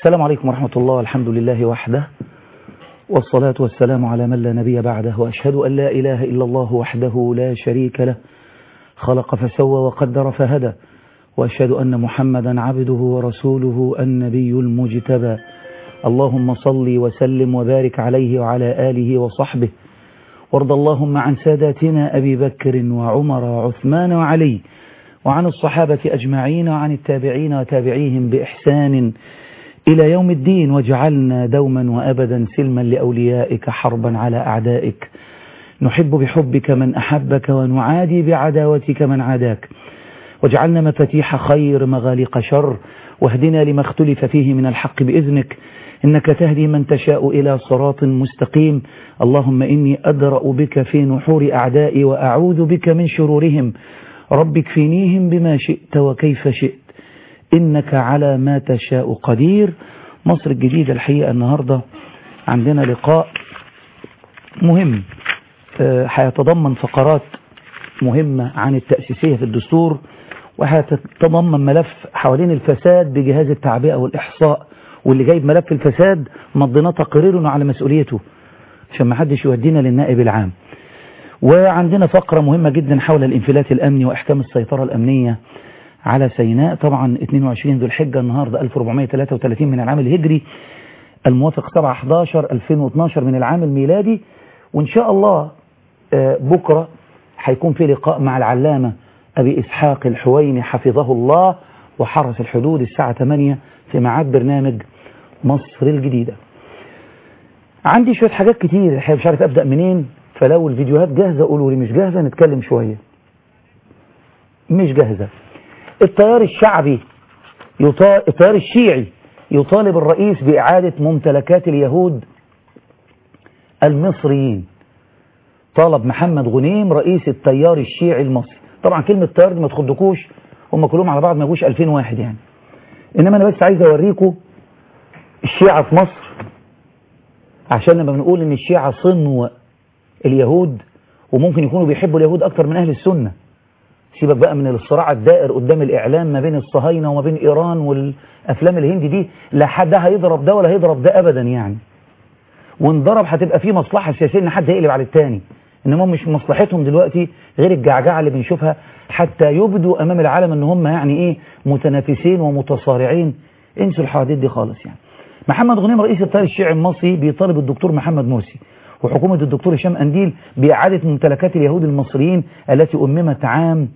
السلام عليكم ورحمة الله الحمد لله وحده والصلاة والسلام على من لا نبي بعده وأشهد أن لا إله إلا الله وحده لا شريك له خلق فسوى وقدر فهدى وأشهد أن محمدا عبده ورسوله النبي المجتبى اللهم صل وسلم وبارك عليه وعلى آله وصحبه وارض اللهم عن ساداتنا أبي بكر وعمر وعثمان وعلي وعن الصحابة أجمعين وعن التابعين وتابعيهم بإحسان إلى يوم الدين واجعلنا دوما وأبدا سلما لأوليائك حربا على أعدائك نحب بحبك من أحبك ونعادي بعداوتك من عاداك واجعلنا مفاتيح خير مغاليق شر واهدنا لما اختلف فيه من الحق بإذنك إنك تهدي من تشاء إلى صراط مستقيم اللهم إني أدرأ بك في نحور أعدائي وأعوذ بك من شرورهم رب اكفنيهم بما شئت وكيف شئت إنك على ما تشاء قدير مصر الجديدة الحقيقة النهاردة عندنا لقاء مهم هيتضمن فقرات مهمة عن التأسيسية في الدستور وهتتضمن ملف حوالين الفساد بجهاز التعبئة والإحصاء واللي جايب ملف الفساد مضينا تقريره على مسؤوليته عشان ما حدش يودينا للنائب العام وعندنا فقرة مهمة جدا حول الانفلات الأمني وإحكام السيطرة الأمنية على سيناء طبعا 22 ذو الحجة النهاردة 1433 من العام الهجري الموافق 7/11/2012 من العام الميلادي وإن شاء الله بكرة هيكون في لقاء مع العلامة أبي إسحاق الحويني حفظه الله وحرس الحدود الساعة 8 في ميعاد برنامج مصر الجديدة عندي شوية حاجات كتير الحقيقة مش عارف أبدأ منين فلو الفيديوهات جاهزة قولوا لي مش جاهزة نتكلم شوية مش جاهزة التيار الشعبي يطال... التيار الشيعي يطالب الرئيس بإعادة ممتلكات اليهود المصريين طالب محمد غنيم رئيس التيار الشيعي المصري طبعا كلمة تيار دي ما تخدكوش هم كلهم على بعض ما يجوش 2000 واحد يعني إنما أنا بس عايز أوريكم الشيعة في مصر عشان لما بنقول إن الشيعة صنوا اليهود وممكن يكونوا بيحبوا اليهود أكتر من أهل السنة سيبك بقى من الصراع الدائر قدام الإعلام ما بين الصهاينة وما بين إيران والأفلام الهندي دي لا حد هيضرب ده ولا هيضرب ده أبدا يعني وان ضرب هتبقى فيه مصلحة سياسية إن حد يقلب على التاني إنما مش مصلحتهم دلوقتي غير الجعجعة اللي بنشوفها حتى يبدوا أمام العالم إن هم يعني إيه متنافسين ومتصارعين انسوا الحوادث دي خالص يعني محمد غنيم رئيس التيار الشيعي المصري بيطالب الدكتور محمد مرسي وحكومة الدكتور هشام أنديل بإعادة ممتلكات اليهود المصريين التي أممت عام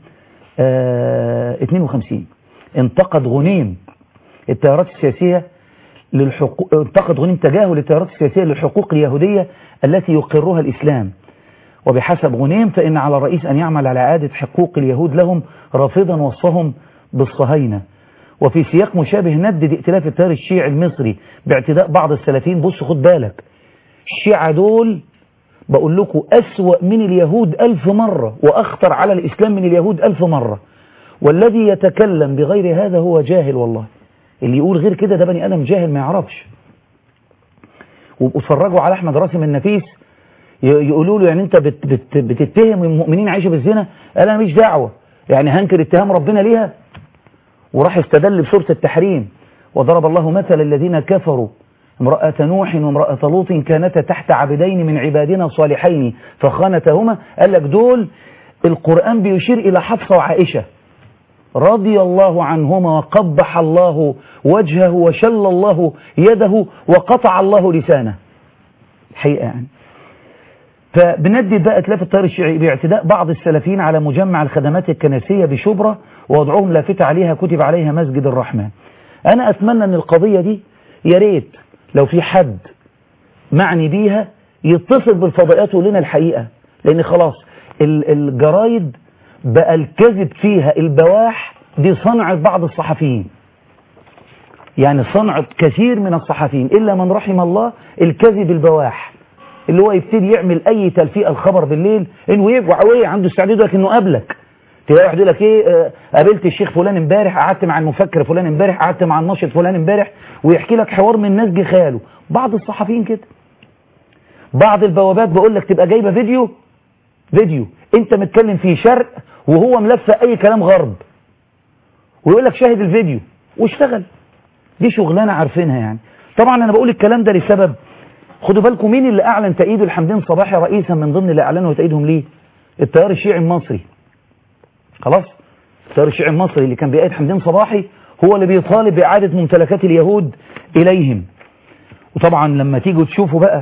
آه 52 انتقد غنيم التيارات السياسية للحقوق انتقد غنيم تجاهل التيارات السياسية للحقوق اليهودية التي يقرها الإسلام وبحسب غنيم فإن على الرئيس أن يعمل على إعادة حقوق اليهود لهم رافضا وصفهم بالصهاينة وفي سياق مشابه ندد ائتلاف التيار الشيعي المصري باعتداء بعض السلفيين بص خد بالك الشيعة دول بقول لكم أسوأ من اليهود ألف مرة وأخطر على الإسلام من اليهود ألف مرة والذي يتكلم بغير هذا هو جاهل والله اللي يقول غير كده ده بني آدم جاهل ما يعرفش واتفرجوا على أحمد راسم النفيس يقولوا له يعني أنت بت بت بتتهم المؤمنين عايشة بالزنا قال أنا مش دعوة يعني هنكر اتهام ربنا ليها وراح استدل بسورة التحريم وضرب الله مثل الذين كفروا امرأة نوح وامرأة لوط كانتا تحت عبدين من عبادنا صالحين فخانتهما قال لك دول القرآن بيشير إلى حفصة وعائشة رضي الله عنهما وقبح الله وجهه وشل الله يده وقطع الله لسانه الحقيقة يعني فبندد بقى اتلاف التيار الشيعي باعتداء بعض السلفيين على مجمع الخدمات الكنسية بشبرة ووضعهم لافتة عليها كتب عليها مسجد الرحمن أنا أتمنى أن القضية دي يا ريت لو في حد معني بيها يتصل بالفضائيات ويقول لنا الحقيقة لأن خلاص الجرايد بقى الكذب فيها البواح دي صنعة بعض الصحفيين يعني صنعة كثير من الصحفيين إلا من رحم الله الكذب البواح اللي هو يبتدي يعمل أي تلفيق الخبر بالليل إنه يبقى ويه عنده استعداد لك إنه قابلك تلاقي واحد يقول لك ايه آه قابلت الشيخ فلان امبارح قعدت مع المفكر فلان امبارح قعدت مع الناشط فلان امبارح ويحكي لك حوار من نسج خياله بعض الصحفيين كده بعض البوابات بقول لك تبقى جايبه فيديو فيديو انت متكلم فيه شرق وهو ملفق اي كلام غرب ويقول لك شاهد الفيديو واشتغل دي شغلانة عارفينها يعني طبعا أنا بقول الكلام ده لسبب خدوا بالكم مين اللي أعلن تأييد الحمدين صباحي رئيسا من ضمن اللي أعلنوا تأييدهم ليه التيار الشيعي المصري خلاص التيار الشيعي المصري اللي كان بيأيد حمدين صباحي هو اللي بيطالب بإعادة ممتلكات اليهود إليهم وطبعا لما تيجوا تشوفوا بقى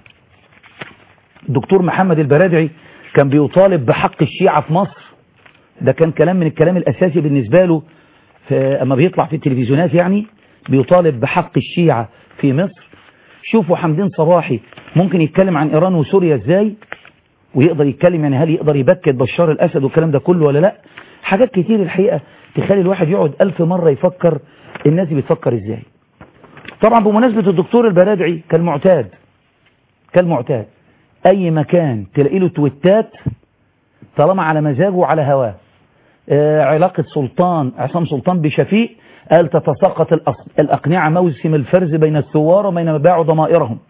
الدكتور محمد البرادعي كان بيطالب بحق الشيعة في مصر ده كان كلام من الكلام الأساسي بالنسبة له أما بيطلع في التلفزيونات يعني بيطالب بحق الشيعة في مصر شوفوا حمدين صباحي ممكن يتكلم عن إيران وسوريا إزاي ويقدر يتكلم يعني هل يقدر يبكت بشار الأسد والكلام ده كله ولا لا حاجات كتير الحقيقة تخلي الواحد يقعد ألف مرة يفكر الناس بتفكر إزاي طبعا بمناسبة الدكتور البرادعي كالمعتاد كالمعتاد أي مكان تلاقي له تويتات طالما على مزاجه وعلى هواه آه علاقة سلطان عصام سلطان بشفيق قال تتساقط الأقنعة موسم الفرز بين الثوار وبين ما باعوا ضمائرهم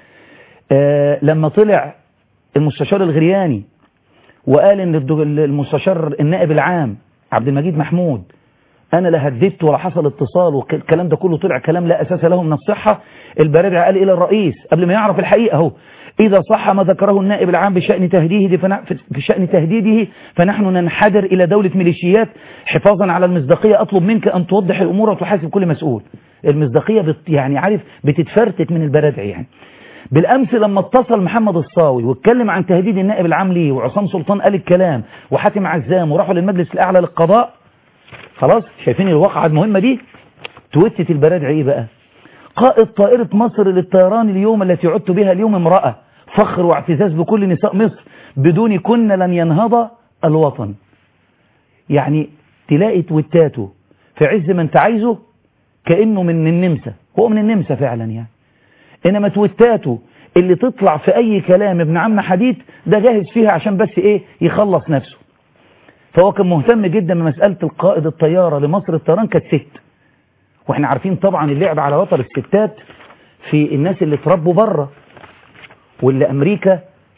آه لما طلع المستشار الغرياني وقال ان المستشار النائب العام عبد المجيد محمود انا لا هددت ولا حصل اتصال والكلام ده كله طلع كلام لا اساس له من الصحة البرادع قال الى الرئيس قبل ما يعرف الحقيقة اهو اذا صح ما ذكره النائب العام بشأن تهديده في شأن تهديده فنحن ننحدر الى دولة ميليشيات حفاظا على المصداقية اطلب منك ان توضح الامور وتحاسب كل مسؤول المصداقية بت يعني عارف بتتفرتك من البرادع يعني بالامس لما اتصل محمد الصاوي واتكلم عن تهديد النائب العام ليه وعصام سلطان قال الكلام وحاتم عزام وراحوا للمجلس الاعلى للقضاء خلاص شايفين الواقعة المهمة دي توتت البرادع ايه بقى قائد طائرة مصر للطيران اليوم التي عدت بها اليوم امرأة فخر واعتزاز بكل نساء مصر بدون كن لن ينهض الوطن يعني تلاقي تويتاته في عز ما انت عايزه كأنه من النمسا هو من النمسا فعلا يعني انما تويتاته اللي تطلع في اي كلام ابن عم حديد ده جاهز فيها عشان بس ايه يخلص نفسه فهو كان مهتم جدا بمسألة القائد الطيارة لمصر الطيران كانت ست واحنا عارفين طبعا اللعب على وتر الستات في الناس اللي اتربوا بره واللي امريكا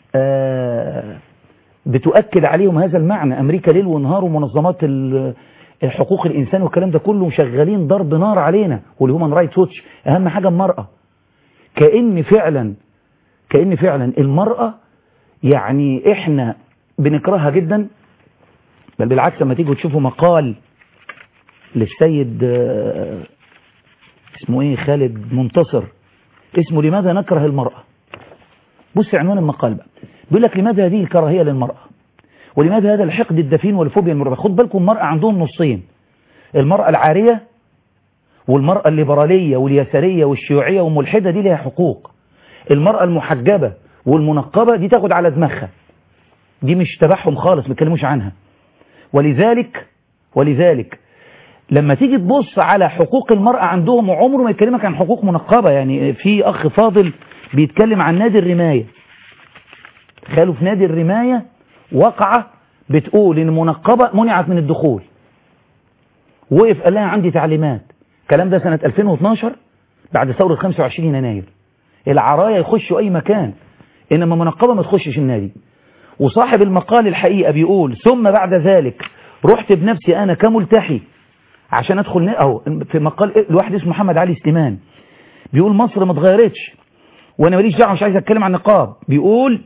آه بتؤكد عليهم هذا المعنى امريكا ليل ونهار ومنظمات حقوق الانسان والكلام ده كله شغالين ضرب نار علينا والهيومن رايتس ووتش اهم حاجة المرأة كأن فعلا كأن فعلا المرأة يعني احنا بنكرهها جدا بل بالعكس لما تيجوا تشوفوا مقال للسيد اسمه ايه خالد منتصر اسمه لماذا نكره المرأة بص عنوان المقال بقى بيقول لك لماذا هذه الكراهية للمرأة ولماذا هذا الحقد الدفين والفوبيا المرعبة خد بالكم المرأة عندهم نصين المرأة العارية والمرأة الليبرالية واليسارية والشيوعية والملحدة دي لها حقوق المرأة المحجبة والمنقبة دي تاخد على دماغها دي مش تبعهم خالص ما بيتكلموش عنها ولذلك ولذلك لما تيجي تبص على حقوق المرأة عندهم عمره ما يكلمك عن حقوق منقبة يعني في أخ فاضل بيتكلم عن نادي الرماية تخيلوا في نادي الرماية وقعة بتقول إن منقبة منعت من الدخول وقف قال لها عندي تعليمات الكلام ده سنة 2012 بعد ثورة 25 يناير العرايا يخشوا أي مكان إنما منقبة ما تخشش النادي وصاحب المقال الحقيقة بيقول ثم بعد ذلك رحت بنفسي أنا كملتحي عشان أدخل أو في مقال الواحد اسمه محمد علي سليمان بيقول مصر ما اتغيرتش وأنا ماليش دعوة مش عايز أتكلم عن نقاب بيقول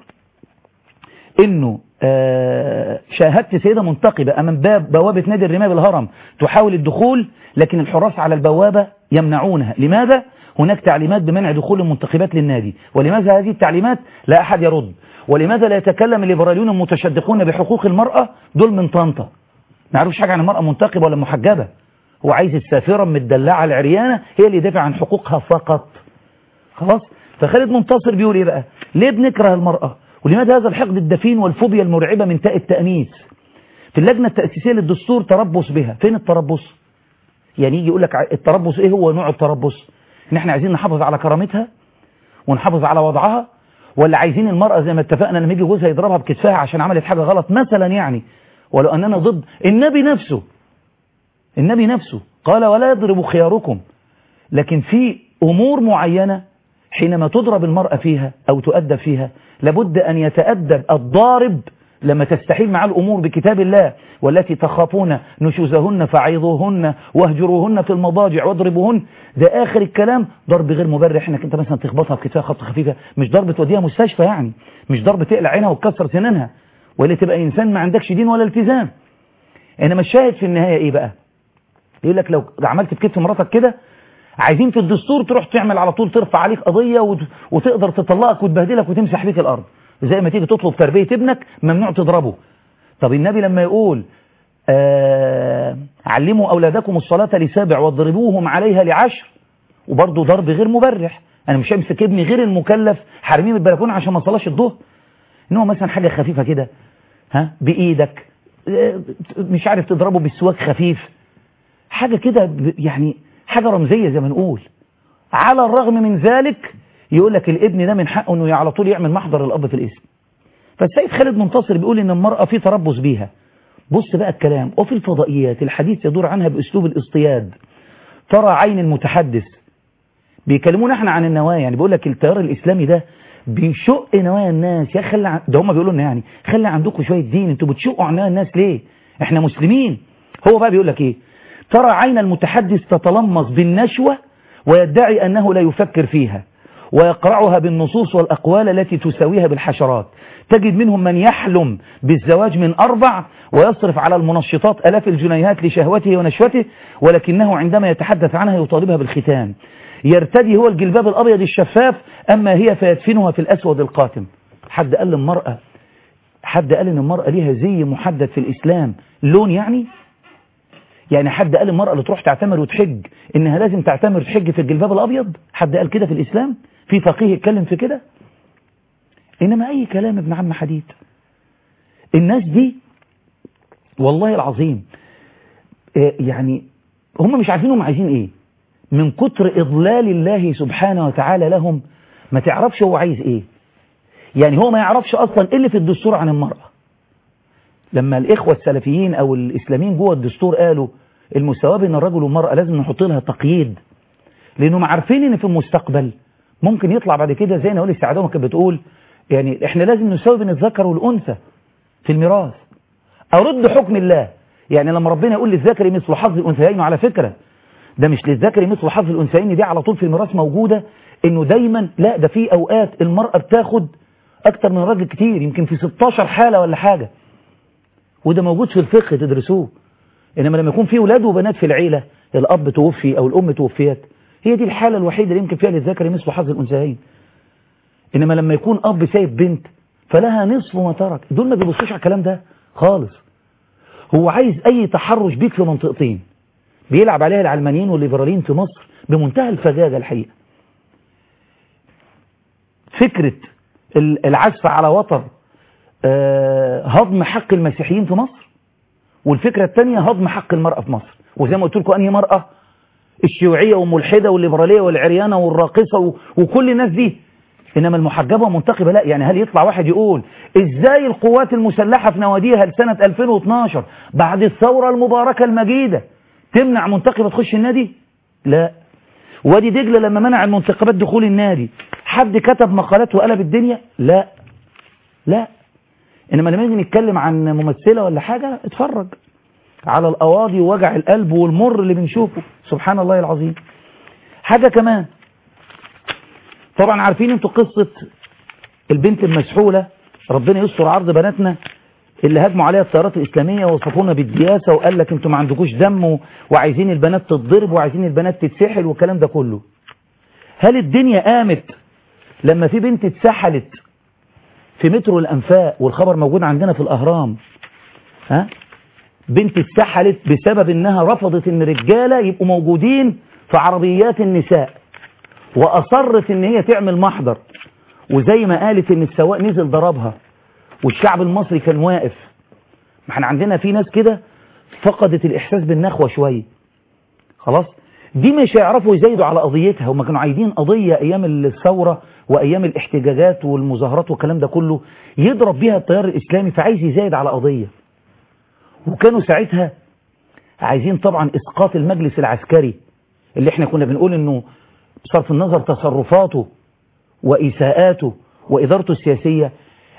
إنه آه شاهدت سيدة منتقبة أمام باب بوابة نادي الرماية بالهرم تحاول الدخول لكن الحراس على البوابة يمنعونها لماذا؟ هناك تعليمات بمنع دخول المنتخبات للنادي ولماذا هذه التعليمات لا أحد يرد ولماذا لا يتكلم الليبراليون المتشدقون بحقوق المرأة دول من طنطا ما يعرفش حاجة عن المرأة منتقبة ولا محجبة هو عايز السافرة المدلعة العريانة هي اللي يدافع عن حقوقها فقط خلاص فخالد منتصر بيقول ايه بقى ليه بنكره المرأة ولماذا هذا الحقد الدفين والفوبيا المرعبة من تاء التأنيث في اللجنة التأسيسية للدستور تربص بها فين التربص يعني يجي يقول لك التربص ايه هو نوع التربص ان احنا عايزين نحافظ على كرامتها ونحافظ على وضعها ولا عايزين المرأة زي ما اتفقنا لما يجي جوزها يضربها بكتفها عشان عملت حاجة غلط مثلا يعني ولو أننا ضد النبي نفسه النبي نفسه قال ولا يضرب خياركم لكن في أمور معينة حينما تضرب المرأة فيها أو تؤدب فيها لابد أن يتأدب الضارب لما تستحيل معاه الأمور بكتاب الله والتي تخافون نشوزهن فعيظوهن واهجروهن في المضاجع واضربوهن ده آخر الكلام ضرب غير مبرح انك انت مثلا تخبطها بكتفها خبطة خفيفة مش ضرب توديها مستشفى يعني مش ضرب تقلع عينها وتكسر سنانها ولا تبقى إنسان ما عندكش دين ولا التزام إنما الشاهد في النهاية إيه بقى يقول لك لو عملت بكتف مراتك كده عايزين في الدستور تروح تعمل على طول ترفع عليك قضية وت... وتقدر تطلقك وتبهدلك وتمسح بيك الأرض زي ما تيجي تطلب تربية ابنك ممنوع تضربه طب النبي لما يقول آه علموا أولادكم الصلاة لسابع واضربوهم عليها لعشر وبرضه ضرب غير مبرح أنا مش همسك ابني غير المكلف حارميه من البلكونه عشان ما صلاش الظهر إن هو مثلا حاجة خفيفة كده ها بإيدك آه مش عارف تضربه بالسواك خفيف حاجة كده يعني حاجة رمزية زي ما نقول على الرغم من ذلك يقول لك الابن ده من حقه انه على طول يعمل محضر الاب في الاسم فالسيد خالد منتصر بيقول ان المرأة في تربص بيها بص بقى الكلام وفي الفضائيات الحديث يدور عنها باسلوب الاصطياد ترى عين المتحدث بيكلمونا احنا عن النوايا يعني بيقول لك التيار الاسلامي ده بيشق نوايا الناس يا خلي عن... ده هم بيقولوا لنا يعني خلي عندكم شويه دين انتوا بتشقوا عن نوايا الناس ليه احنا مسلمين هو بقى بيقول لك ايه ترى عين المتحدث تتلمص بالنشوة ويدعي أنه لا يفكر فيها ويقرعها بالنصوص والأقوال التي تساويها بالحشرات تجد منهم من يحلم بالزواج من أربع ويصرف على المنشطات ألاف الجنيهات لشهوته ونشوته ولكنه عندما يتحدث عنها يطالبها بالختان يرتدي هو الجلباب الأبيض الشفاف أما هي فيدفنها في الأسود القاتم حد قال للمرأة حد قال ان المرأة ليها زي محدد في الإسلام لون يعني يعني حد قال المرأة اللي تروح تعتمر وتحج انها لازم تعتمر وتحج في الجلباب الابيض حد قال كده في الاسلام في فقيه يتكلم في كده انما اي كلام ابن عم حديد الناس دي والله العظيم يعني هم مش عارفين هم عايزين ايه من كتر اضلال الله سبحانه وتعالى لهم ما تعرفش هو عايز ايه يعني هو ما يعرفش اصلا ايه اللي في الدستور عن المرأة لما الإخوة السلفيين أو الإسلاميين جوه الدستور قالوا المساواة بين الرجل والمرأة لازم نحط لها تقييد لأنهم عارفين إن في المستقبل ممكن يطلع بعد كده زي نقول السعادة كانت بتقول يعني إحنا لازم نساوي بين الذكر والأنثى في الميراث أرد حكم الله يعني لما ربنا يقول للذكر مثل حظ الأنثيين على فكرة ده مش للذكر مثل حظ الأنثيين دي على طول في الميراث موجودة إنه دايما لا ده في أوقات المرأة بتاخد أكتر من الراجل كتير يمكن في 16 حالة ولا حاجة وده موجود في الفقه تدرسوه إنما لما يكون في ولاد وبنات في العيلة الأب توفي أو الأم توفيت هي دي الحالة الوحيدة اللي يمكن فيها للذكر مثل حظ الأنثيين إنما لما يكون أب سايب بنت فلها نصف ما ترك دول ما بيبصوش على الكلام ده خالص هو عايز أي تحرش بيك في منطقتين بيلعب عليها العلمانيين والليبراليين في مصر بمنتهى الفجاجة الحقيقة فكرة العزف على وتر هضم حق المسيحيين في مصر والفكرة الثانية هضم حق المرأة في مصر وزي ما قلت لكم أنهي مرأة الشيوعية والملحدة والليبرالية والعريانة والراقصة وكل الناس دي إنما المحجبة ومنتقبة لا يعني هل يطلع واحد يقول إزاي القوات المسلحة في نواديها لسنة 2012 بعد الثورة المباركة المجيدة تمنع منتقبة تخش النادي لا وادي دجلة لما منع المنتقبات دخول النادي حد كتب مقالات وقلب الدنيا لا لا إنما لما نيجي نتكلم عن ممثلة ولا حاجة اتفرج على الأواضي ووجع القلب والمر اللي بنشوفه سبحان الله العظيم حاجة كمان طبعا عارفين انتوا قصة البنت المسحولة ربنا يستر عرض بناتنا اللي هاجموا عليها التيارات الإسلامية ووصفونا بالدياسة وقال لك انتوا ما عندكوش دم وعايزين البنات تتضرب وعايزين البنات تتسحل والكلام ده كله هل الدنيا قامت لما في بنت اتسحلت في مترو الأنفاق والخبر موجود عندنا في الأهرام ها بنت اتسحلت بسبب انها رفضت ان رجالة يبقوا موجودين في عربيات النساء واصرت ان هي تعمل محضر وزي ما قالت ان السواق نزل ضربها والشعب المصري كان واقف ما احنا عندنا في ناس كده فقدت الاحساس بالنخوة شوية خلاص دي مش هيعرفوا يزايدوا على قضيتها هم كانوا عايزين قضية ايام الثورة وايام الاحتجاجات والمظاهرات والكلام ده كله يضرب بيها التيار الاسلامي فعايز يزايد على قضية وكانوا ساعتها عايزين طبعا اسقاط المجلس العسكري اللي احنا كنا بنقول انه بصرف النظر تصرفاته وإساءاته وإدارته السياسية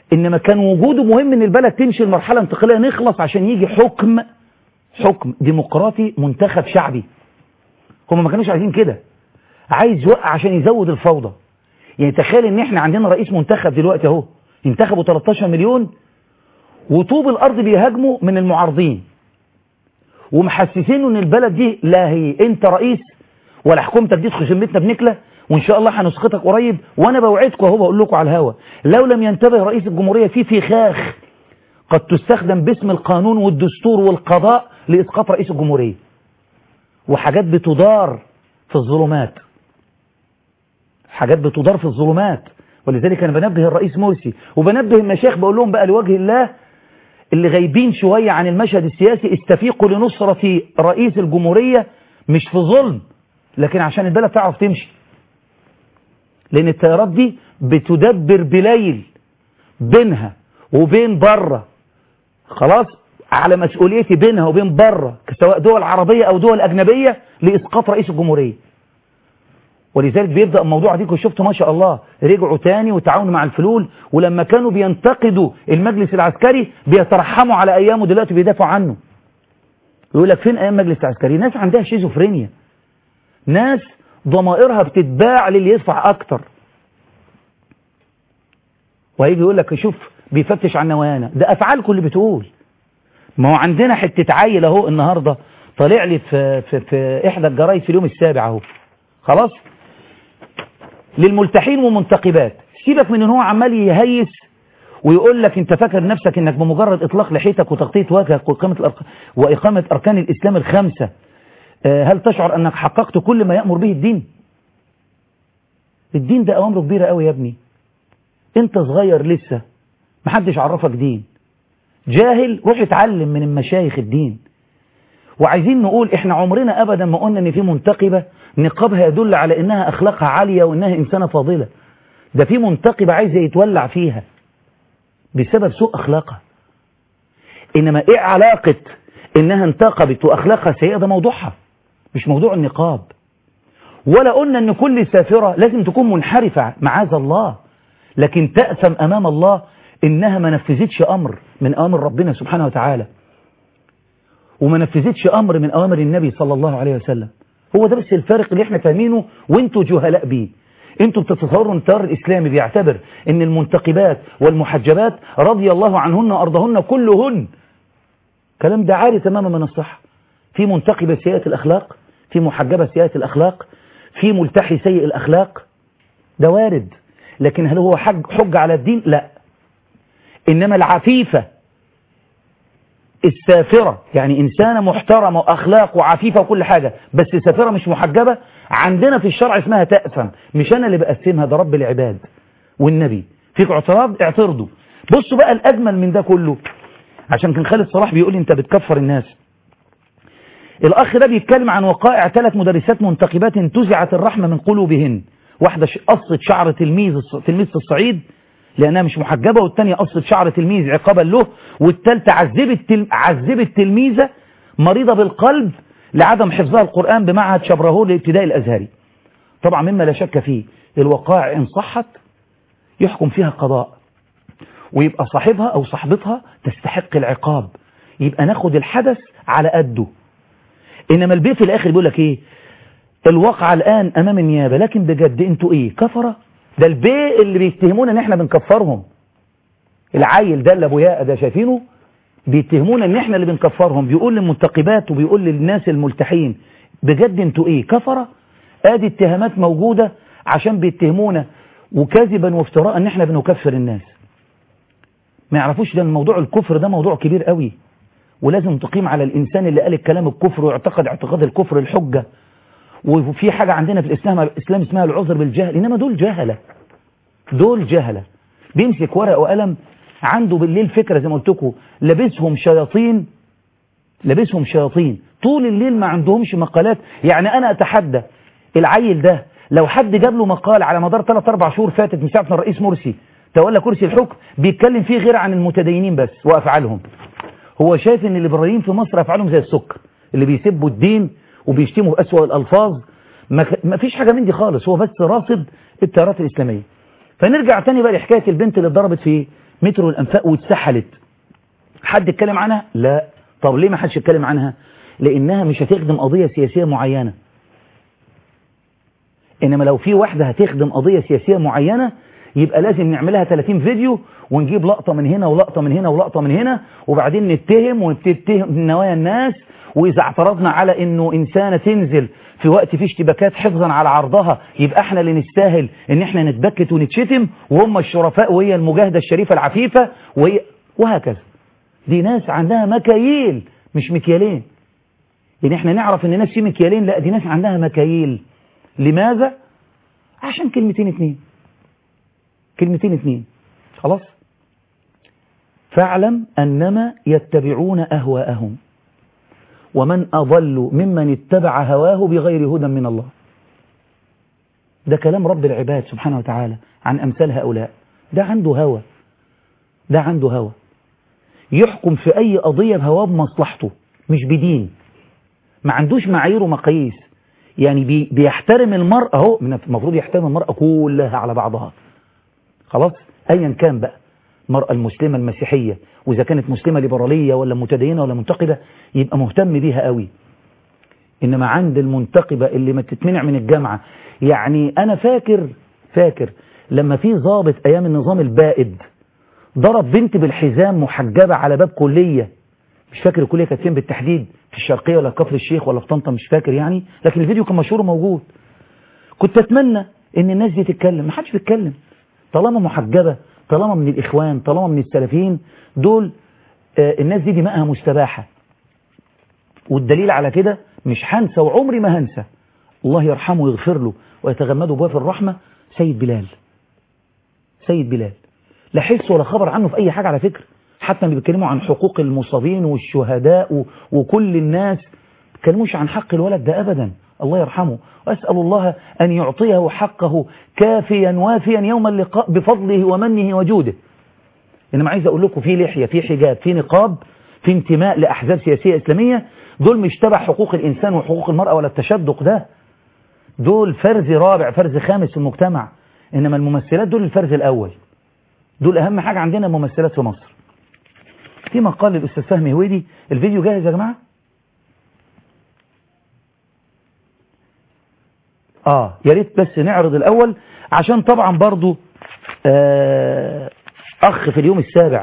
إنما كان وجوده مهم إن البلد تمشي المرحلة انتقالية نخلص عشان يجي حكم حكم ديمقراطي منتخب شعبي هم ما كانوش عايزين كده عايز يوقع عشان يزود الفوضى يعني تخيل ان احنا عندنا رئيس منتخب دلوقتي اهو انتخبوا 13 مليون وطوب الارض بيهاجموا من المعارضين ومحسسينه ان البلد دي لا هي انت رئيس ولا حكومتك دي خشمتنا بنكله وان شاء الله هنسقطك قريب وانا بوعدكم اهو بقول لكم على الهوا لو لم ينتبه رئيس الجمهوريه في فخاخ قد تستخدم باسم القانون والدستور والقضاء لاسقاط رئيس الجمهوريه وحاجات بتدار في الظلمات حاجات بتدار في الظلمات ولذلك انا بنبه الرئيس مرسي وبنبه المشايخ بقول لهم بقى لوجه الله اللي غايبين شوية عن المشهد السياسي استفيقوا لنصرة رئيس الجمهورية مش في ظلم لكن عشان البلد تعرف تمشي لان التيارات دي بتدبر بليل بينها وبين بره خلاص على مسؤوليتي بينها وبين بره سواء دول عربية او دول اجنبية لاسقاط رئيس الجمهورية ولذلك بيبدأ الموضوع ديكم شفتوا ما شاء الله رجعوا تاني وتعاونوا مع الفلول ولما كانوا بينتقدوا المجلس العسكري بيترحموا على ايامه دلوقتي بيدافعوا عنه يقول لك فين ايام مجلس العسكري ناس عندها شيزوفرينيا ناس ضمائرها بتتباع للي يدفع اكتر وهيجي يقول لك شوف بيفتش عن نوايانا ده افعالكم اللي بتقول ما هو عندنا حته عيل اهو النهارده طالع لي في في, في احدى الجرايد في اليوم السابع اهو خلاص للملتحين ومنتقبات سيبك من ان هو عمال يهيس ويقول لك انت فاكر نفسك انك بمجرد اطلاق لحيتك وتغطيه وجهك واقامه الأرك... واقامه اركان الاسلام الخمسه هل تشعر انك حققت كل ما يامر به الدين الدين ده اوامره كبيره قوي يا ابني انت صغير لسه محدش عرفك دين جاهل روح اتعلم من المشايخ الدين وعايزين نقول احنا عمرنا ابدا ما قلنا ان في منتقبه نقابها يدل على انها اخلاقها عاليه وانها انسانه فاضله ده في منتقبه عايزه يتولع فيها بسبب سوء اخلاقها انما ايه علاقه انها انتقبت واخلاقها سيئه ده موضوعها مش موضوع النقاب ولا قلنا ان كل سافره لازم تكون منحرفه معاذ الله لكن تاثم امام الله انها ما نفذتش امر من اوامر ربنا سبحانه وتعالى وما نفذتش امر من اوامر النبي صلى الله عليه وسلم هو ده بس الفارق اللي احنا فاهمينه وانتوا جهلاء بيه انتوا بتتصوروا ان التيار الاسلامي بيعتبر ان المنتقبات والمحجبات رضي الله عنهن وارضهن كلهن كلام ده عاري تماما من الصحة في منتقبة سيئة الاخلاق في محجبة سيئة الاخلاق في ملتحي سيء الاخلاق ده وارد لكن هل هو حج حج على الدين لا انما العفيفة السافرة يعني إنسانة محترمة وأخلاق وعفيفة وكل حاجة بس سافرة مش محجبة عندنا في الشرع اسمها تأثم مش أنا اللي بقسمها ده رب العباد والنبي فيك اعتراض اعترضوا بصوا بقى الأجمل من ده كله عشان كان خالد صلاح بيقول انت بتكفر الناس الأخ ده بيتكلم عن وقائع ثلاث مدرسات منتقبات انتزعت الرحمة من قلوبهن واحدة قصت شعر تلميذ تلميذ في الصعيد لأنها مش محجبة والتانية قصت شعر تلميذ عقابا له والتالتة عذبت تل... عذبت تلميذة مريضة بالقلب لعدم حفظها القرآن بمعهد شبرهور للابتدائي الأزهري طبعا مما لا شك فيه الوقائع إن صحت يحكم فيها قضاء ويبقى صاحبها أو صاحبتها تستحق العقاب يبقى ناخد الحدث على قده إنما البيت في الآخر بيقول لك إيه الواقع الآن أمام النيابة لكن بجد أنتوا إيه كفرة ده البيء اللي بيتهمونا ان احنا بنكفرهم العيل ده اللي ابو ياء ده شايفينه بيتهمونا ان احنا اللي بنكفرهم بيقول للمنتقبات وبيقول للناس الملتحين بجد انتوا ايه كفرة ادي اتهامات موجودة عشان بيتهمونا وكذبا وافتراء ان احنا بنكفر الناس ما يعرفوش ده موضوع الكفر ده موضوع كبير قوي ولازم تقيم على الانسان اللي قال الكلام الكفر ويعتقد اعتقاد الكفر الحجة وفي حاجة عندنا في الإسلام, الإسلام اسمها العذر بالجهل إنما دول جهلة دول جهلة بيمسك ورق وقلم عنده بالليل فكرة زي ما قلت لكم لابسهم شياطين لابسهم شياطين طول الليل ما عندهمش مقالات يعني أنا أتحدى العيل ده لو حد جاب له مقال على مدار 3 4 شهور فاتت من ساعة الرئيس مرسي تولى كرسي الحكم بيتكلم فيه غير عن المتدينين بس وأفعالهم هو شايف ان الليبراليين في مصر أفعالهم زي السكر اللي بيسبوا الدين وبيشتموا بأسوأ الألفاظ ما فيش حاجة من دي خالص هو بس راصد التيارات الإسلامية فنرجع تاني بقى لحكاية البنت اللي اتضربت في مترو الأنفاق واتسحلت حد اتكلم عنها لا طب ليه ما حدش اتكلم عنها لانها مش هتخدم قضية سياسية معينة انما لو في واحدة هتخدم قضية سياسية معينة يبقى لازم نعملها 30 فيديو ونجيب لقطة من هنا ولقطة من هنا ولقطة من هنا وبعدين نتهم ونتهم نوايا الناس واذا اعترضنا على انه انسانة تنزل في وقت فيه اشتباكات حفظا على عرضها يبقى احنا اللي نستاهل ان احنا نتبكت ونتشتم وهم الشرفاء وهي المجاهدة الشريفة العفيفة وهي وهكذا دي ناس عندها مكاييل مش مكيالين يعني احنا نعرف ان ناس في مكيالين لا دي ناس عندها مكاييل لماذا عشان كلمتين اتنين كلمتين اتنين خلاص فاعلم انما يتبعون اهواءهم ومن اضل ممن اتبع هواه بغير هدى من الله ده كلام رب العباد سبحانه وتعالى عن امثال هؤلاء ده عنده هوى ده عنده هوى يحكم في أي قضية بهواه بمصلحته مش بدين ما عندوش معايير ومقاييس يعني بي بيحترم المرأة اهو المفروض يحترم المرأة كلها على بعضها خلاص أيا كان بقى المرأة المسلمة المسيحية وإذا كانت مسلمة ليبرالية ولا متدينة ولا منتقدة يبقى مهتم بيها قوي إنما عند المنتقبة اللي ما تتمنع من الجامعة يعني أنا فاكر فاكر لما في ضابط أيام النظام البائد ضرب بنت بالحزام محجبة على باب كلية مش فاكر الكلية كانت فين بالتحديد في الشرقية ولا في كفر الشيخ ولا في طنطا مش فاكر يعني لكن الفيديو كان مشهور موجود كنت أتمنى إن الناس دي تتكلم ما حدش بيتكلم طالما محجبة طالما من الإخوان طالما من السلفيين دول آه الناس دي دماءها مستباحة والدليل على كده مش هنسى وعمري ما هنسى الله يرحمه ويغفر له ويتغمده بوافر الرحمة سيد بلال سيد بلال لا حس ولا خبر عنه في أي حاجة على فكرة حتى ما بيتكلموا عن حقوق المصابين والشهداء وكل الناس بيتكلموش عن حق الولد ده أبدا الله يرحمه وأسأل الله أن يعطيه حقه كافيا وافيا يوم اللقاء بفضله ومنه وجوده إنما عايز أقول لكم في لحية في حجاب في نقاب في انتماء لأحزاب سياسية إسلامية دول مش تبع حقوق الإنسان وحقوق المرأة ولا التشدق ده دول فرز رابع فرز خامس في المجتمع إنما الممثلات دول الفرز الأول دول أهم حاجة عندنا الممثلات في مصر في مقال للأستاذ فهمي هويدي الفيديو جاهز يا جماعة آه يا ريت بس نعرض الأول عشان طبعا برضو آه أخ في اليوم السابع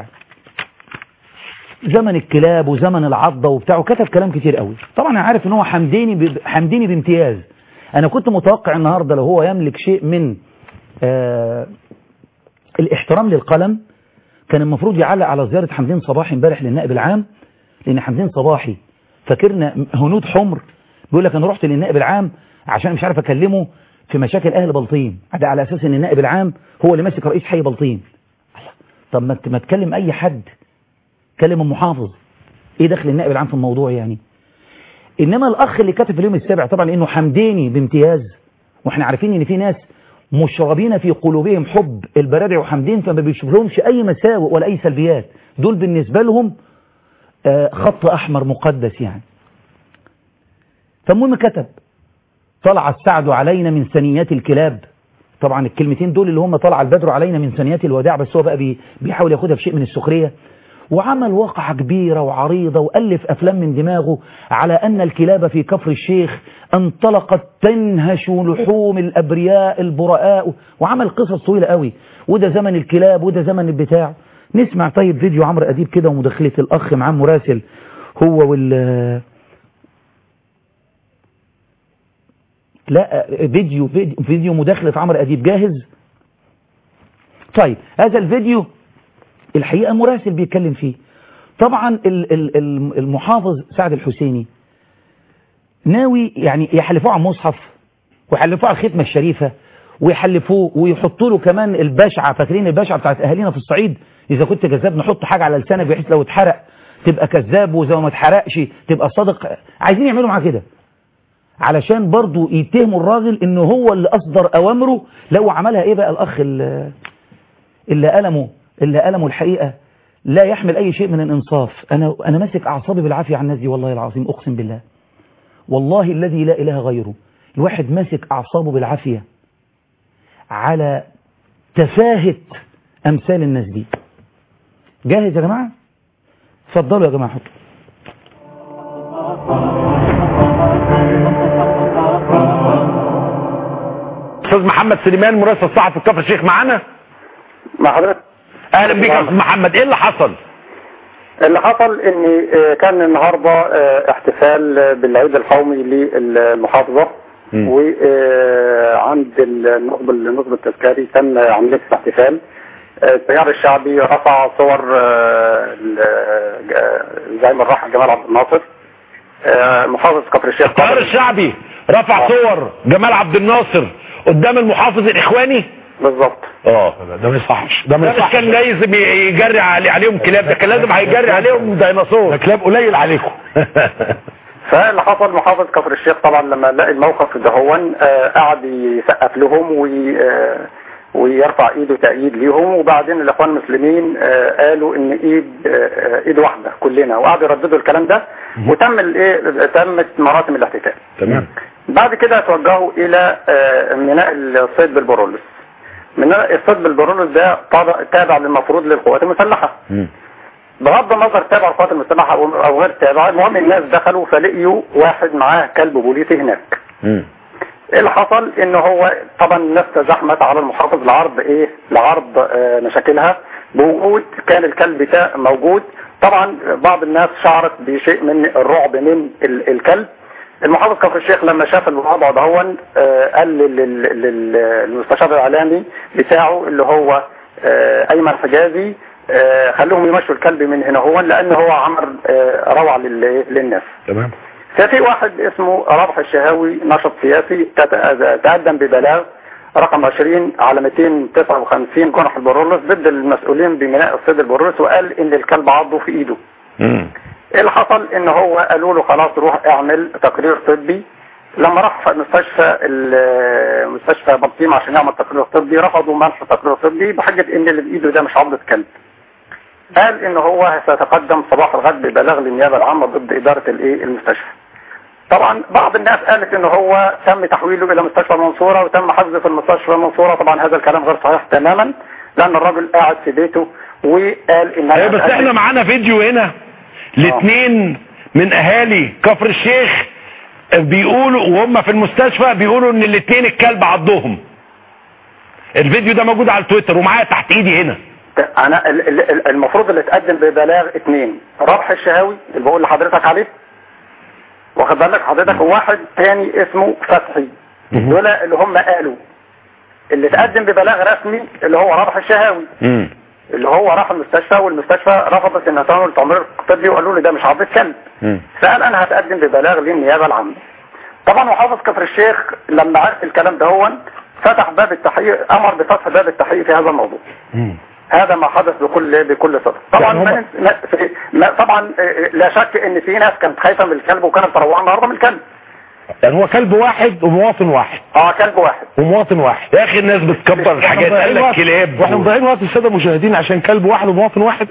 زمن الكلاب وزمن العضة وبتاعه كتب كلام كتير قوي طبعا أنا عارف ان هو حمديني ب... حمديني بامتياز أنا كنت متوقع النهاردة لو هو يملك شيء من آه الاحترام للقلم كان المفروض يعلق على زيارة حمدين صباحي امبارح للنائب العام لأن حمدين صباحي فاكرنا هنود حمر بيقول لك أنا رحت للنائب العام عشان مش عارف أكلمه في مشاكل أهل بلطيم ده على أساس أن النائب العام هو اللي ماسك رئيس حي بلطيم طب ما تكلم أي حد كلم المحافظ إيه دخل النائب العام في الموضوع يعني إنما الأخ اللي كتب في اليوم السابع طبعا لأنه حمداني بامتياز وإحنا عارفين إن في ناس مشربين في قلوبهم حب البرادع وحمدين فما بيشوفلهمش أي مساوئ ولا أي سلبيات دول بالنسبة لهم خط أحمر مقدس يعني فالمهم كتب طلع السعد علينا من ثنيات الكلاب طبعا الكلمتين دول اللي هم طلع البدر علينا من ثنيات الوداع بس هو بقى بيحاول ياخدها بشيء من السخرية وعمل واقعة كبيرة وعريضة وألف أفلام من دماغه على أن الكلاب في كفر الشيخ انطلقت تنهش لحوم الأبرياء البراء وعمل قصص طويلة قوي وده زمن الكلاب وده زمن البتاع نسمع طيب فيديو عمرو أديب كده ومداخلة الأخ معاه مراسل هو وال لا فيديو فيديو, فيديو مداخلة عمرو أديب جاهز طيب هذا الفيديو الحقيقة مراسل بيتكلم فيه طبعا المحافظ سعد الحسيني ناوي يعني يحلفوه على المصحف ويحلفوه على الختمة الشريفة ويحلفوه ويحطوا له كمان البشعة فاكرين البشعة بتاعت أهالينا في الصعيد إذا كنت كذاب نحط حاجة على لسانك بحيث لو اتحرق تبقى كذاب وإذا ما اتحرقش تبقى صادق عايزين يعملوا معاه كده علشان برضو يتهموا الراجل انه هو اللي اصدر اوامره لو عملها ايه بقى الاخ اللي, اللي ألمه اللي ألمه الحقيقة لا يحمل أي شيء من الإنصاف أنا, أنا ماسك أعصابي بالعافية عن الناس دي والله العظيم أقسم بالله والله الذي لا إله غيره الواحد ماسك أعصابه بالعافية على تفاهة أمثال الناس دي جاهز يا جماعة اتفضلوا يا جماعة حطوا استاذ محمد سليمان مراسل صحفي كفر الشيخ معانا مع حضرتك اهلا بيك يا استاذ محمد ايه اللي حصل اللي حصل ان آه، كان النهارده آه، احتفال بالعيد القومي للمحافظه مم. وعند النصب النصب التذكاري تم عمليه الاحتفال آه، التيار الشعبي رفع صور آه، ال- آه، زعيم الراحل جمال عبد الناصر آه، محافظ كفر الشيخ التيار الشعبي رفع آه. صور جمال عبد الناصر قدام المحافظ الاخواني بالظبط اه ده ما يصحش ده مش كان لازم يجري علي عليهم كلاب ده كان لازم هيجري عليهم ديناصور ده كلاب قليل عليكم فاللي حصل محافظ كفر الشيخ طبعا لما لقى الموقف ده هون آه، قعد يسقف لهم وي آه، ويرفع ايده تأييد ليهم وبعدين الاخوان المسلمين آه، قالوا ان ايد آه، آه، ايد واحده كلنا وقعدوا يرددوا الكلام ده وتم الايه تمت مراسم الاحتفال تمام بعد كده توجهوا الى آه، ميناء الصيد بالبرولوس ميناء الصيد بالبرولوس ده طابع- تابع للمفروض للقوات المسلحه بغض النظر تابع القوات المسلحه او أو غير تابع المهم الناس دخلوا فلقيوا واحد معاه كلب بوليسي هناك ايه اللي حصل ان هو طبعا الناس تزحمت على المحافظ لعرض ايه لعرض آه مشاكلها بوجود كان الكلب ده موجود طبعا بعض الناس شعرت بشيء من الرعب من ال- الكلب المحافظ كفر الشيخ لما شاف الوضع دهون آه قال لل- لل- لل- للمستشار الاعلامي بتاعه اللي هو آه ايمن حجازي آه خلوهم يمشوا الكلب من هنا هو لان هو عمل آه روعه لل- للناس تمام ففي واحد اسمه رابح الشهاوي نشط سياسي تت- تقدم ببلاغ رقم 20 على 259 جنح البرولوس ضد المسؤولين بميناء الصيد البرولوس وقال ان الكلب عضه في ايده ايه اللي حصل ان هو قالوا له خلاص روح اعمل تقرير طبي لما راح في مستشفى ال- مستشفى بلطيم عشان يعمل تقرير طبي رفضوا منح تقرير طبي بحجه ان اللي بايده ده مش عضه كلب قال ان هو سيتقدم صباح الغد ببلاغ للنيابه العامه ضد اداره الايه المستشفى طبعا بعض الناس قالت ان هو تم تحويله الى مستشفى المنصوره وتم حجزه في المستشفى المنصوره طبعا هذا الكلام غير صحيح تماما لان الرجل قاعد في بيته وقال ان ايوه بس احنا معانا فيديو هنا لاثنين من اهالي كفر الشيخ بيقولوا وهم في المستشفى بيقولوا ان الاثنين الكلب عضهم الفيديو ده موجود على التويتر ومعايا تحت ايدي هنا انا ال- ال- ال- المفروض اللي اتقدم ببلاغ اثنين ربح الشهاوي اللي بقول لحضرتك عليه واخد بالك حضرتك وواحد تاني اسمه فتحي دول اللي هم قالوا اللي اتقدم ببلاغ رسمي اللي هو ربح الشهاوي اللي هو راح المستشفى والمستشفى رفضت انها تعمل تمرير طبي وقالوا له ده مش عضة كلب فقال انا هتقدم ببلاغ للنيابه العامه طبعا محافظ كفر الشيخ لما عرف الكلام ده هو فتح باب التحقيق امر بفتح باب التحقيق في هذا الموضوع هذا ما حدث بكل بكل صدق طبعا يعني هم- ما ننس- ما- في- ما- طبعا آه، لا شك ان في ناس كانت خايفه من الكلب وكانت تروع النهارده من الكلب يعني هو كلب واحد ومواطن واحد اه كلب واحد ومواطن واحد يا اخي الناس بتكبر الحاجات قال لك كلاب واحنا مضيعين وقت الساده المشاهدين عشان كلب واحد ومواطن واحد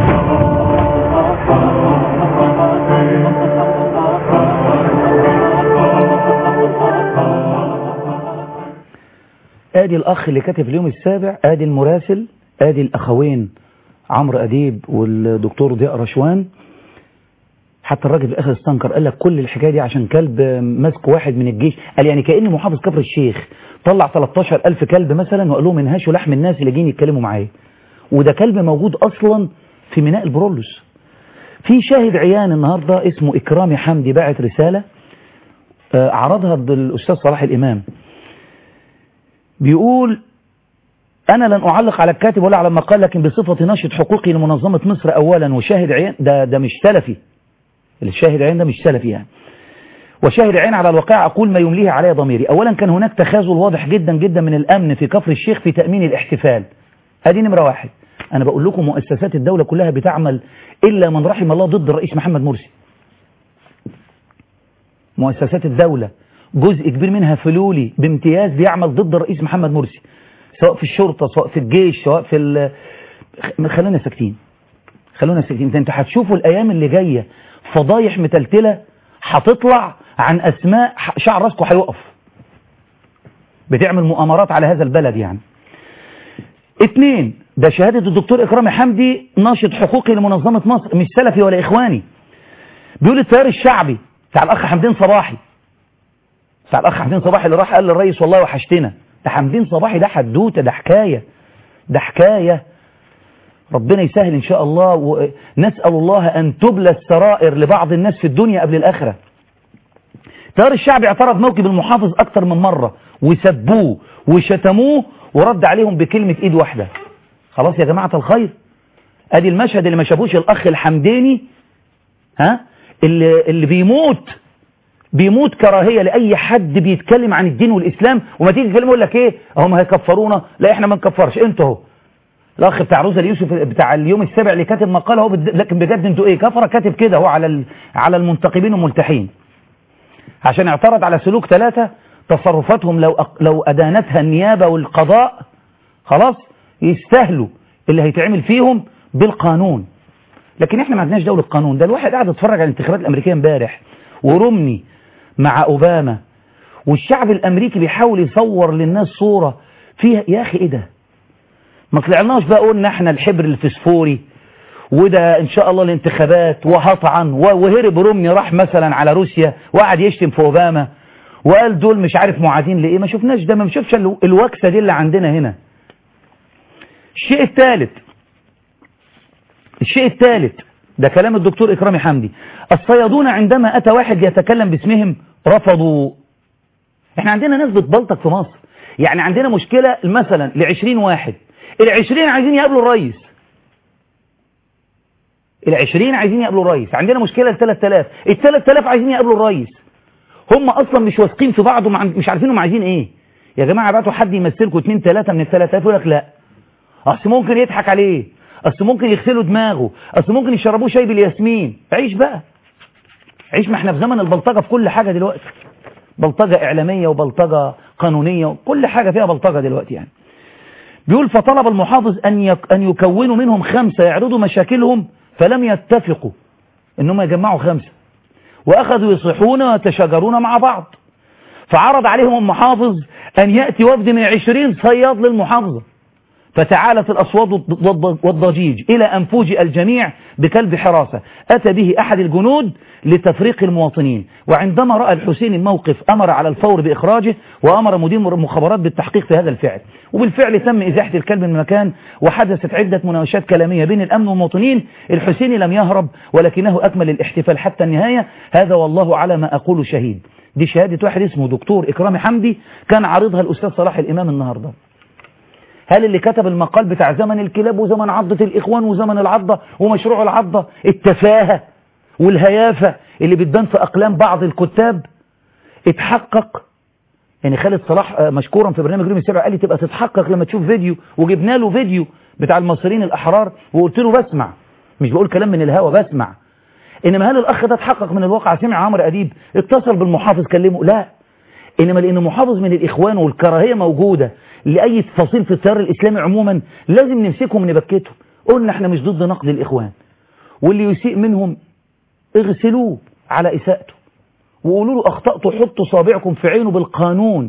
ادي الاخ اللي كاتب اليوم السابع ادي المراسل ادي الاخوين عمرو اديب والدكتور ضياء رشوان حتى الراجل في الاخر استنكر قال لك كل الحكايه دي عشان كلب ماسك واحد من الجيش قال يعني كان محافظ كفر الشيخ طلع 13000 كلب مثلا وقال لهم انهاشوا لحم الناس اللي جايين يتكلموا معايا وده كلب موجود اصلا في ميناء البرولوس في شاهد عيان النهارده اسمه اكرامي حمدي باعت رساله آه، عرضها ضد الاستاذ صلاح الامام بيقول أنا لن أعلق على الكاتب ولا على المقال لكن بصفة ناشط حقوقي لمنظمة مصر أولا وشاهد عيان ده, ده مش سلفي الشاهد عيان ده مش سلفي يعني وشاهد عين على الواقع أقول ما يمليه علي ضميري أولا كان هناك تخاذل واضح جدا جدا من الأمن في كفر الشيخ في تأمين الاحتفال هذه نمرة واحد أنا بقول لكم مؤسسات الدولة كلها بتعمل إلا من رحم الله ضد الرئيس محمد مرسي مؤسسات الدولة جزء كبير منها فلولي بامتياز بيعمل ضد الرئيس محمد مرسي سواء في الشرطة سواء في الجيش سواء في ال... خ- خلونا ساكتين خلونا ساكتين انت انت هتشوفوا الايام اللي جايه فضايح متلتله هتطلع عن اسماء ح- شعر راسكم هيقف بتعمل مؤامرات على هذا البلد يعني اتنين ده شهادة الدكتور إكرامي حمدي ناشط حقوقي لمنظمة مصر مش سلفي ولا إخواني بيقول التيار الشعبي بتاع الأخ حمدين صباحي بتاع الأخ حمدين صباحي اللي راح قال للرئيس والله وحشتنا ده حمدين صباحي ده حدوتة ده حكاية ده حكاية ربنا يسهل إن شاء الله ونسأل الله أن تبلى السرائر لبعض الناس في الدنيا قبل الآخرة التيار الشعبي اعترض موكب المحافظ أكتر من مرة وسبوه وشتموه ورد عليهم بكلمة إيد واحدة خلاص يا جماعة الخير ادي المشهد اللي ما شافوش الاخ الحمداني ها اللي, اللي بيموت بيموت كراهية لأي حد بيتكلم عن الدين والإسلام وما تيجي تكلمه يقول لك إيه هم هيكفرونا لا إحنا ما نكفرش أنتوا اهو الأخ بتاع روزا اليوسف بتاع اليوم السابع اللي كاتب مقال اهو بد... لكن بجد أنتوا إيه كفرة كاتب كده هو على ال... على المنتقبين والملتحين عشان اعترض على سلوك ثلاثة تصرفاتهم لو أق... لو أدانتها النيابة والقضاء خلاص يستاهلوا اللي هيتعمل فيهم بالقانون لكن احنا ما عندناش دولة قانون ده الواحد قاعد يتفرج على الانتخابات الأمريكية امبارح ورمني مع أوباما والشعب الأمريكي بيحاول يصور للناس صورة فيها يا أخي إيه ده ما طلعناش بقى قلنا احنا الحبر الفسفوري وده ان شاء الله الانتخابات وهطعن وهرب رومني راح مثلا على روسيا وقعد يشتم في اوباما وقال دول مش عارف معادين لايه ما شفناش ده ما شفش الوكسه دي اللي عندنا هنا الشيء الثالث الشيء الثالث ده كلام الدكتور إكرامي حمدي الصيادون عندما أتى واحد يتكلم باسمهم رفضوا احنا عندنا ناس بتبلطك في مصر يعني عندنا مشكلة مثلا لعشرين واحد العشرين عايزين يقابلوا الرئيس العشرين عايزين يقابلوا الرئيس عندنا مشكلة لثلاث تلاف الثلاث تلاف عايزين يقابلوا الرئيس هم أصلا مش واثقين في بعض ومش عارفين هم عايزين ايه يا جماعة بعتوا حد يمثلكم اتنين تلاتة من الثلاث تلاف يقول لك لا اصل ممكن يضحك عليه اصل ممكن يغسلوا دماغه اصل ممكن يشربوه شاي بالياسمين عيش بقى عيش ما احنا في زمن البلطجة في كل حاجة دلوقتي بلطجة اعلامية وبلطجة قانونية وكل حاجة فيها بلطجة دلوقتي يعني بيقول فطلب المحافظ أن, يك أن يكونوا منهم خمسة يعرضوا مشاكلهم فلم يتفقوا انهم يجمعوا خمسة واخذوا يصيحون ويتشاجرون مع بعض فعرض عليهم المحافظ أن يأتي وفد من عشرين صياد للمحافظة فتعالت الأصوات والضجيج إلى أن فوجئ الجميع بكلب حراسة أتى به أحد الجنود لتفريق المواطنين وعندما رأى الحسين الموقف أمر على الفور بإخراجه وأمر مدير المخابرات بالتحقيق في هذا الفعل وبالفعل تم إزاحة الكلب من المكان وحدثت عدة مناوشات كلامية بين الأمن والمواطنين الحسين لم يهرب ولكنه أكمل الاحتفال حتى النهاية هذا والله على ما أقول شهيد دي شهادة واحد اسمه دكتور إكرامي حمدي كان عارضها الأستاذ صلاح الإمام النهاردة هل اللي كتب المقال بتاع زمن الكلاب وزمن عضة الإخوان وزمن العضة ومشروع العضة التفاهة والهيافة اللي بتبان في أقلام بعض الكتاب اتحقق يعني خالد صلاح مشكورا في برنامج ريم السبع قال لي تبقى تتحقق لما تشوف فيديو وجبنا له فيديو بتاع المصريين الأحرار وقلت له بسمع مش بقول كلام من الهوا بسمع إنما هل الأخ ده اتحقق من الواقع سمع عمرو أديب اتصل بالمحافظ كلمه لا إنما لأن محافظ من الإخوان والكراهية موجودة لأي تفاصيل في التيار الإسلامي عموما لازم نمسكهم نبكتهم قلنا احنا مش ضد نقد الإخوان واللي يسيء منهم اغسلوه على إساءته وقولوا له أخطأتوا حطوا صابعكم في عينه بالقانون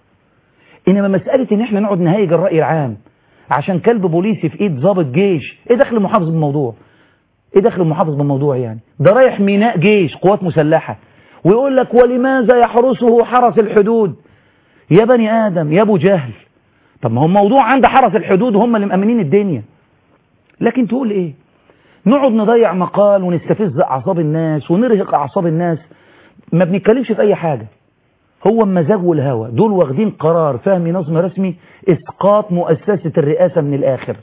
إنما مسألة إن احنا نقعد نهيج الرأي العام عشان كلب بوليسي في إيد ضابط جيش إيه دخل المحافظ بالموضوع إيه دخل المحافظ بالموضوع يعني ده رايح ميناء جيش قوات مسلحة ويقول لك ولماذا يحرسه حرس الحدود يا بني آدم يا أبو جهل طب ما هو الموضوع عند حرس الحدود هم اللي مأمنين الدنيا لكن تقول ايه نقعد نضيع مقال ونستفز اعصاب الناس ونرهق اعصاب الناس ما بنتكلمش في اي حاجة هو المزاج والهوى دول واخدين قرار فهمي نظم رسمي اسقاط مؤسسة الرئاسة من الاخر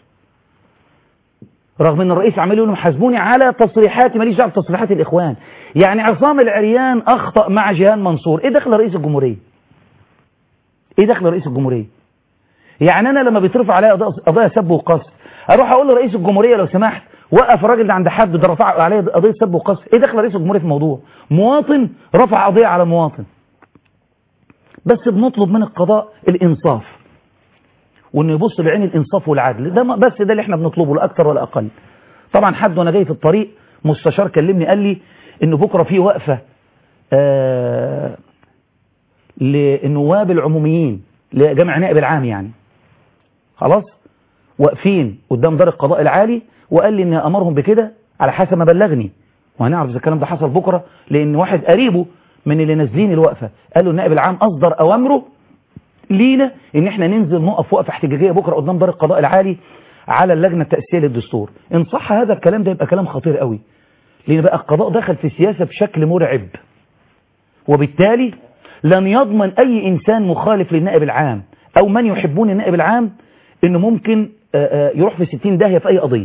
رغم ان الرئيس عمال يقول حاسبوني على تصريحاتي ماليش دعوه بتصريحات الاخوان يعني عصام العريان اخطا مع جيهان منصور ايه دخل رئيس الجمهوريه ايه دخل رئيس الجمهوريه يعني انا لما بيترفع عليا قضايا سب وقصف اروح اقول لرئيس الجمهوريه لو سمحت وقف الراجل ده عند حد ده رفع عليه قضيه سب وقصف ايه دخل رئيس الجمهوريه في الموضوع مواطن رفع قضيه على مواطن بس بنطلب من القضاء الانصاف وانه يبص بعين الانصاف والعدل ده بس ده اللي احنا بنطلبه لا اكتر ولا اقل طبعا حد وانا جاي في الطريق مستشار كلمني قال لي انه بكره في وقفه آه للنواب العموميين لجمع نائب العام يعني خلاص واقفين قدام دار القضاء العالي وقال لي ان امرهم بكده على حسب ما بلغني وهنعرف اذا الكلام ده حصل بكره لان واحد قريبه من اللي نازلين الوقفه قال له النائب العام اصدر اوامره لينا ان احنا ننزل نقف وقفه احتجاجيه بكره قدام دار القضاء العالي على اللجنه التاسيسيه للدستور ان صح هذا الكلام ده يبقى كلام خطير قوي لان بقى القضاء دخل في السياسه بشكل مرعب وبالتالي لن يضمن اي انسان مخالف للنائب العام او من يحبون النائب العام انه ممكن آه، آه، يروح في 60 داهيه في اي قضيه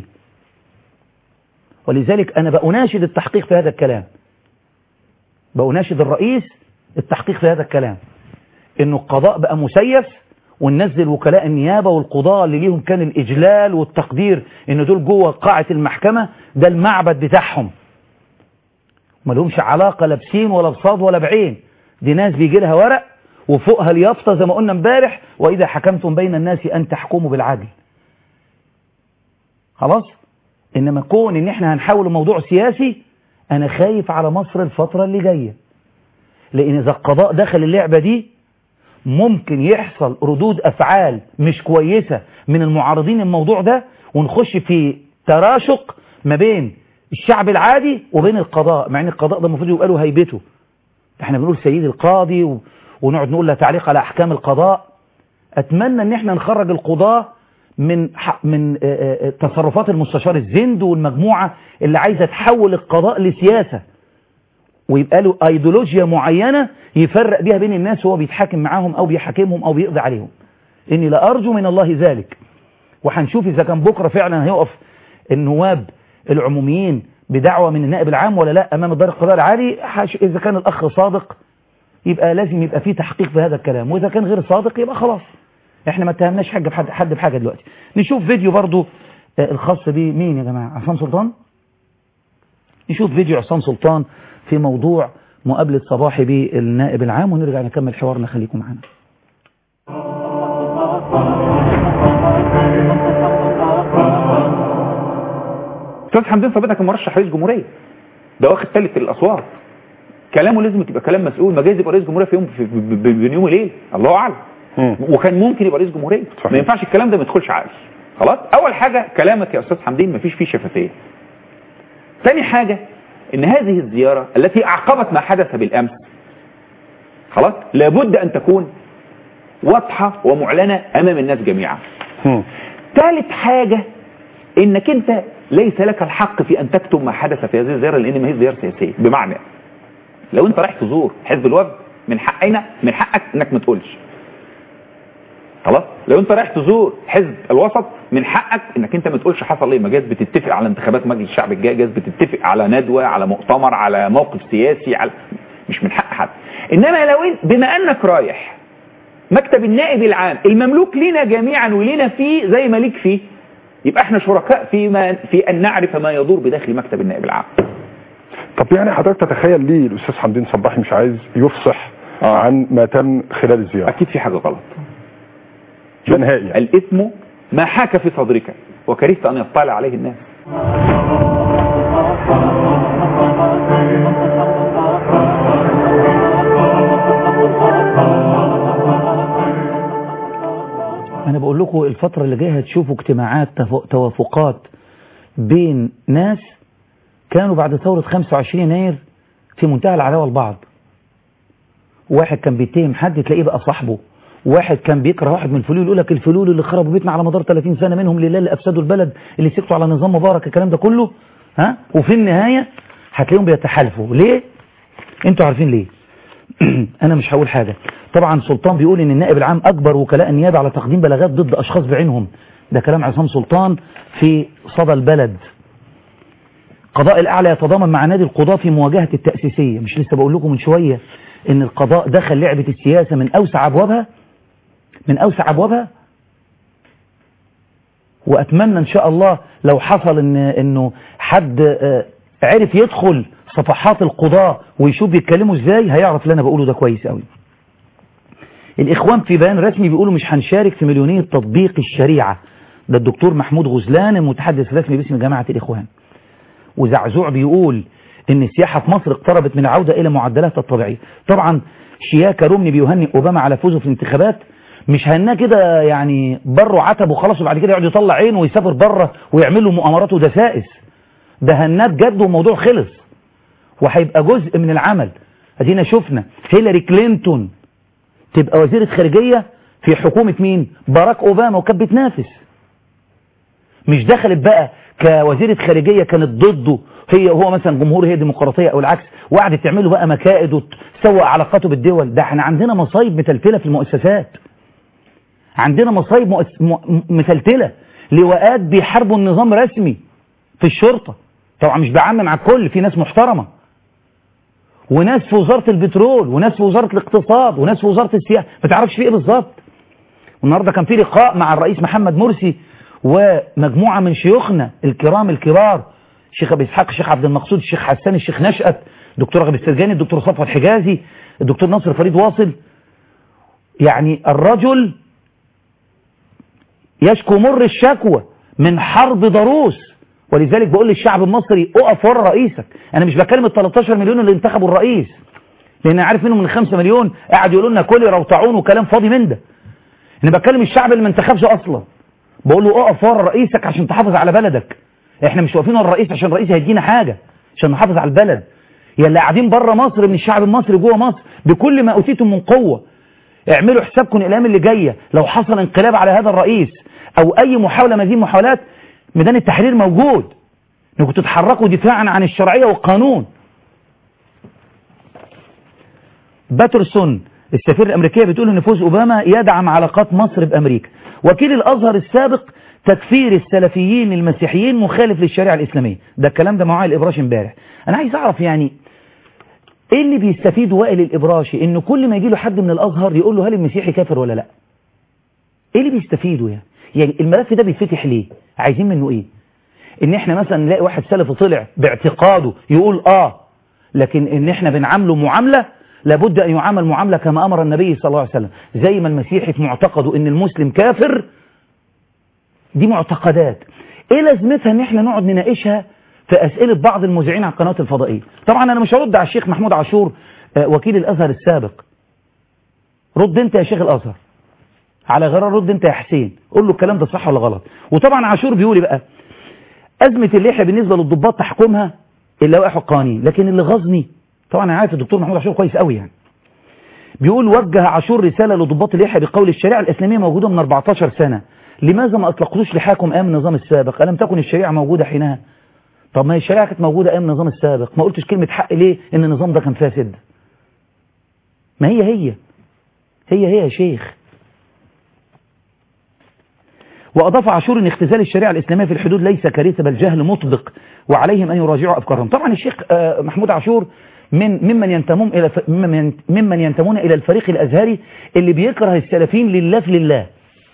ولذلك انا بأناشد التحقيق في هذا الكلام بأناشد الرئيس التحقيق في هذا الكلام انه القضاء بقى مسيف وننزل وكلاء النيابة والقضاء اللي ليهم كان الإجلال والتقدير ان دول جوه قاعة المحكمة ده المعبد بتاعهم ما لهمش علاقة لا بسين ولا بصاد ولا بعين دي ناس بيجي لها ورق وفوقها اليافطة زي ما قلنا امبارح وإذا حكمتم بين الناس أن تحكموا بالعدل خلاص إنما كون إن إحنا هنحول موضوع سياسي أنا خايف على مصر الفترة اللي جاية لأن إذا القضاء دخل اللعبة دي ممكن يحصل ردود أفعال مش كويسة من المعارضين الموضوع ده ونخش في تراشق ما بين الشعب العادي وبين القضاء مع ان القضاء ده المفروض يبقى له هيبته احنا بنقول سيد القاضي و... ونقعد نقول لا تعليق على احكام القضاء اتمنى ان احنا نخرج القضاة من ح... من آه، آه، تصرفات المستشار الزند والمجموعة اللي عايزة تحول القضاء لسياسة ويبقى له ايديولوجيا معينة يفرق بيها بين الناس وهو بيتحاكم معاهم او بيحاكمهم او بيقضي عليهم اني لا ارجو من الله ذلك وهنشوف اذا كان بكرة فعلا هيقف النواب العموميين بدعوة من النائب العام ولا لا امام دار القضاء العالي حاش- اذا كان الاخ صادق يبقى لازم يبقى فيه تحقيق في هذا الكلام واذا كان غير صادق يبقى خلاص احنا ما اتهمناش حاجه بحد حد بحاجه دلوقتي نشوف فيديو برضو آه، الخاص بمين يا جماعه عصام سلطان نشوف فيديو عصام سلطان في موضوع مقابله صباحي بالنائب العام ونرجع نكمل حوارنا خليكم معانا استاذ حمدين ثابت كان مرشح رئيس جمهوريه ده واخد ثالث الاصوات كلامه لازم تبقى كلام مسؤول ما جايز يبقى رئيس جمهوريه في يوم في ب- ب- بين يوم وليل الله اعلم وكان ممكن يبقى رئيس جمهوريه صحيح. ما ينفعش الكلام ده ما يدخلش عقل خلاص اول حاجه كلامك يا استاذ حمدين ما فيش فيه شفافيه ثاني حاجه ان هذه الزياره التي اعقبت ما حدث بالامس خلاص لابد ان تكون واضحه ومعلنه امام الناس جميعا ثالث حاجة انك انت ليس لك الحق في ان تكتم ما حدث في هذه الزيارة لان ما هي زيارة سياسية بمعنى لو انت رايح تزور حزب الوفد من حقنا من حقك انك ما تقولش خلاص لو انت رايح تزور حزب الوسط من حقك انك انت ما تقولش حصل ايه ما جاز بتتفق على انتخابات مجلس الشعب الجاي جاز بتتفق على ندوة على مؤتمر على موقف سياسي على مش من حق حد انما لو انت بما انك رايح مكتب النائب العام المملوك لنا جميعا ولنا فيه زي ما ليك فيه يبقى احنا شركاء في ما في ان نعرف ما يدور بداخل مكتب النائب العام طب يعني حضرتك تتخيل ليه الاستاذ حمدين صباحي مش عايز يفصح آه. عن ما تم خلال الزياره اكيد في حاجه غلط ده نهائي يعني. الاثم ما حاك في صدرك وكرهت ان يطلع عليه الناس انا بقول لكم الفترة اللي جاية هتشوفوا اجتماعات تف- توافقات بين ناس كانوا بعد ثورة 25 يناير في منتهى العداوة لبعض واحد كان بيتهم حد تلاقيه بقى صاحبه واحد كان بيكره واحد من الفلول يقول لك الفلول اللي خربوا بيتنا على مدار 30 سنة منهم لله اللي افسدوا البلد اللي سكتوا على نظام مبارك الكلام ده كله ها وفي النهاية هتلاقيهم بيتحالفوا ليه انتوا عارفين ليه انا مش هقول حاجة طبعا سلطان بيقول ان النائب العام اكبر وكلاء النيابة على تقديم بلاغات ضد اشخاص بعينهم ده كلام عصام سلطان في صدى البلد قضاء الاعلى يتضامن مع نادي القضاة في مواجهة التأسيسية مش لسه بقول لكم من شوية ان القضاء دخل لعبة السياسة من اوسع ابوابها من اوسع ابوابها واتمنى ان شاء الله لو حصل ان انه حد آه، عرف يدخل صفحات القضاء ويشوف بيتكلموا ازاي هيعرف اللي انا بقوله ده كويس قوي الاخوان في بيان رسمي بيقولوا مش هنشارك في مليونية تطبيق الشريعة ده الدكتور محمود غزلان المتحدث الرسمي باسم جماعة الاخوان وزعزوع بيقول ان السياحة في مصر اقتربت من العودة الى معدلاتها الطبيعية طبعا شياكة رومني بيهنئ اوباما على فوزه في الانتخابات مش هناه كده يعني بره عتب وخلاص وبعد كده يقعد يطلع عينه ويسافر بره ويعمل له مؤامرات ودسائس ده هناه بجد والموضوع خلص وهيبقى جزء من العمل ادينا شفنا هيلاري كلينتون تبقى وزيرة خارجية في حكومة مين باراك اوباما وكانت بتنافس مش دخلت بقى كوزيرة خارجية كانت ضده هي هو مثلا جمهور هي ديمقراطية او العكس وقعدت تعمله بقى مكائد وتسوق علاقاته بالدول ده احنا عندنا مصايب متلتلة في المؤسسات عندنا مصايب مؤس... م... متلتلة لواءات بيحاربوا النظام رسمي في الشرطة طبعا مش بعمم على الكل في ناس محترمة وناس في وزارة البترول وناس في وزارة الاقتصاد وناس في وزارة السياحة ما تعرفش في ايه بالظبط والنهارده كان في لقاء مع الرئيس محمد مرسي ومجموعة من شيوخنا الكرام الكبار الشيخ ابي اسحاق الشيخ عبد المقصود الشيخ حسان الشيخ نشأت الدكتور رغب السرجاني الدكتور صفوت حجازي الدكتور ناصر فريد واصل يعني الرجل يشكو مر الشكوى من حرب ضروس ولذلك بقول للشعب المصري اقف ورا رئيسك انا مش بكلم ال 13 مليون اللي انتخبوا الرئيس لان عارف منهم من 5 مليون قاعد يقولوا لنا كل روطعون وكلام فاضي من ده انا بكلم الشعب اللي ما انتخبش اصلا بقول له اقف ورا رئيسك عشان تحافظ على بلدك احنا مش واقفين ورا الرئيس عشان الرئيس هيدينا حاجه عشان نحافظ على البلد يا اللي قاعدين بره مصر من الشعب المصري جوه مصر بكل ما اوتيتم من قوه اعملوا حسابكم الايام اللي جايه لو حصل انقلاب على هذا الرئيس او اي محاوله من هذه المحاولات ميدان التحرير موجود انكم تتحركوا دفاعا عن الشرعيه والقانون باترسون السفير الامريكيه بتقول ان فوز اوباما يدعم علاقات مصر بامريكا وكيل الازهر السابق تكفير السلفيين المسيحيين مخالف للشريعه الاسلاميه ده الكلام ده معايا الابراشي امبارح انا عايز اعرف يعني ايه اللي بيستفيد وائل الابراشي ان كل ما يجي له حد من الازهر يقول له هل المسيحي كافر ولا لا ايه اللي بيستفيدوا يعني يعني الملف ده بيتفتح ليه عايزين منه ايه ان احنا مثلا نلاقي واحد سلفي طلع باعتقاده يقول اه لكن ان احنا بنعامله معامله لابد ان يعامل معامله كما امر النبي صلى الله عليه وسلم زي ما المسيحي في معتقده ان المسلم كافر دي معتقدات ايه لازمتها ان احنا نقعد نناقشها في اسئله بعض المذيعين على القنوات الفضائيه طبعا انا مش هرد على الشيخ محمود عاشور آه، وكيل الازهر السابق رد انت يا شيخ الازهر على غرار رد انت يا حسين قول له الكلام ده صح ولا غلط وطبعا عاشور بيقول بقى ازمه اللحيه بالنسبه للضباط تحكمها اللوائح والقوانين لكن اللي غزني طبعا انا عارف الدكتور محمود عاشور كويس قوي يعني بيقول وجه عاشور رساله لضباط اللحيه بقول الشريعه الاسلاميه موجوده من 14 سنه لماذا ما اطلقتوش لحاكم ايام النظام السابق الم تكن الشريعه موجوده حينها طب ما هي الشريعه كانت موجوده ايام النظام السابق ما قلتش كلمه حق ليه ان النظام ده كان فاسد ما هي هي هي هي يا شيخ وأضاف عاشور أن اختزال الشريعة الإسلامية في الحدود ليس كارثة بل جهل مطبق وعليهم أن يراجعوا أفكارهم طبعا الشيخ آه، محمود عاشور من ممن ينتمون إلى ف- ممن ممن ينتمون إلى الفريق الأزهري اللي بيكره السلفيين لله في لله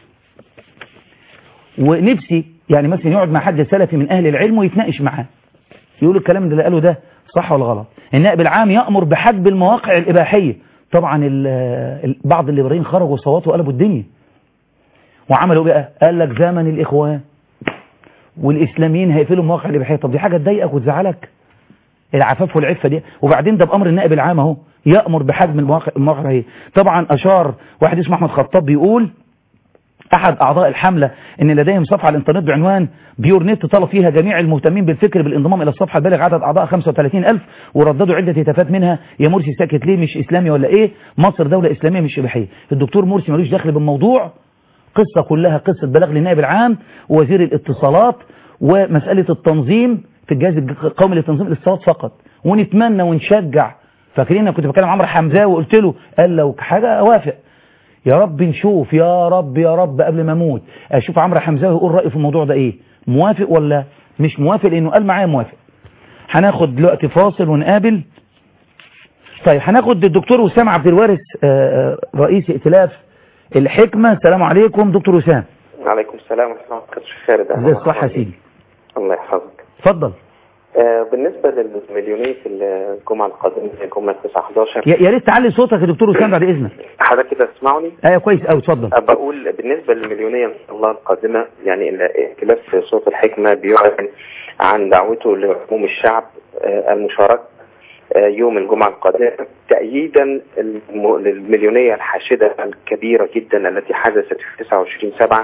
ونفسي يعني مثلا يقعد مع حد سلفي من أهل العلم ويتناقش معاه يقول الكلام اللي قاله ده صح ولا غلط النائب العام يأمر بحجب المواقع الإباحية طبعا ال- ال- بعض الليبراليين خرجوا وصوتوا وقلبوا الدنيا وعملوا بقى قال لك زمن الإخوان والإسلاميين هيقفلوا المواقع الإباحية طب دي حاجة تضايقك وتزعلك العفاف والعفة دي وبعدين ده بأمر النائب العام اهو يأمر بحجم المواقع المواقع هي طبعا أشار واحد اسمه أحمد خطاب بيقول أحد أعضاء الحملة إن لديهم صفحة على الإنترنت بعنوان بيور نت طلب فيها جميع المهتمين بالفكر بالانضمام إلى الصفحة البالغ عدد أعضاء 35000 ورددوا عدة هتافات منها يا مرسي ساكت ليه مش إسلامي ولا إيه مصر دولة إسلامية مش إباحية الدكتور مرسي ملوش دخل بالموضوع قصة كلها قصة بلاغ للنائب العام ووزير الاتصالات ومسألة التنظيم في الجهاز القومي لتنظيم الاتصالات فقط ونتمنى ونشجع فاكرين انا كنت بكلم عمرو حمزاوي وقلت له قال لو حاجة اوافق يا رب نشوف يا رب يا رب قبل ما اموت اشوف عمرو حمزاوي يقول رأيه في الموضوع ده ايه موافق ولا مش موافق لانه قال معايا موافق هناخد دلوقتي فاصل ونقابل طيب هناخد الدكتور وسام عبد الوارث آه، آه، رئيس ائتلاف الحكمة السلام عليكم دكتور وسام عليكم السلام ورحمة الله وبركاته شيخ خالد ازي الصحة يا سيدي الله يحفظك اتفضل آه بالنسبة للمليونية الجمعة القادمة الجمعة 9 11 يا يا ريت تعلي صوتك يا دكتور وسام بعد اذنك حضرتك كده تسمعني ايوه كويس قوي اتفضل آه، بقول بالنسبة للمليونية إن شاء الله القادمة يعني الائتلاف في صوت الحكمة بيعلن عن دعوته لعموم الشعب آه، المشاركة آه، يوم الجمعة القادمة تأييدا الم- للمليونية الحاشدة الكبيرة جدا التي حدثت في 29 7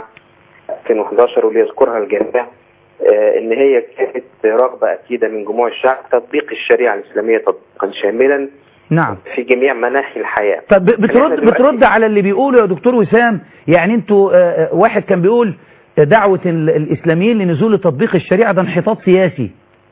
2011 واللي يذكرها الجميع آه، ان هي كانت رغبة اكيدة من جموع الشعب تطبيق الشريعة الاسلامية تطبيقا شاملا نعم في جميع مناحي الحياة طب بترد إحنا دلوقتي- بترد على اللي بيقوله يا دكتور وسام يعني انتوا آه، آه، واحد كان بيقول دعوة ال- الإسلاميين لنزول تطبيق الشريعة ده انحطاط سياسي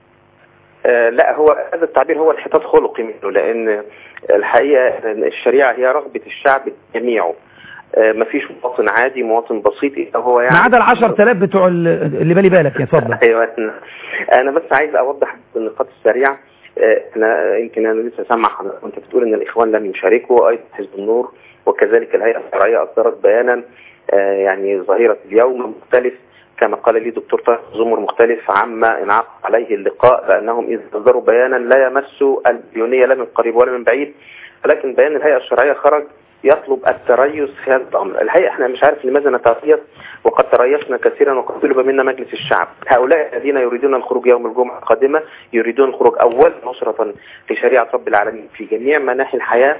آه، لا هو هذا التعبير هو انحطاط خلقي منه لان الحقيقه إن الشريعه هي رغبه الشعب جميعه آه، مفيش مواطن عادي مواطن بسيط إلا هو يعني ما عدا ال 10000 بتوع ال- اللي بالي بالك يا اتفضل ايوه انا بس عايز اوضح النقاط السريعه آه، انا يمكن انا لسه سامع حضرتك وانت بتقول ان الاخوان لم يشاركوا ايضا حزب النور وكذلك الهيئه الشرعيه اصدرت بيانا آه، يعني ظهيره اليوم مختلف كما قال لي دكتور طارق زمر مختلف عما انعقد عليه اللقاء بانهم اذا اصدروا بيانا لا يمس البيونيه لا من قريب ولا من بعيد ولكن بيان الهيئه الشرعيه خرج يطلب التريث في هذا الامر، الحقيقه احنا مش عارف لماذا نتريث وقد تريثنا كثيرا وقد طلب منا مجلس الشعب، هؤلاء الذين يريدون الخروج يوم الجمعه القادمه يريدون الخروج اولا نصره لشريعه رب العالمين في جميع مناحي الحياه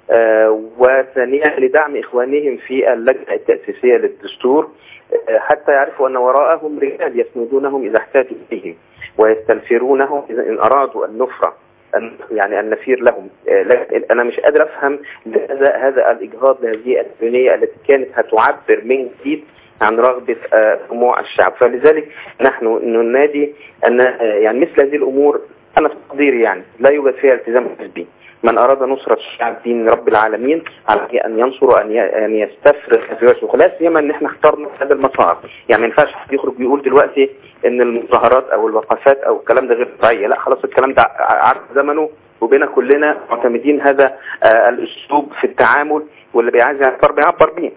آه، وثانيا لدعم اخوانهم في اللجنه التاسيسيه للدستور آه، حتى يعرفوا ان وراءهم رجال يسندونهم اذا احتاجوا اليهم ويستنفرونهم اذا ان ارادوا النفره أن يعني أن نفير لهم آه، لا- أنا مش قادر أفهم هذا هذا الإجهاض لهذه البنية التي كانت هتعبر من جديد عن رغبة آه، جموع الشعب فلذلك نحن ننادي أن آه، يعني مثل هذه الأمور أنا في تقديري يعني لا يوجد فيها التزام حزبي من أراد نصرة الشعب دين رب العالمين عليه أن ينصر وأن ي- أن يستفرغ في وجهه لا سيما أن احنا اخترنا هذا المسار يعني ما ينفعش حد يخرج ويقول دلوقتي أن المظاهرات أو الوقفات أو الكلام ده غير طبيعية لا خلاص الكلام ده ع- عارف زمنه وبنا كلنا معتمدين هذا آه، الأسلوب في التعامل واللي بيعايز يعبر بيعبر بيه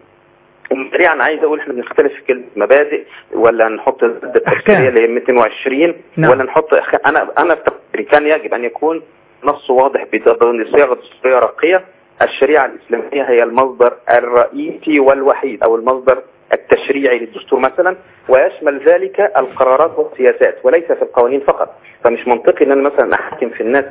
سريعا عايز اقول احنا بنختلف في كلمه مبادئ ولا نحط الماده التفسيريه اللي هي 220 نعم. ولا نحط انا انا في تقديري كان يجب ان يكون نص واضح بصياغه دستوريه راقيه الشريعه الاسلاميه هي المصدر الرئيسي والوحيد او المصدر التشريعي للدستور مثلا ويشمل ذلك القرارات والسياسات وليس في القوانين فقط فمش منطقي ان انا مثلا احكم في الناس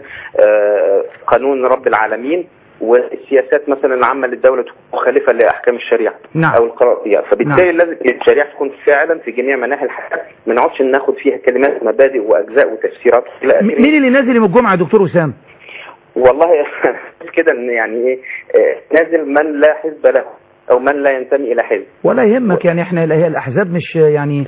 آه، قانون رب العالمين والسياسات مثلا العامه للدوله تكون مخالفه لاحكام الشريعه نعم. او القرار فيها فبالتالي لازم الشريعه تكون فعلا في جميع مناحي الحياه ما نقعدش ناخد فيها كلمات مبادئ واجزاء وتفسيرات الى م- اخره مين اللي نازل يوم الجمعة يا دكتور وسام والله كده ان يعني ايه آه، نازل من لا حزب له او من لا ينتمي الى حزب ولا يهمك يعني احنا هي الأحزاب مش يعني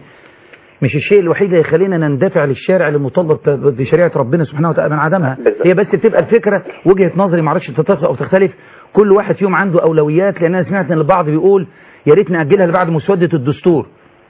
مش الشيء الوحيد اللي يخلينا نندفع للشارع للمطالب بشريعة ربنا سبحانه وتعالى من عدمها بالظبط. هي بس بتبقى الفكرة وجهة نظري معرفش تتفق أو تختلف كل واحد فيهم عنده أولويات لأن أنا سمعت إن البعض بيقول يا ريت نأجلها لبعد مسودة الدستور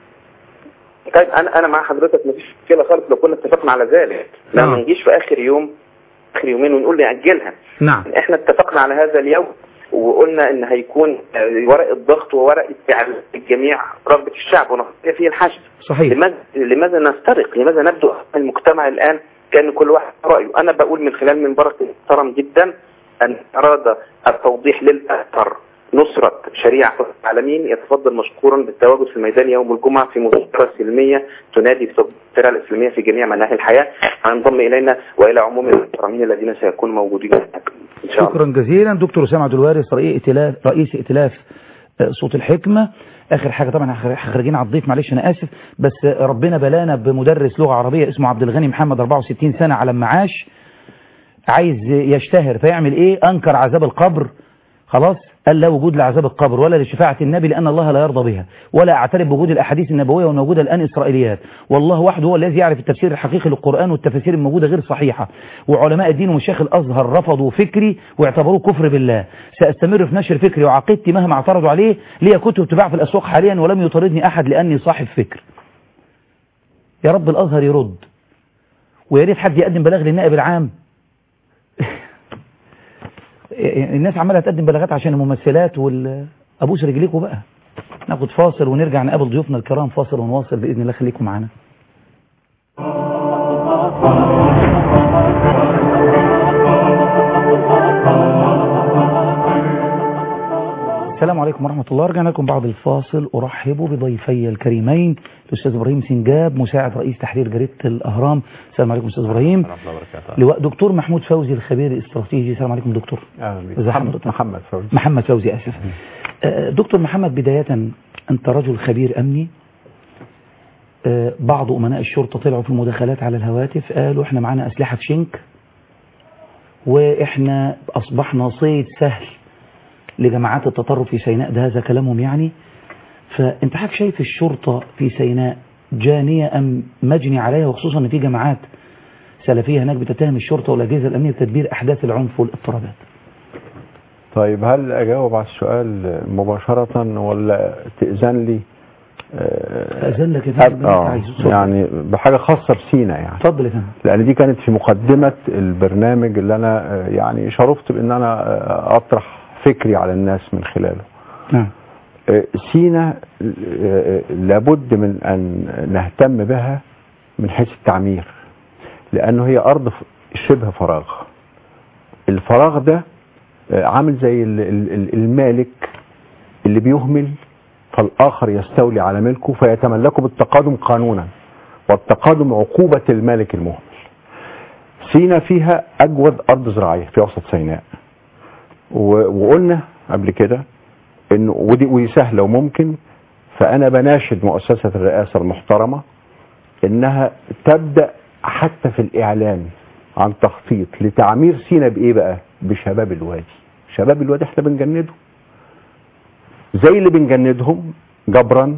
طيب انا انا مع حضرتك مفيش مشكله خالص لو كنا اتفقنا على ذلك لا نعم. ما نجيش في اخر يوم اخر يومين ونقول ناجلها نعم احنا اتفقنا على هذا اليوم وقلنا ان هيكون آه، ورقه ضغط وورقه فعل الجميع رغبه الشعب ونستطيع فيه الحشد صحيح لماذا لماذا نسترق لماذا نبدو المجتمع الان كان كل واحد رايه انا بقول من خلال منبرك محترم جدا ان اراد التوضيح للاثر نصرة شريعة رب العالمين يتفضل مشكورا بالتواجد في الميدان يوم الجمعة في مظاهرة سلمية تنادي بتطبيق الشريعة الإسلامية في جميع مناحي الحياة هينضم إلينا وإلى عموم المحترمين الذين سيكونوا موجودين هناك إن شاء الله شكرا جزيلا دكتور أسامة عبد الوارث رئيس ائتلاف رئيس ائتلاف آه، صوت الحكمة آخر حاجة طبعا إحنا خارجين على الضيف معلش أنا آسف بس آه، ربنا بلانا بمدرس لغة عربية اسمه عبد الغني محمد 64 سنة على المعاش عايز يشتهر فيعمل إيه أنكر عذاب القبر خلاص قال لا وجود لعذاب القبر ولا لشفاعة النبي لأن الله لا يرضى بها ولا أعترف بوجود الأحاديث النبوية والموجودة الآن إسرائيليات والله وحده هو الذي يعرف التفسير الحقيقي للقرآن والتفاسير الموجودة غير صحيحة وعلماء الدين ومشايخ الأزهر رفضوا فكري واعتبروه كفر بالله سأستمر في نشر فكري وعقيدتي مهما اعترضوا عليه لي كتب تباع في الأسواق حاليا ولم يطردني أحد لأني صاحب فكر يا رب الأزهر يرد ويا ريت حد يقدم بلاغ للنائب العام الناس عماله تقدم بلاغات عشان الممثلات وال ابوس رجليكوا بقى ناخد فاصل ونرجع نقابل ضيوفنا الكرام فاصل ونواصل باذن الله خليكم معانا السلام عليكم ورحمة الله رجعنا لكم بعد الفاصل أرحب بضيفي الكريمين الأستاذ إبراهيم سنجاب مساعد رئيس تحرير جريدة الأهرام السلام عليكم أستاذ إبراهيم لواء دكتور محمود فوزي الخبير الاستراتيجي السلام عليكم دكتور إزي حضرتك؟ محمد فوزي محمد فوزي آسف آه، دكتور محمد بداية أنت رجل خبير أمني آه، بعض أمناء الشرطة طلعوا في مداخلات على الهواتف قالوا احنا معانا أسلحة في شنك واحنا أصبحنا صيد سهل لجماعات التطرف في سيناء ده هذا كلامهم يعني فانت حضرتك شايف الشرطة في سيناء جانية أم مجني عليها وخصوصا ان في جماعات سلفية هناك بتتهم الشرطة والأجهزة الأمنية بتدبير أحداث العنف والاضطرابات طيب هل اجاوب على السؤال مباشرة ولا تأذن لي آه، فأذن لك يا أب- فندم اللي انت آه، عايزه اتفضل. يعني بحاجة خاصة بسينا يعني اتفضل يا فندم لان دي كانت في مقدمة البرنامج اللي انا آه، يعني شرفت بان انا آه، اطرح فكري على الناس من خلاله نعم آه، سينا آه، لابد من ان نهتم بها من حيث التعمير لانه هي ارض ف- شبه فراغ الفراغ ده آه، عامل زي ال- ال- ال- المالك اللي بيهمل فالاخر يستولي على ملكه فيتملكه بالتقادم قانونا والتقادم عقوبة المالك المهمل سينا فيها اجود ارض زراعية في وسط سيناء و- وقلنا قبل كده انه ودي ودي سهله وممكن فانا بناشد مؤسسه الرئاسه المحترمه انها تبدا حتى في الاعلان عن تخطيط لتعمير سينا بايه بقى؟ بشباب الوادي. شباب الوادي احنا بنجنده. زي اللي بنجندهم جبرا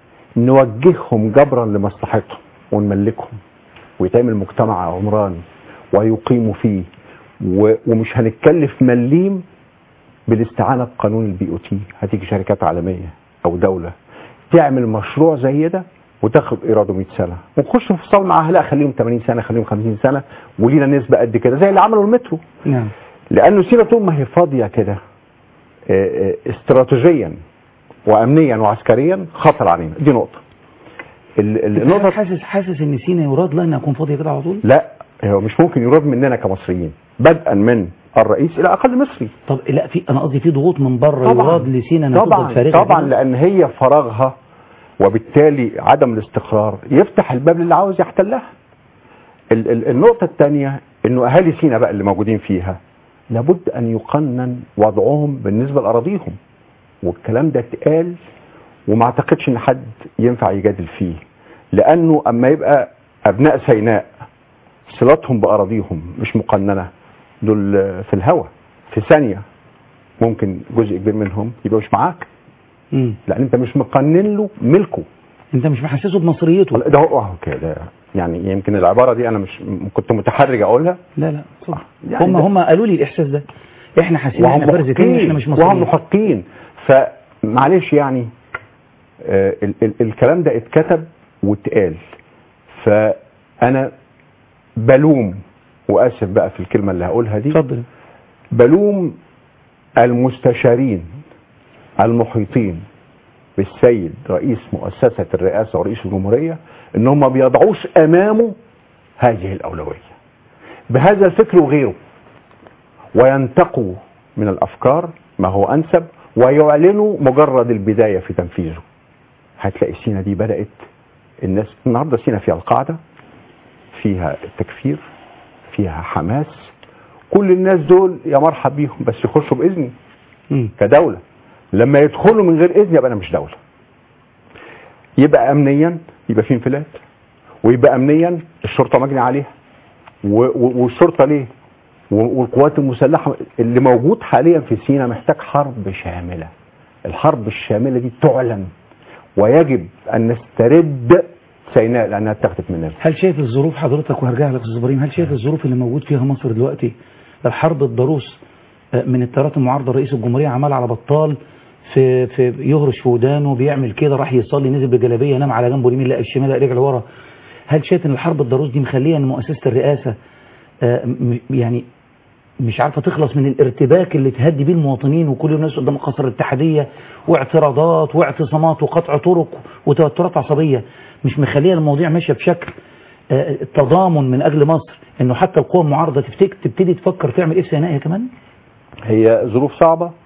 نوجههم جبرا لمصلحتهم ونملكهم ويتعمل مجتمع عمراني ويقيموا فيه و- ومش هنتكلف مليم بالاستعانه بقانون البي او تي هتيجي شركات عالميه او دوله تعمل مشروع زي ده وتاخد ايراده 100 سنه ونخش في فصال معاها لا خليهم 80 سنه خليهم 50 سنه ولينا نسبه قد كده زي اللي عملوا المترو نعم لانه سينا طول ما هي فاضيه كده آه، آه، استراتيجيا وامنيا وعسكريا خطر علينا دي نقطه ال- ال- النقطة النقطه حاسس حاسس ان سينا يراد لها انها تكون فاضية كده على طول لا هو مش ممكن يراد مننا كمصريين بدءا من الرئيس الى اقل مصري طب لا في انا قصدي في ضغوط من بره يراد لسينا انها طبعا تفضل فارغة طبعا كده؟ لان هي فراغها وبالتالي عدم الاستقرار يفتح الباب للي عاوز يحتلها ال ال النقطة الثانية انه اهالي سينا بقى اللي موجودين فيها لابد ان يقنن وضعهم بالنسبة لاراضيهم والكلام ده اتقال وما اعتقدش ان حد ينفع يجادل فيه لانه اما يبقى ابناء سيناء صلاتهم باراضيهم مش مقننة دول في الهوى في ثانية ممكن جزء كبير منهم يبقى مش معاك مم. لان انت مش مقنن له ملكه انت مش محسسه بمصريته ده هو أهو كده يعني يمكن العباره دي انا مش م- كنت متحرج اقولها لا لا اتفضل يعني هم ده- هم قالوا لي الاحساس ده احنا حاسين وهم احنا برز تاني احنا مش محقين مصريين وهم محقين فمعلش يعني آه ال ال الكلام ده اتكتب واتقال فانا بلوم واسف بقى في الكلمه اللي هقولها دي اتفضل بلوم المستشارين المحيطين بالسيد رئيس مؤسسة الرئاسة ورئيس الجمهورية ان هم ما بيضعوش امامه هذه الاولوية بهذا الفكر وغيره وينتقوا من الافكار ما هو انسب ويعلنوا مجرد البداية في تنفيذه هتلاقي سينا دي بدأت الناس النهاردة سينا فيها القاعدة فيها التكفير فيها حماس كل الناس دول يا مرحب بيهم بس يخشوا باذني مم. كدوله لما يدخلوا من غير اذن يبقى انا مش دوله يبقى امنيا يبقى في انفلات ويبقى امنيا الشرطه مجني عليها و- و- والشرطه ليه و- والقوات المسلحه اللي موجود حاليا في سينا محتاج حرب شامله الحرب الشامله دي تعلن ويجب ان نسترد سيناء لانها اتخذت مننا هل شايف الظروف حضرتك وهرجع لك استاذ ابراهيم هل شايف الظروف اللي موجود فيها مصر دلوقتي الحرب الضروس آه، من التيارات المعارضه رئيس الجمهوريه عمال على بطال في في يهرش في ودانه بيعمل كده راح يصلي نزل بجلابيه نام على جنبه اليمين لقى الشمال لقى رجع لورا هل شايف ان الحرب الضروس دي مخليه ان مؤسسه الرئاسه آه، م- يعني مش عارفه تخلص من الارتباك اللي تهدي بيه المواطنين وكل الناس قدام قصر الاتحاديه واعتراضات واعتصامات وقطع طرق وتوترات عصبيه مش مخليه المواضيع ماشيه بشكل آه، تضامن من اجل مصر انه حتى القوى المعارضه تفتك تبتدي تفكر تعمل ايه في سيناء هي كمان هي ظروف صعبة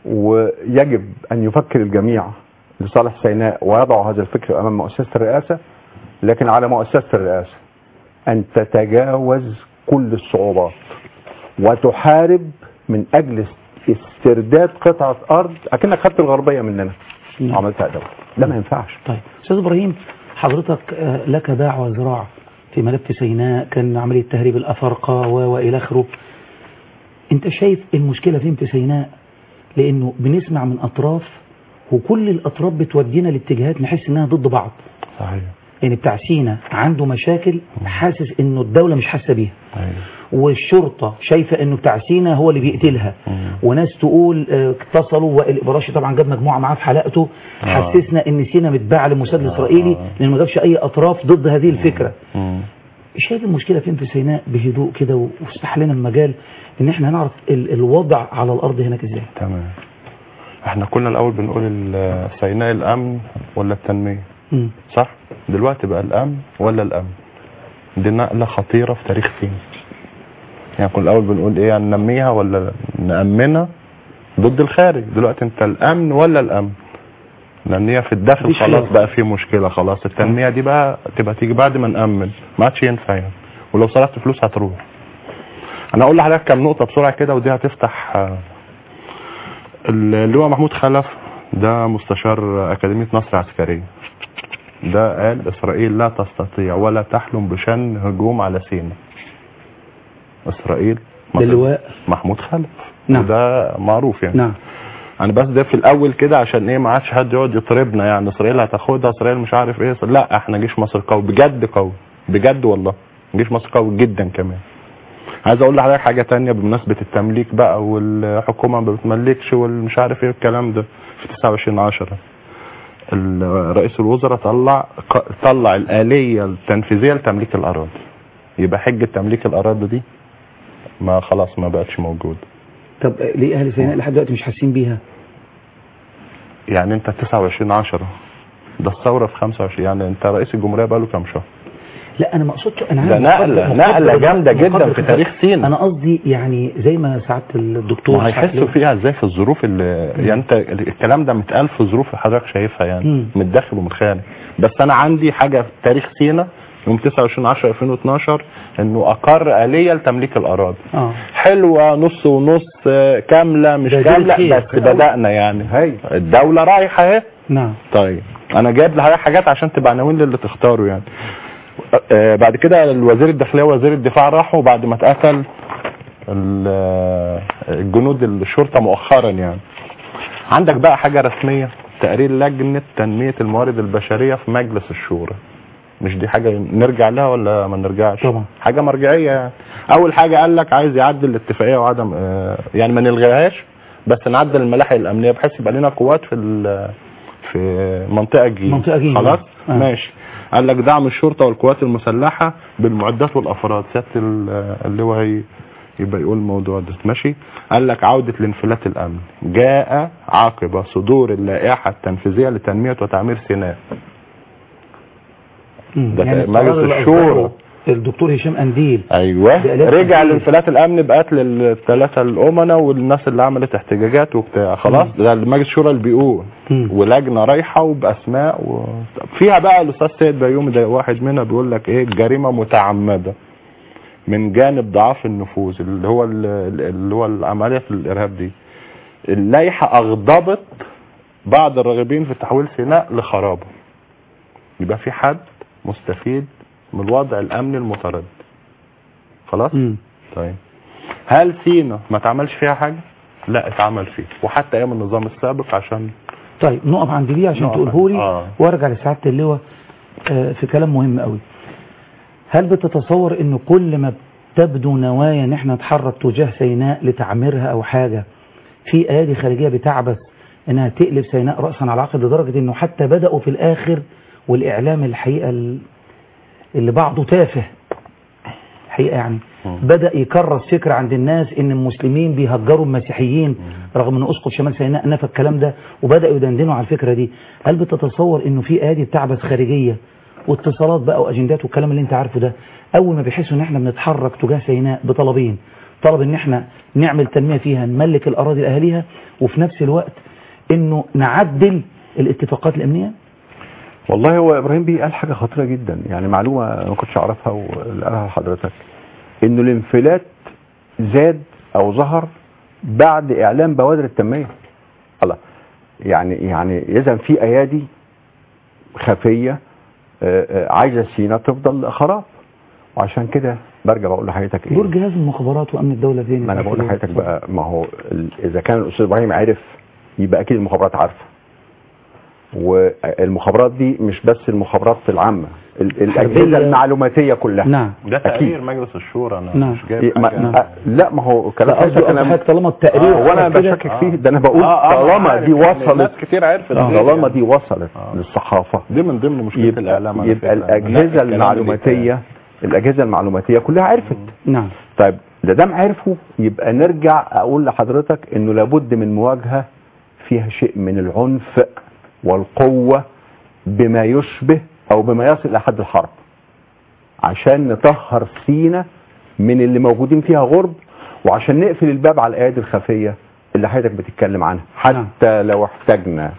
ويجب أن يفكر الجميع لصالح سيناء ويضع هذا الفكر أمام مؤسسة الرئاسة لكن على مؤسسة الرئاسة أن تتجاوز كل الصعوبات وتحارب من أجل استرداد قطعة أرض أكنك خدت الغربية مننا نعم. عملتها دولة ده ما ينفعش طيب استاذ ابراهيم حضرتك آه، لك باع وزراعه في ملف سيناء كان عمليه تهريب الافارقه و- والى اخره انت شايف المشكله فين في سيناء لانه بنسمع من اطراف وكل الاطراف بتودينا لاتجاهات نحس انها ضد بعض صحيح يعني بتاع سينا عنده مشاكل حاسس انه الدوله مش حاسه بيها أيوة. والشرطه شايفه انه بتاع سينا هو اللي بيقتلها وناس تقول آه، اتصلوا وائل الابراشي طبعا جاب مجموعه معاه في حلقته حسسنا ان سينا متباع للموساد الاسرائيلي لان ما جابش اي اطراف ضد هذه الفكره مم. شايف المشكله فين في سيناء بهدوء كده وافتح لنا المجال ان احنا نعرف ال- الوضع على الارض هناك ازاي تمام احنا كنا الاول بنقول ال- سيناء الامن ولا التنميه مم. صح دلوقتي بقى الامن ولا الامن دي نقله خطيره في تاريخ سينا يعني كنا الاول بنقول ايه ننميها ولا نامنها ضد الخارج دلوقتي انت الامن ولا الامن لان هي في الداخل مفيش خلاص خلاف. بقى في مشكله خلاص التنميه دي بقى تبقى تيجي بعد ما نامن ما عادش ينفع يعني ولو صرفت فلوس هتروح انا اقول لحضرتك كام نقطه بسرعه كده ودي هتفتح آه، اللي هو محمود خلف ده مستشار اكاديميه نصر العسكريه ده قال اسرائيل لا تستطيع ولا تحلم بشن هجوم على سيناء اسرائيل ما ده اللواء محمود خلف نعم. وده معروف يعني نعم انا بس ده في الاول كده عشان ايه ما عادش حد يقعد يطربنا يعني اسرائيل هتاخدها اسرائيل مش عارف ايه لا احنا جيش مصر قوي بجد قوي بجد والله جيش مصر قوي جدا كمان عايز اقول لحضرتك حاجه تانية بمناسبه التمليك بقى والحكومه ما بتملكش والمش عارف ايه الكلام ده في 29 10 رئيس الوزراء طلع طلع الاليه التنفيذيه لتمليك الاراضي يبقى حجه تمليك الاراضي دي ما خلاص ما بقتش موجوده طب ليه اهل سيناء لحد دلوقتي مش حاسين بيها يعني انت 29 10 ده الثوره في 25 يعني انت رئيس الجمهوريه بقاله كام شهر لا انا ما اقصدش انا ده عارف نقلة- مقدر- نقلة مقدر- جامدة جدا مقدر في كده. تاريخ سينا. انا قصدي يعني زي ما سعاده الدكتور ما هيحسوا فيها ازاي في الظروف اللي يعني انت الكلام ده متقال في ظروف حضرتك شايفها يعني مم. من الداخل ومن الخارج بس انا عندي حاجه في تاريخ سينا يوم 29 10 2012 انه اقر اليه لتمليك الاراضي اه حلوه نص ونص آه، كامله مش ده دي كامله الخير. بس بدانا يعني هاي الدوله رايحه اهي نعم طيب انا جايب لحضرتك حاجات عشان تبقى عناوين للي تختاره يعني آه، بعد كده الوزير الداخليه ووزير الدفاع راحوا بعد ما اتقتل ال- آه، الجنود الشرطه مؤخرا يعني عندك بقى حاجه رسميه تقرير لجنه تنميه الموارد البشريه في مجلس الشورى مش دي حاجه نرجع لها ولا ما نرجعش طبعا. حاجه مرجعيه يعني اول حاجه قال لك عايز يعدل الاتفاقيه وعدم آه، يعني ما نلغيهاش بس نعدل الملاحق الامنيه بحيث يبقى لنا قوات في ال- في منطقه جيم منطقة جيم. خلاص آه. ماشي قال لك دعم الشرطه والقوات المسلحه بالمعدات والافراد سياده ال- اللي هو هي يبقى يقول الموضوع ده ماشي قال لك عوده لانفلات الامن جاء عقب صدور اللائحه التنفيذيه لتنميه وتعمير سيناء مم. ده يعني مجلس القرار اللي الشورى. أصدره الدكتور هشام انديل ايوه بآلاف رجع كتير. لانفلات الامن بقتل الثلاثه الامناء والناس اللي عملت احتجاجات وبتاع خلاص ده مجلس الشورى اللي بيقول مم. ولجنه رايحه وباسماء و... فيها بقى الاستاذ سيد بيومي ده واحد منها بيقول لك ايه جريمه متعمده من جانب ضعاف النفوذ اللي هو ال- اللي هو العمليه في الارهاب دي اللائحه اغضبت بعض الراغبين في تحويل سيناء لخرابه يبقى في حد مستفيد من الوضع الامني المتردد خلاص مم. طيب هل سينا ما اتعملش فيها حاجه لا اتعمل فيها وحتى ايام النظام السابق عشان طيب نقف عند دي عشان نقف تقوله لي آه. وارجع لسعاده اللواء آه، في كلام مهم قوي هل بتتصور ان كل ما تبدو نوايا ان احنا نتحرك تجاه سيناء لتعميرها او حاجه في ايادي خارجيه بتعبث انها تقلب سيناء راسا على عقب لدرجه انه حتى بداوا في الاخر والاعلام الحقيقه ال- اللي بعضه تافه الحقيقه يعني بدا يكرس فكره عند الناس ان المسلمين بيهجروا المسيحيين رغم ان اسقف شمال سيناء نفى الكلام ده وبداوا يدندنوا على الفكره دي هل بتتصور انه في ايادي بتعبث خارجيه واتصالات بقى واجندات والكلام اللي انت عارفه ده اول ما بيحسوا ان احنا بنتحرك تجاه سيناء بطلبين طلب ان احنا نعمل تنمية فيها نملك الاراضي لاهاليها وفي نفس الوقت انه نعدل الاتفاقات الامنية والله هو ابراهيم بيه قال حاجه خطيره جدا يعني معلومه ما كنتش اعرفها واللي قالها لحضرتك انه الانفلات زاد او ظهر بعد اعلان بوادر التنميه الله يعني يعني اذا في ايادي خفيه آه، آه، عايزه سينا تفضل خراب وعشان كده برجع بقول لحضرتك دور ايه جهاز المخابرات وامن الدولة فين ما انا بقول لحضرتك بقى ما هو ال- اذا كان الاستاذ ابراهيم عرف يبقى اكيد المخابرات عارفه والمخابرات دي مش بس المخابرات العامه ال- الاجهزه حربية. المعلوماتيه كلها نعم ده أكيد. تقرير مجلس الشورى انا نعم. مش جايب ما حاجه أ- لا ما هو كلام لا قصدي حضرتك قصدي انا حضرتك طالما التقرير آه، وانا كده- بشكك فيه ده انا بقول آه، آه، طالما عارف دي يعني وصلت ناس كتير عرفت آه. غير طالما يعني. دي وصلت آه. للصحافه دي من ضمن مشكله يبقى, الاعلام على يبقى فكرة. من نقل الاجهزه الكلام اللي المعلوماتيه الاجهزه المعلوماتيه كلها عرفت نعم طيب ده دام عرفوا يبقى نرجع اقول لحضرتك انه لابد من مواجهه فيها شيء من العنف والقوه بما يشبه او بما يصل الى حد الحرب عشان نطهر سينا من اللي موجودين فيها غرب وعشان نقفل الباب على الايادي الخفيه اللي حضرتك بتتكلم عنها حتى لو احتاجنا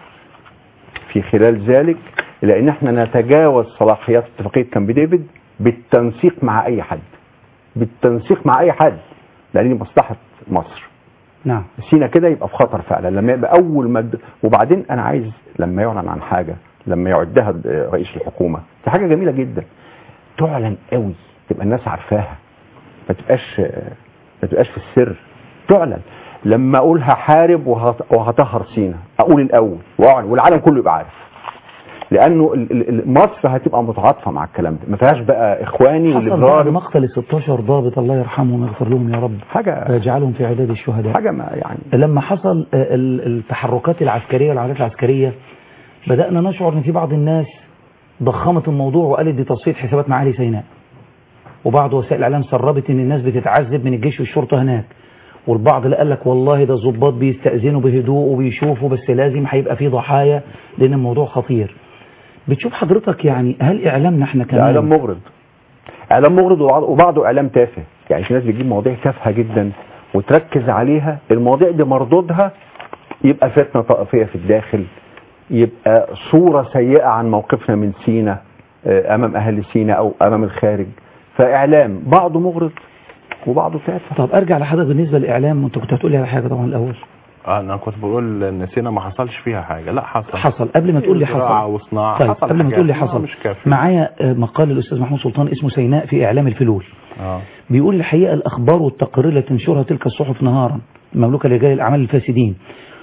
في خلال ذلك الى ان احنا نتجاوز صلاحيات اتفاقيه كامب ديفيد بالتنسيق مع اي حد بالتنسيق مع اي حد لان دي مصلحه مصر نعم سينا كده يبقى في خطر فعلا لما يبقى اول ما وبعدين انا عايز لما يعلن عن حاجه لما يعدها رئيس الحكومه دي حاجه جميله جدا تعلن قوي تبقى الناس عارفاها ما تبقاش ما تبقاش في السر تعلن لما اقول هحارب وهط- وهطهر سينا اقول الاول واعلن والعالم كله يبقى عارف لانه ال- ال- ال- مصر هتبقى متعاطفه مع الكلام ده ما فيهاش بقى اخواني واللي حصل بعد بضارب مقتل ال 16 ضابط الله يرحمهم ويغفر لهم يا رب حاجه ويجعلهم في عداد الشهداء حاجه ما يعني لما حصل آه، ال- التحركات العسكرية والعادات العسكرية بدأنا نشعر ان في بعض الناس ضخمت الموضوع وقالت دي تصفية حسابات معالي سيناء وبعض وسائل الاعلام سربت ان الناس بتتعذب من الجيش والشرطة هناك والبعض اللي قال لك والله ده الضباط بيستأذنوا بهدوء وبيشوفوا بس لازم هيبقى في ضحايا لان الموضوع خطير بتشوف حضرتك يعني هل اعلامنا احنا ده اعلام كمان مغرض اعلام مغرض وبعض- وبعضه اعلام تافه يعني في ناس بتجيب مواضيع تافهه جدا وتركز عليها المواضيع دي مردودها يبقى فتنه طائفيه في الداخل يبقى صوره سيئه عن موقفنا من سينا آه، امام اهل سينا او امام الخارج فاعلام بعضه مغرض وبعضه تافه طب ارجع لحضرتك بالنسبة للاعلام وانت كنت هتقولي على حاجة طبعا الاول آه، انا كنت بقول ان سينا ما حصلش فيها حاجه لا حصل حصل قبل ما تقول لي زراعة حصل وصناعة طيب حصل قبل ما حاجات، تقول لي لا، حصل مش كافي. معايا آه، مقال الاستاذ محمود سلطان اسمه سيناء في اعلام الفلول اه بيقول الحقيقه الاخبار والتقارير التي تنشرها تلك الصحف نهارا مملوكه لرجال الاعمال الفاسدين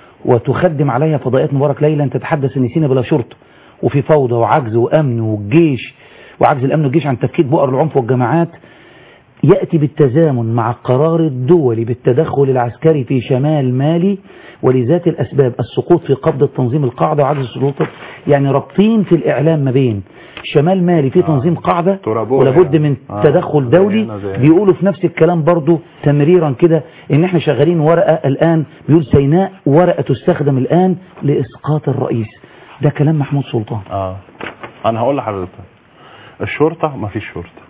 وتخدم عليها فضائيات مبارك ليلا تتحدث ان سينا بلا شرطه وفي فوضى وعجز وامن والجيش وعجز الامن والجيش عن تفكيك بؤر العنف والجماعات يأتي بالتزامن مع القرار الدولي بالتدخل العسكري في شمال مالي ولذات الأسباب السقوط في قبضة تنظيم القاعدة وعجز السلطات يعني رابطين في الإعلام ما بين شمال مالي في تنظيم قاعدة ترابوه ولابد يعني. من آه. تدخل زي دولي هنا زي هنا. بيقولوا في نفس الكلام برضو تمريرا كده ان احنا شغالين ورقة الآن بيقول سيناء ورقة تستخدم الآن لإسقاط الرئيس ده كلام محمود سلطان اه انا هقول لحضرتك الشرطه ما فيش شرطه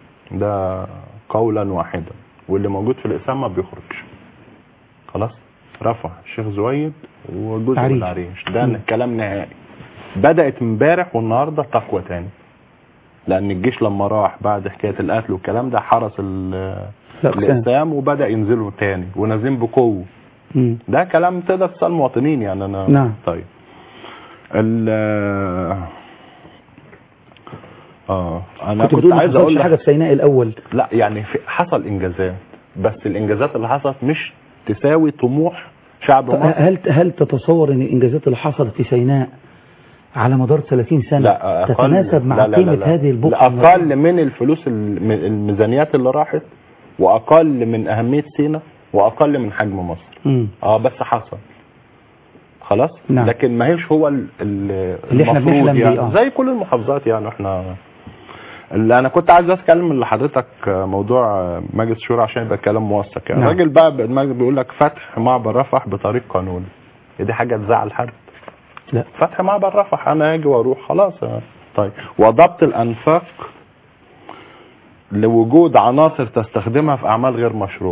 ده قولا واحدا واللي موجود في الاقسام ما بيخرجش خلاص رفع الشيخ زويد وجزء من عريش. العريش ده الكلام نهائي بدات امبارح والنهارده تقوى تاني لان الجيش لما راح بعد حكايه القتل والكلام ده حرس ال- الأقسام. الاقسام وبدا ينزلوا تاني ونازلين بقوه مم. ده كلام تقدر تسال المواطنين يعني انا نعم. طيب ال اه انا كنت كنت, بتقول ما عايز اقول حصلش لك حاجة في سيناء الأول لا يعني في حصل انجازات بس الانجازات اللي حصلت مش تساوي طموح شعب مصر هل هل تتصور ان الانجازات اللي حصلت في سيناء على مدار 30 سنة لا أقل تتناسب مع لا لا قيمة لا لا. هذه البقعة لا اقل من الفلوس الم- الميزانيات اللي راحت واقل من اهميه سينا واقل من حجم مصر مم. اه بس حصل خلاص نعم. لكن ما هيش هو ال- ال- اللي احنا المفروض بنحلم بيه، يعني آه. زي كل المحافظات يعني احنا اللي انا كنت عايز اتكلم لحضرتك موضوع مجلس الشورى عشان يبقى كلام موثق يعني نعم. الراجل بقى المجلس بيقول لك فتح معبر رفح بطريق قانوني هي دي حاجه تزعل حد لا فتح معبر رفح انا اجي واروح خلاص آه. طيب وضبط الانفاق لوجود عناصر تستخدمها في اعمال غير مشروعه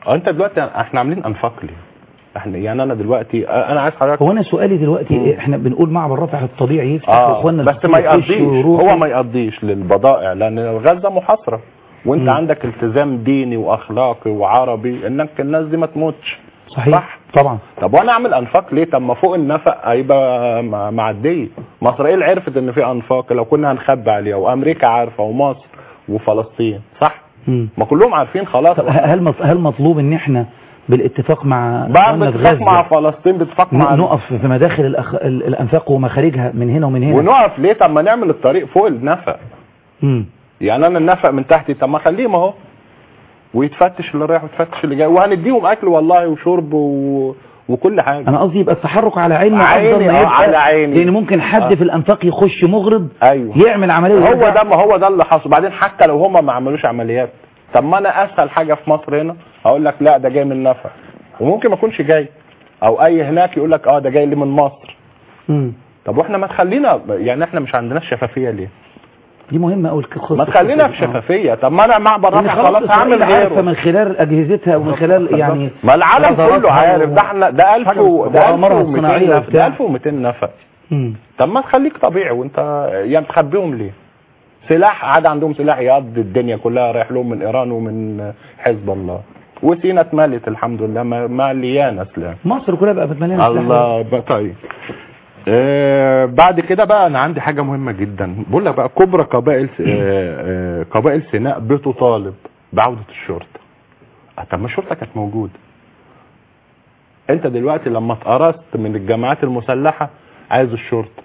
اه انت دلوقتي احنا عاملين انفاق ليه احنا يعني انا دلوقتي انا عايز حضرتك هو انا سؤالي دلوقتي احنا بنقول معبر رفح الطبيعي يفتح اه واخواننا بس ما يخشوا يقضيش ويروحوا. هو ما يقضيش للبضائع لان غزه محاصره وانت مم. عندك التزام ديني واخلاقي وعربي انك الناس دي ما تموتش صحيح صح. طبعا طب وانا اعمل انفاق ليه طب ما فوق النفق هيبقى م- معديه ما اسرائيل عرفت ان في انفاق لو كنا هنخبي عليها وامريكا عارفه ومصر وفلسطين صح مم. ما كلهم عارفين خلاص طب هل مط- هل مطلوب ان احنا بالاتفاق مع بقى إخواننا في باتفاق مع غزة فلسطين باتفاق مع ن- نقف في مداخل الأخ... ال- الانفاق ومخارجها من هنا ومن هنا ونقف ليه طب ما نعمل الطريق فوق النفق مم. يعني انا النفق من تحتي طب ما خليهم اهو ويتفتش اللي رايح ويتفتش اللي جاي وهنديهم اكل والله وشرب و... وكل حاجه انا قصدي يبقى التحرك على عيننا عيني، افضل ما آه، يبقى على عيني. لان ممكن حد آه. في الانفاق يخش مغرض ايوه يعمل عمليه هو ويرجع. ده ما هو ده اللي حصل بعدين حتى لو هم ما عملوش عمليات طب ما انا اسهل حاجه في مصر هنا هقول لك لا ده جاي من نفق وممكن ما يكونش جاي او اي هناك يقول لك اه ده جاي لي من مصر مم. طب واحنا ما تخلينا يعني احنا مش عندناش شفافيه ليه دي مهمه قوي ما تخلينا في شفافيه طب ما انا معبر لأن رفح خلاص خلاص إسرائيل هعمل عارفه غيره من خلال اجهزتها ومن خلال يعني ما العالم راداراتها كله عارف و- ده احنا ده 1000 و- ده وأقمارها 1200 الصناعية نفق وبتاع. ده 1200 نفق مم. طب ما تخليك طبيعي وانت يعني تخبيهم ليه سلاح عاد عندهم سلاح يقضي الدنيا كلها رايح لهم من ايران ومن حزب الله وسينا اتملت الحمد لله ما- مليانه سلاح مصر كلها بقى مليانه سلاح. الله بقى طيب آه بعد كده بقى انا عندي حاجه مهمه جدا بقول لك بقى كبرى قبائل س- آه آه قبائل سيناء بتطالب بعوده الشرطه آه، طب ما الشرطه كانت موجوده انت دلوقتي لما اتقرصت من الجماعات المسلحه عايز الشرطه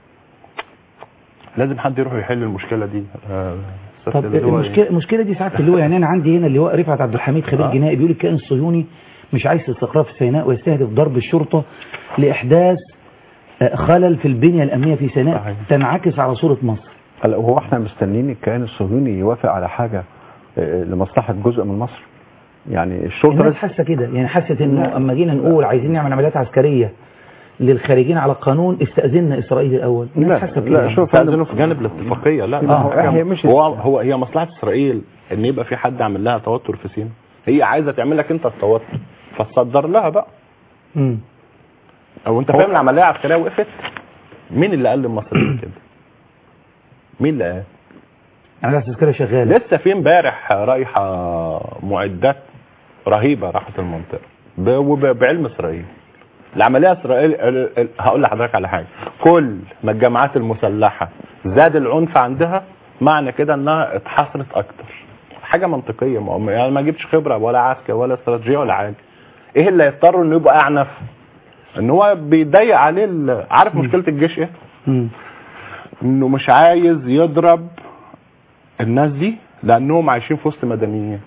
لازم حد يروح يحل المشكله دي آه أستاذ طب اللواء إيه؟ المشكله المشكله دي ساعات اللي هو يعني انا عندي هنا اللواء رفعت عبد الحميد خبير آه. جنائي بيقول الكائن الصهيوني مش عايز استقرار في سيناء ويستهدف ضرب الشرطه لاحداث آه، خلل في البنيه الامنيه في سيناء صحيح. تنعكس على صوره مصر هلا وهو احنا مستنيين الكيان الصهيوني يوافق على حاجه آه، لمصلحه جزء من مصر يعني الشرطه الناس لازم حاسه كده يعني حست انه اما جينا نقول عايزين نعمل عمليات عسكريه للخارجين على القانون استاذنا اسرائيل الاول الناس لا، حاسه لا، كده شوف استاذنه في جانب الاتفاقيه لا آه، لا هي مش هو هو هي مصلحه اسرائيل ان يبقى في حد عامل لها توتر في سينا هي عايزه تعمل لك انت التوتر فتصدر لها بقى مم. او انت فاهم العمليه العسكريه وقفت مين اللي قال للمصريين كده مين اللي قال عمليات عسكريه شغاله لسه في امبارح رايحه معدات رهيبه راحت المنطقه ب- وب- بعلم اسرائيل العمليه اسرائيل ال- ال- هقول لحضرتك على حاجه كل ما الجماعات المسلحه زاد العنف عندها معنى كده انها اتحصرت اكتر حاجه منطقيه ما يعني ما جبتش خبره ولا عسكر ولا استراتيجيه ولا حاجه ايه اللي هيضطر انه يبقى اعنف ان هو بيضيق عليه ال- عارف مشكله الجيش ايه مم. انه مش عايز يضرب الناس دي لانهم عايشين في وسط مدنيين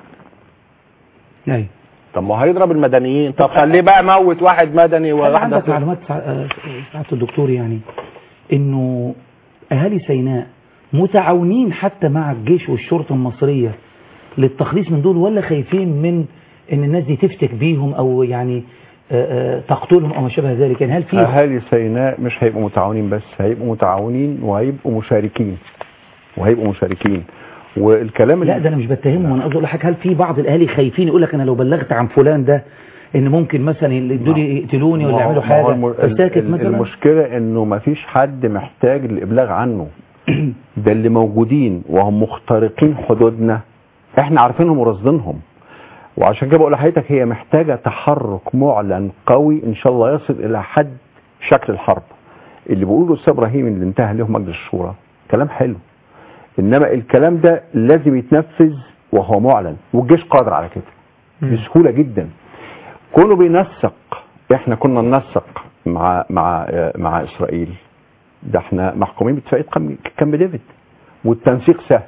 ايوه طب ما هيضرب المدنيين طب خليه بقى موت واحد مدني هل وواحد عندك أسود. معلومات سع- آه، سعاده الدكتور يعني انه اهالي سيناء متعاونين حتى مع الجيش والشرطه المصريه للتخليص من دول ولا خايفين من ان الناس دي تفتك بيهم او يعني آه، آه، تقتلهم او ما شابه ذلك يعني هل في اهالي سيناء مش هيبقوا متعاونين بس هيبقوا متعاونين وهيبقوا مشاركين وهيبقوا مشاركين والكلام لا ده انا مش بتهمهم انا قصدي اقول لك هل في بعض الاهالي خايفين يقول لك انا لو بلغت عن فلان ده ان ممكن مثلا دول يقتلوني ولا ما هو- يعملوا ما هو حاجه الم- فساكت ال- مثلا المشكلة انه ما فيش حد محتاج الابلاغ عنه ده اللي موجودين وهم مخترقين حدودنا احنا عارفينهم ورصدينهم وعشان كده بقول لحضرتك هي محتاجة تحرك معلن قوي ان شاء الله يصل الى حد شكل الحرب اللي بيقوله الاستاذ ابراهيم اللي انتهى له مجلس الشورى كلام حلو انما الكلام ده لازم يتنفذ وهو معلن والجيش قادر على كده بسهولة جدا كونه بينسق احنا كنا ننسق مع مع آه، مع اسرائيل ده احنا محكومين باتفاقيه كامب- كامب ديفيد والتنسيق سهل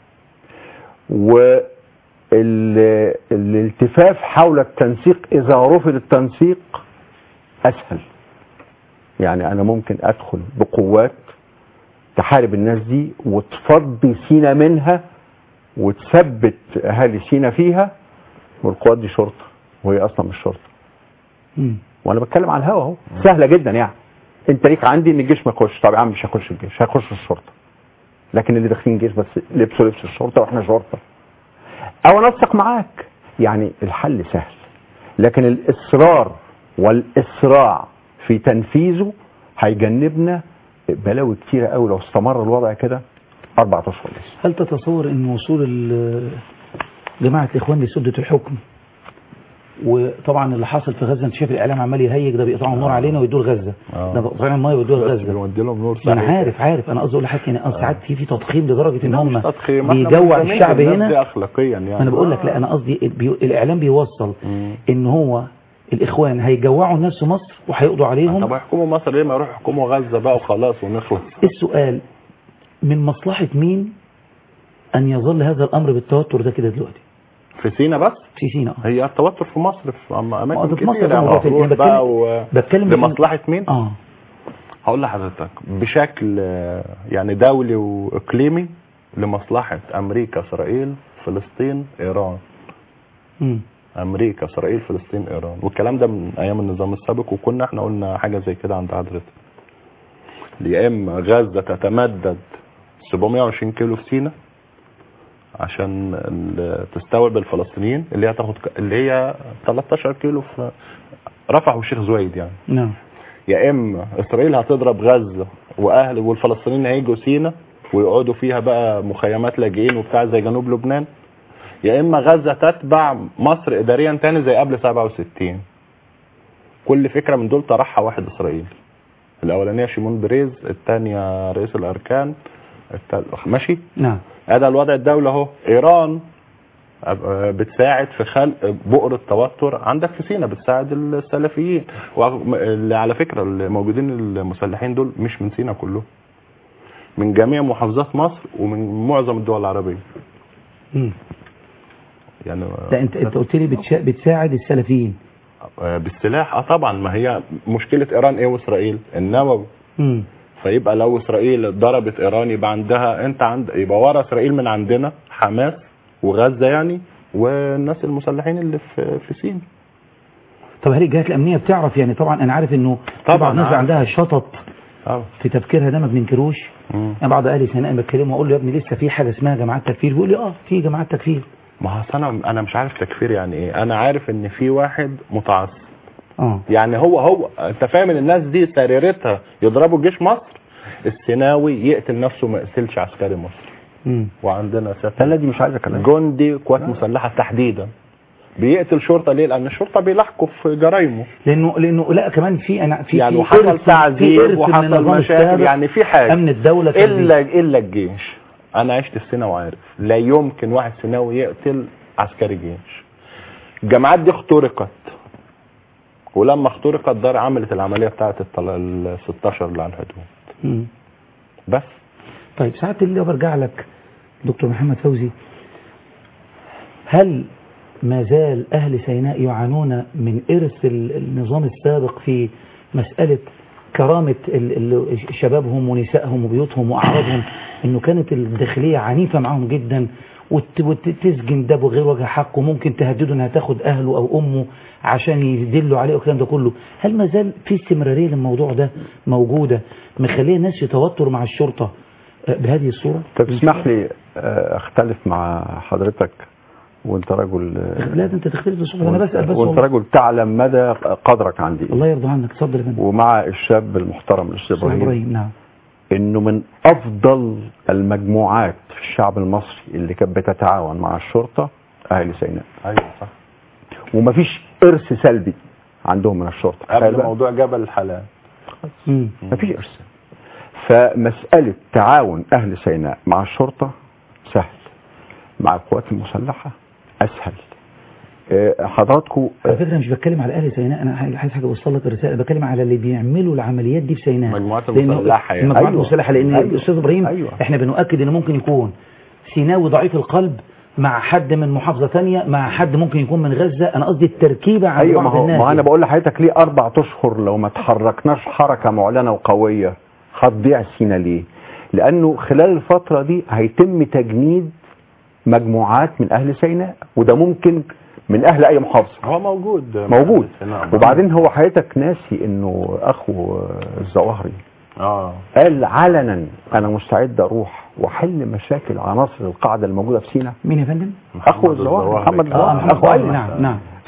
والالتفاف حول التنسيق اذا رفض التنسيق اسهل يعني انا ممكن ادخل بقوات تحارب الناس دي وتفضي سينا منها وتثبت اهالي سينا فيها والقوات دي شرطه وهي اصلا مش شرطه مم. وانا بتكلم على الهوا اهو سهله جدا يعني انت ليك عندي ان الجيش ما يخش طب يا عم مش هيخش الجيش هيخش الشرطه لكن اللي داخلين جيش بس لبسوا لبس الشرطه واحنا شرطه او انسق معاك يعني الحل سهل لكن الاصرار والاسراع في تنفيذه هيجنبنا بلاوي كتيره قوي لو استمر الوضع كده اربع اشهر بس هل تتصور ان وصول ال- جماعة الاخوان لسدة الحكم وطبعا اللي حاصل في غزة انت شايف الاعلام عمال يهيج ده بيقطعوا النار علينا ويدوا لغزة آه. ده بيقطعوا الميه ويدوا لغزة بنودي لهم نور ما انا صحيح. عارف عارف انا قصدي اقول لحضرتك يعني ساعات في في تضخيم لدرجة ان لا، هم مش تضخيم، احنا بيجوع ملزمين الشعب بالناس دي هنا اخلاقيا يعني ما انا بقول لك لا انا قصدي بي... الاعلام بيوصل مم. ان هو الاخوان هيجوعوا الناس في مصر وهيقضوا عليهم طب يحكموا مصر ليه ما يروحوا يحكموا غزه بقى وخلاص ونخلص السؤال من مصلحة مين أن يظل هذا الأمر بالتوتر ده كده دلوقتي في سينا بس في سينا آه. هي التوتر في مصر في أما ما اماكن هو في مصر كتير ده يعني موضوع تاني. المفروض أنا بقى بتكلم- و... بتكلم لمصلحه مين اه هقول لحضرتك بشكل آه، يعني دولي واقليمي لمصلحه امريكا اسرائيل فلسطين ايران مم. امريكا اسرائيل فلسطين ايران والكلام ده من ايام النظام السابق وكنا احنا قلنا حاجه زي كده عند حضرتك يا اما غزه تتمدد 720 كيلو في سيناء عشان ال- تستوعب الفلسطينيين اللي هي تاخد ك- اللي هي 13 كيلو في رفح والشيخ زويد يعني نعم يا اما اسرائيل هتضرب غزه واهل والفلسطينيين هيجوا سينا ويقعدوا فيها بقى مخيمات لاجئين وبتاع زي جنوب لبنان يا اما غزه تتبع مصر اداريا تاني زي قبل 67 كل فكره من دول طرحها واحد اسرائيلي الاولانيه شيمون بريز الثانيه رئيس الاركان التال... ماشي نعم هذا الوضع الدولة اهو ايران أب- بتساعد في خلق بؤر التوتر عندك في سينا بتساعد السلفيين واللي على فكرة الموجودين المسلحين دول مش من سينا كلهم من جميع محافظات مصر ومن معظم الدول العربية مم. يعني لا انت انت قلت لي بتشا... بتساعد السلفيين آه، بالسلاح اه طبعا ما هي مشكلة ايران ايه واسرائيل النووي مم. فيبقى لو اسرائيل ضربت ايران يبقى عندها انت عند يبقى ورا اسرائيل من عندنا حماس وغزه يعني والناس المسلحين اللي في في سينا طب هل الجهات الامنيه بتعرف يعني طبعا انا عارف انه طبعاً طبعا الناس عارف. عندها شطط اه في تفكيرها ده ما بننكروش مم. انا بعض اهلي سناء بكلمه اقول له يا ابني لسه في حاجه اسمها جماعات تكفير بيقول لي اه في جماعات تكفير ما هو أصل انا انا مش عارف تكفير يعني ايه انا عارف ان في واحد متعصب اه يعني هو هو انت فاهم ان الناس دي سريرتها يضربوا جيش مصر السيناوي يقتل نفسه ما يقتلش عسكري مصر مم. وعندنا لا سفن دي مش عايزه كلام جندي قوات مسلحه تحديدا بيقتل شرطه ليه لان الشرطه بيلاحقوا في جرايمه لانه لانه لا كمان في انا في يعني في وحصل إرث- في تعذيب إرث من وحصل النظام مشاكل السابق. يعني في حاجه امن الدوله كان بي- الا الا الجيش انا عشت في سينا وعارف لا يمكن واحد سيناوي يقتل عسكري جيش الجماعات دي اخترقت ولما اخترقت دار عملت العمليه بتاعت ال 16 اللي على الحدود مم. بس طيب ساعات اللي برجع لك دكتور محمد فوزي هل ما زال أهل سيناء يعانون من إرث ال- النظام السابق في مسألة كرامة ال- ال- شبابهم ونسائهم وبيوتهم وأعراضهم إنه كانت الداخلية عنيفة معهم جدا وت- وتسجن ده بغير وجه حق وممكن تهدده انها تاخد اهله او امه عشان يدلوا عليه والكلام ده كله هل ما زال في استمراريه للموضوع ده موجوده مخليه الناس في توتر مع الشرطه آه، بهذه الصوره طب اسمح لي آه، اختلف مع حضرتك وانت رجل آه، لا ده انت تختلف الصبح انا بسال بس وانت والله. رجل تعلم مدى قدرك عندي الله يرضى عنك اتفضل يا فندم ومع الشاب المحترم الاستاذ أستاذ ابراهيم ابراهيم نعم انه من افضل المجموعات في الشعب المصري اللي كانت بتتعاون مع الشرطه اهل سيناء ايوه صح ومفيش ارث سلبي عندهم من الشرطه تخيل قبل بقى. موضوع جبل الحلال مم. مفيش ارث فمساله تعاون اهل سيناء مع الشرطه سهل مع القوات المسلحه اسهل آه، حضراتكم على فكره مش بتكلم على اهل سيناء انا عايز حاجه اوصل لك الرساله بتكلم على اللي بيعملوا العمليات دي في سيناء مجموعات لأنه- المسلحة يعني. المجموعات أيوة. المسلحه لان أيوة. الاستاذ ابراهيم أيوة. احنا بنؤكد ان ممكن يكون سيناوي ضعيف القلب مع حد من محافظه ثانيه مع حد ممكن يكون من غزه انا قصدي التركيبه عند ايوه ما بعض هو الناس ما انا بقول لحضرتك ليه اربع اشهر لو ما تحركناش حركه معلنه وقويه هتضيع سينا ليه؟ لانه خلال الفتره دي هيتم تجنيد مجموعات من اهل سيناء وده ممكن من اهل اي محافظه هو موجود موجود نعم. وبعدين هو حضرتك ناسي انه اخو الزواهري اه قال علنا انا مستعد اروح واحل مشاكل عناصر القاعده الموجوده في سينا مين يا فندم؟ اخو محمد الزواهري الزواهري. محمد اه الزواهري محمد اخو فؤاد، ايمن نعم نعم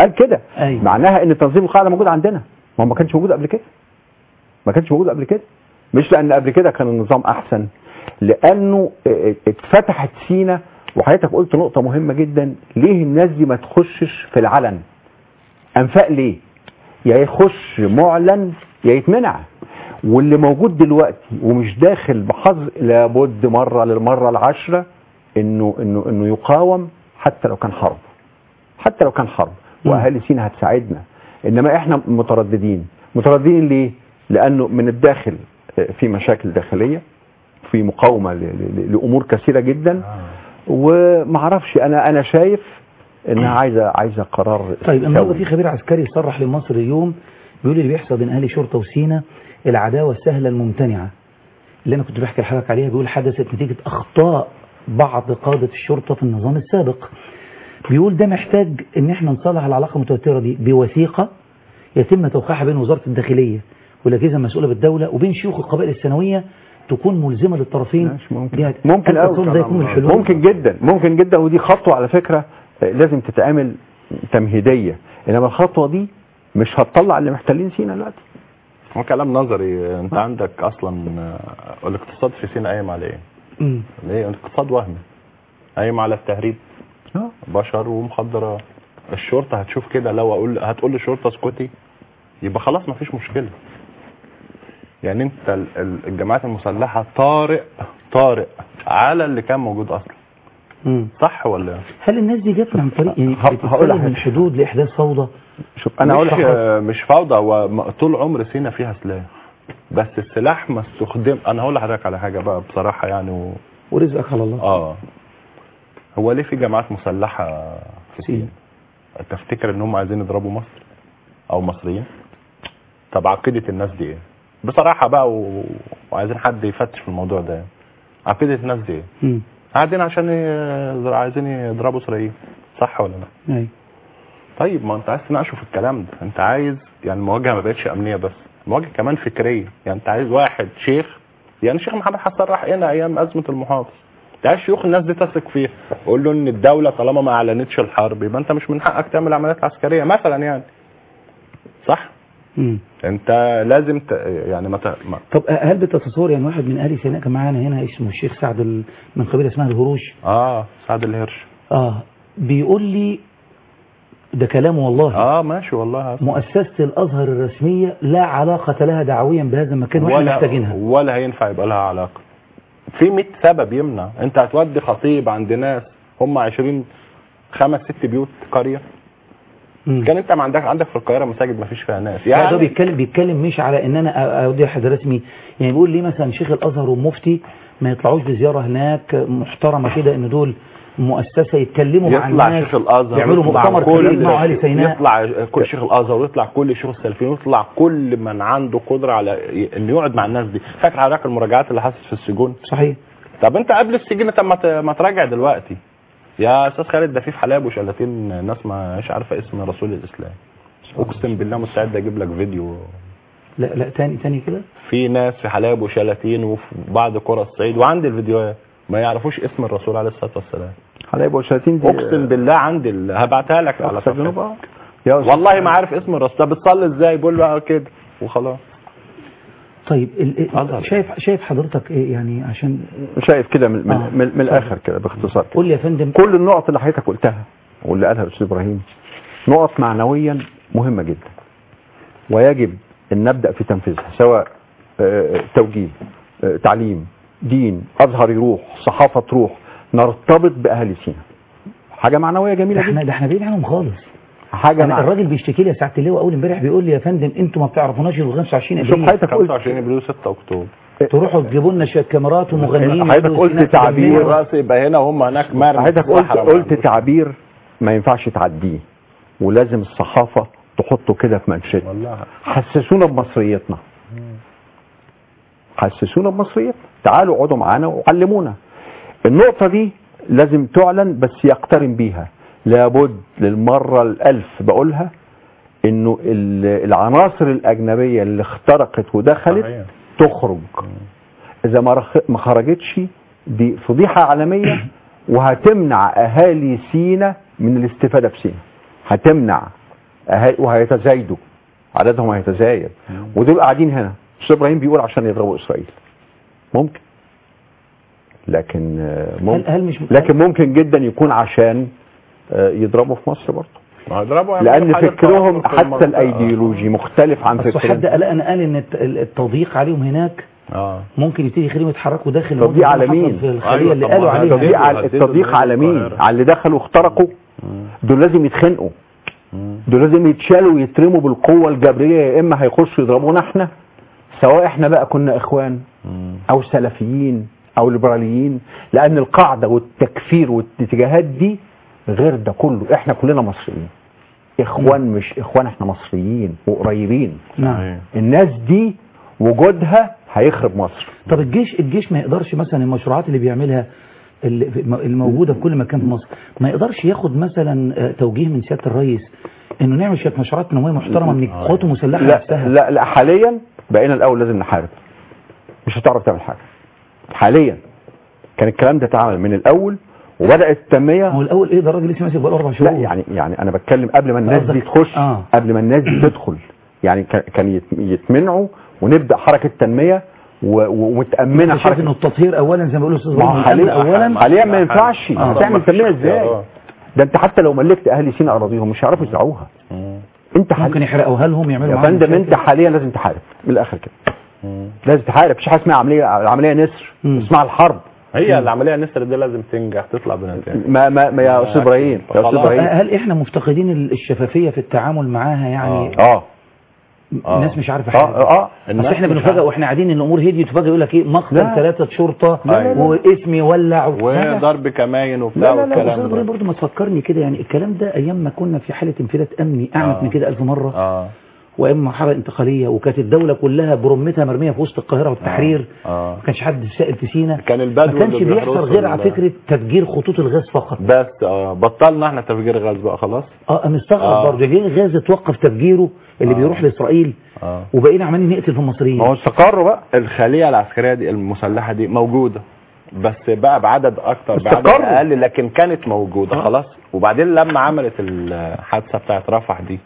قال كده أيوة. معناها ان تنظيم القاعده موجود عندنا ما هو ما كانش موجود قبل كده ما كانش موجود قبل كده مش لان قبل كده كان النظام احسن لانه اه، اتفتحت سينا وحضرتك قلت نقطه مهمه جدا ليه الناس دي ما تخشش في العلن انفاق ليه يا يخش معلن يا يتمنع واللي موجود دلوقتي ومش داخل بحظ لابد مره للمره العشره انه انه انه يقاوم حتى لو كان حرب حتى لو كان حرب واهالي سينا هتساعدنا انما احنا مترددين مترددين ليه لانه من الداخل آه، في مشاكل داخليه في مقاومه ل- ل- لامور كثيره جدا ومعرفش انا انا شايف انها عايزه عايزه قرار طيب النهارده سوي. في خبير عسكري صرح لمصر اليوم بيقول اللي بيحصل بين اهالي شرطه وسينا العداوه السهله الممتنعه اللي انا كنت بحكي لحضرتك عليها بيقول حدثت نتيجه اخطاء بعض قاده الشرطه في النظام السابق بيقول ده محتاج ان احنا نصلح العلاقه المتوتره دي بوثيقه يتم توقيعها بين وزاره الداخليه والاجهزه المسؤوله بالدوله وبين شيوخ القبائل الثانويه تكون ملزمه للطرفين ماشي، ممكن دي- ممكن هل قوي تظن ده يكون من الحلول ممكن جدا ممكن جدا ودي خطوه على فكره آه، لازم تتعمل تمهيديه انما الخطوه دي مش هتطلع اللي محتلين سينا دلوقتي هو كلام نظري انت عندك اصلا آه، الاقتصاد في سينا قايم على ايه؟ مم. ليه الاقتصاد وهمي قايم على التهريب اه بشر ومخدرات الشرطه هتشوف كده لو اقول هتقول للشرطه اسكتي يبقى خلاص مفيش مشكله يعني انت ال- ال- الجماعات المسلحه طارئ طارئ على اللي كان موجود اصلا مم. صح ولا هل الناس دي جت عن طريق يعني ه- هقول بتتكلم لحضرتك. من حدود لاحداث فوضى شوف انا مش اقول لك آه، مش فوضى هو م- طول عمر سينا فيها سلاح بس السلاح ما استخدم انا هقول لحضرتك على حاجه بقى بصراحه يعني و... ورزقك على الله اه هو ليه في جماعات مسلحه في سينا. سينا تفتكر ان هم عايزين يضربوا مصر او مصريين طب عقيده الناس دي ايه بصراحه بقى و... وعايزين حد يفتش في الموضوع ده يعني. عقيده الناس دي ايه مم. قاعدين عشان ي... عايزين يضربوا اسرائيل صح ولا لا ايوه طيب ما انت عايز تناقشه في الكلام ده انت عايز يعني المواجهه ما بقتش امنيه بس المواجهه كمان فكريه يعني انت عايز واحد شيخ يعني الشيخ محمد حسن راح هنا ايام ازمه المحافظ انت عايز شيوخ الناس دي تثق فيها قول له ان الدوله طالما ما اعلنتش الحرب يبقى انت مش من حقك تعمل عمليات عسكريه مثلا يعني صح مم. انت لازم ت... يعني ما, ت... ما طب هل بتتصور يعني واحد من اهل سيناء كان معانا هنا اسمه الشيخ سعد ال... من قبيله اسمها الهروش اه سعد الهرش اه بيقول لي ده كلامه والله اه ماشي والله مؤسسة الأزهر الرسمية لا علاقة لها دعويا بهذا المكان واحنا ولا محتاجينها ولا هينفع يبقى لها علاقه في 100 سبب يمنع انت هتودي خطيب عند ناس هم 20 خمس ست بيوت قريه مم. كان انت ما عندك عندك في القاهره مساجد ما فيش فيها ناس يعني ده يعني بيتكلم بيتكلم مش على ان انا أ- اودي حد رسمي يعني بيقول لي مثلا شيخ الازهر والمفتي ما يطلعوش بزياره هناك محترمه كده ان دول مؤسسه يتكلموا مع يطلع الناس شيخ الازهر يعملوا ويطلع مؤتمر كل- كبير مع اهل سيناء يطلع كل شيخ الازهر ويطلع كل شيوخ السلفيين ويطلع كل من عنده قدره على انه يقعد مع الناس دي فاكر حضرتك المراجعات اللي حصلت في السجون صحيح طب انت قبل السجن طب ما ت- ما تراجع دلوقتي يا استاذ خالد ده في في حلايب وشلاتين ناس ما مش عارفه اسم رسول الاسلام اقسم بالله مستعد اجيب لك فيديو لا لا تاني تاني كده في ناس في حلايب وشلاتين وفي بعض قرى الصعيد وعندي الفيديوهات ما يعرفوش اسم الرسول عليه الصلاه والسلام حلايب وشلاتين دي اقسم بالله عندي ال- هبعتها لك على أقصى الجنوب صفحتي اه يا أستاذ. والله ما عارف اسم الرسول طب بتصلي ازاي بقول له كده وخلاص طيب ال- أزهر. ال- شايف شايف حضرتك ايه يعني عشان شايف كده من, من, آه. من, من الاخر كده باختصار قول لي يا فندم كل النقط اللي حضرتك قلتها واللي قالها الاستاذ ابراهيم نقط معنويا مهمه جدا ويجب ان نبدا في تنفيذها سواء آه، توجيه آه، تعليم دين ازهر يروح صحافه تروح نرتبط باهالي سينا حاجه معنويه ده جميله احنا جدا ده احنا بعيد عنهم خالص حاجه أنا مع... الراجل بيشتكي لي يا ساعه اللواء اول امبارح بيقول لي يا فندم انتوا ما بتعرفوناش ال 25 شوف ابريل حضرتك قلت 25 ابريل 6 اكتوبر تروحوا تجيبوا لنا شويه كاميرات ومغنيين حضرتك يقولوا قلت سيناء تعبير تجمعوا. الراس يبقى هنا وهم هناك مرمي حضرتك في قلت الصحراء. قلت تعبير ما ينفعش تعديه ولازم الصحافه تحطه كده في منشد والله حسسونا بمصريتنا حسسونا بمصريتنا تعالوا اقعدوا معانا وعلمونا النقطة دي لازم تعلن بس يقترن بيها لابد للمرة الألف بقولها انه ال- العناصر الأجنبية اللي اخترقت ودخلت صحيح. تخرج إذا ما رخ- ما خرجتش دي فضيحة عالمية وهتمنع أهالي سينا من الاستفادة في سينا هتمنع أهالي وهيتزايدوا عددهم هيتزايد ودول قاعدين هنا استاذ ابراهيم بيقول عشان يضربوا اسرائيل ممكن لكن آه، هل, ممكن هل مش لكن ممكن جدا يكون عشان آه، يضربوا في مصر برضه ما هيضربوا يعملوا لان حاجة فكرهم تنمر في حتى المنطقة. الايديولوجي مختلف عن بس حد فكرهم قلقنا قال ان الت- التضييق عليهم هناك اه ممكن يبتدي يخليهم يتحركوا داخل تضييق المدن على اللي مين؟ حصل في الخليه أيوة اللي طبعا، قالوا هذا عليها التضييق على هددوا التضييق بهدد على مين القاهرة. على اللي دخلوا واخترقوا دول لازم يتخنقوا دول لازم يتشالوا ويترموا بالقوه الجبريه يا اما هيخشوا يضربونا احنا سواء احنا بقى كنا اخوان او سلفيين او ليبراليين لان القاعده والتكفير والاتجاهات دي غير ده كله احنا كلنا مصريين اخوان مش اخوان احنا مصريين وقريبين نعم الناس دي وجودها هيخرب مصر طب الجيش الجيش ما يقدرش مثلا المشروعات اللي بيعملها اللي- الموجوده في كل مكان في مصر ما يقدرش ياخد مثلا آه، توجيه من سياده الرئيس انه نعمل شويه مشروعات تنمويه محترمه من القوات المسلحه لا نفسها لا لا حاليا بقينا الاول لازم نحارب مش هتعرف تعمل حاجه حاليا كان الكلام ده اتعمل من الاول وبدات التنميه هو الاول ايه ده الراجل لسه ماسك بقاله اربع شهور لا يعني يعني انا بتكلم قبل ما الناس دي قصدك- تخش آه. قبل ما الناس دي تدخل يعني كان- كان يت- يتمنعوا ونبدا حركه تنميه و- و- ومتامنه انت شايف حركه انه التطهير اولا زي ما بيقولوا استاذ ما هو إبراهيم، حاليا الأمن اولا حاليا ما ينفعش آه. هتعمل مفيش تنميه ازاي اختيارات. ده انت حتى لو ملكت اهل سيناء اراضيهم مش هيعرفوا يزرعوها انت حاليا ممكن يحرقوها لهم يعملوا يا معاهم فندم مشاكل. انت حاليا لازم تحارب من الاخر كده لازم تحارب مفيش حاجه اسمها عمليه عمليه نسر مم. اسمها الحرب هي العمليه النسر دي لازم تنجح تطلع بنتائج ما ما, ما يا استاذ ابراهيم يا استاذ خلاص. طب ابراهيم هل احنا مفتقدين ال- الشفافيه في التعامل معاها يعني اه الناس مش عارفه اه حاجه اه بس الناس احنا مش بنفاجئ عارفة. واحنا قاعدين ان الامور هديت وفجاه يقول لك ايه مقتل لا. ثلاثه شرطه لا، لا، لا. واسم يولع و- لا، لا. وضرب كماين وبتاع لا لا لا استاذ والكلام ابراهيم ده برضه ما تفكرني كده يعني الكلام ده ايام ما كنا في حاله انفلات امني اعنف آه. من كده الف مره اه وايام مرحله انتقاليه وكانت الدوله كلها برمتها مرميه في وسط القاهره والتحرير اه ما كانش حد سائل في سينا كان البدو ما كانش اللي بيحصل بيحرسوا غير على ال- فكره تفجير خطوط الغاز فقط بس اه بطلنا احنا تفجير غاز بقى خلاص اه مستغرب آه. برضه ليه الغاز اتوقف تفجيره اللي آه. بيروح لاسرائيل اه وبقينا عمالين نقتل في المصريين ما هو استقروا بقى الخليه العسكريه دي المسلحه دي موجوده بس بقى بعدد اكتر بعدد استقروا. اقل لكن كانت موجوده خلاص وبعدين لما عملت الحادثه بتاعت رفح دي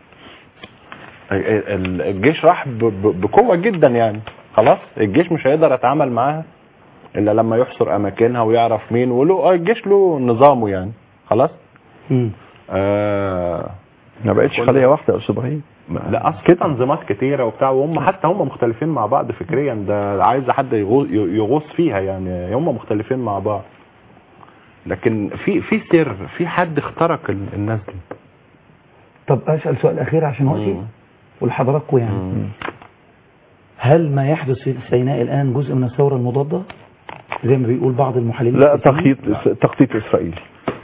ال- ال- الجيش راح ب- ب- بقوه جدا يعني خلاص الجيش مش هيقدر يتعامل معاها الا لما يحصر اماكنها ويعرف مين وله اه الجيش له نظامه يعني خلاص مم. آه ما بقتش خليه واحده يا استاذ ابراهيم لا اصل في تنظيمات كتيره وبتاع وهم حتى هم مختلفين مع بعض فكريا ده عايز حد يغوص يغوص فيها يعني هم مختلفين مع بعض لكن في في سر في حد اخترق ال- الناس دي طب اسال سؤال اخير عشان وقتي مم. ولحضراتكم يعني هل ما يحدث في سيناء الان جزء من الثوره المضاده زي ما بيقول بعض المحللين لا السياسيين؟ تخطيط تخطيط اسرائيلي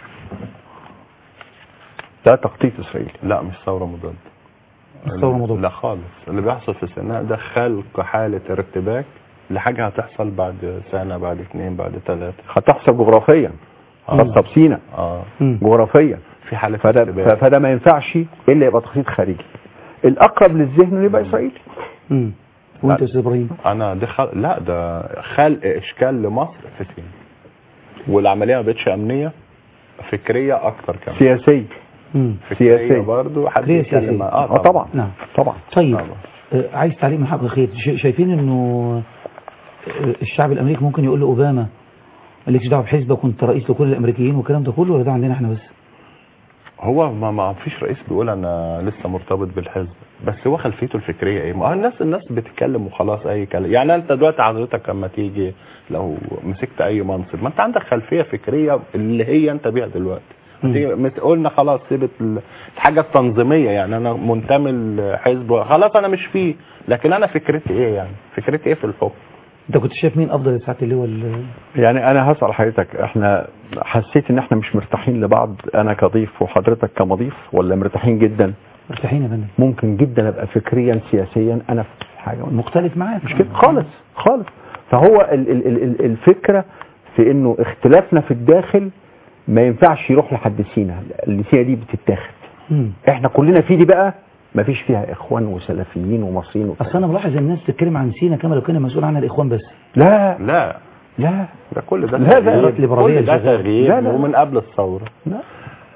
ده تخطيط اسرائيلي لا مش ثوره مضاده الثوره المضاده لا خالص اللي بيحصل في سيناء ده خلق حاله ارتباك لحاجه هتحصل بعد سنه بعد اثنين بعد ثلاثه هتحصل جغرافيا خاصه بسينا اه مم. جغرافيا في حاله فده ارتباك فده ما ينفعش الا يبقى تخطيط خارجي الاقرب للذهن إنه يبقى اسرائيلي مم. وانت يا استاذ ابراهيم انا ده خل... لا ده خلق اشكال لمصر في سينا والعمليه ما بقتش امنيه فكريه اكتر كمان سياسي مم. فكريه سياسية. برضه حد فكرية يتكلم سياسية. اه اه طبعا نعم طبعا طيب طبعا. آه، عايز تعليق من حضرتك خير شا- شايفين انه آه، الشعب الامريكي ممكن يقول لاوباما مالكش دعوه بحزبك وانت رئيس لكل الامريكيين والكلام ده كله ولا ده عندنا احنا بس هو ما ما فيش رئيس بيقول انا لسه مرتبط بالحزب بس هو خلفيته الفكريه ايه ما هو الناس الناس بتتكلم وخلاص اي كلام يعني انت دلوقتي حضرتك لما تيجي لو مسكت اي منصب ما انت عندك خلفيه فكريه اللي هي انت بيها دلوقتي مم. تيجي مت- قلنا خلاص سيبت ال- الحاجه التنظيميه يعني انا منتمي لحزب خلاص انا مش فيه لكن انا فكرتي ايه يعني فكرتي ايه في الحكم انت كنت شايف مين افضل يا سعاده اللواء ال- يعني انا هسال حضرتك احنا حسيت ان احنا مش مرتاحين لبعض انا كضيف وحضرتك كمضيف ولا مرتاحين جدا مرتاحين يا فندم ممكن جدا ابقى فكريا سياسيا انا في حاجه مختلف معاك مش كده خالص خالص فهو ال ال ال ال الفكره في انه اختلافنا في الداخل ما ينفعش يروح لحد سينا اللي سينا دي بتتاخد مم. احنا كلنا في دي بقى ما فيش فيها اخوان وسلفيين ومصريين وبتاع. اصل انا بلاحظ الناس تتكلم عن سينا كما لو كان مسؤول عنها الاخوان بس لا لا لا ده كل ده لا، لا، تغيير. ليبرالية كل ده شغالة. تغيير لا، لا. ومن قبل الثوره لا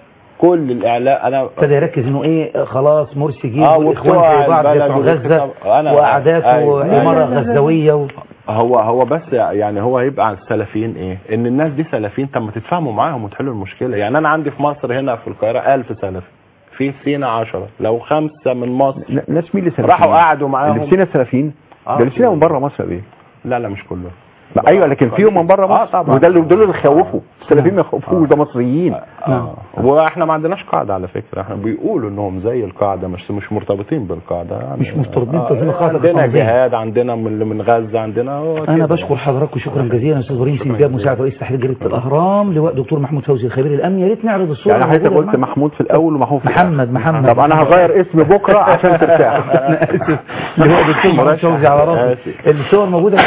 كل الاعلام انا ابتدى يركز انه ايه خلاص مرسي جه آه، والاخوان وبتوع في بعض البلد بتوع وبتوع- غزه أنا- وقعدات أيوة. واماره غزاويه و... هو هو بس يعني هو هيبقى على السلفيين ايه ان الناس دي سلفيين طب ما تتفاهموا معاهم وتحلوا المشكله يعني انا عندي في مصر هنا في القاهره 1000 سلفي في سينا 10 لو خمسه من مصر لا، ناس مين اللي سلفيين راحوا قعدوا معاهم. اللي في سينا سلفيين آه، ده اللي في سينا من بره مصر يا بيه لا لا مش كله لا، ايوه لكن فيهم من بره مصر آه، طبعا. وده اللي دول اللي خوفوا السلفيين ما يخوفوش ده مصريين آه. واحنا ما عندناش قاعده على فكره احنا بيقولوا انهم زي القاعده مش مش مرتبطين بالقاعده يعني مش مرتبطين بتنظيم القاعدة عندنا كتنظيم. جهاد عندنا من من غزه عندنا هو انا كده. بشكر حضراتكم شكرا جزيلا استاذ ابراهيم سنجاب مساعد رئيس تحرير جريده الاهرام لواء دكتور محمود فوزي الخبير الامني يا ريت نعرض الصوره يعني حضرتك الموجودة قلت معانا. محمود في الاول ومحمود في محمد محمد طب انا هغير اسم بكره عشان ترتاح انا اسف لواء دكتور محمود فوزي على راسي الصور موجوده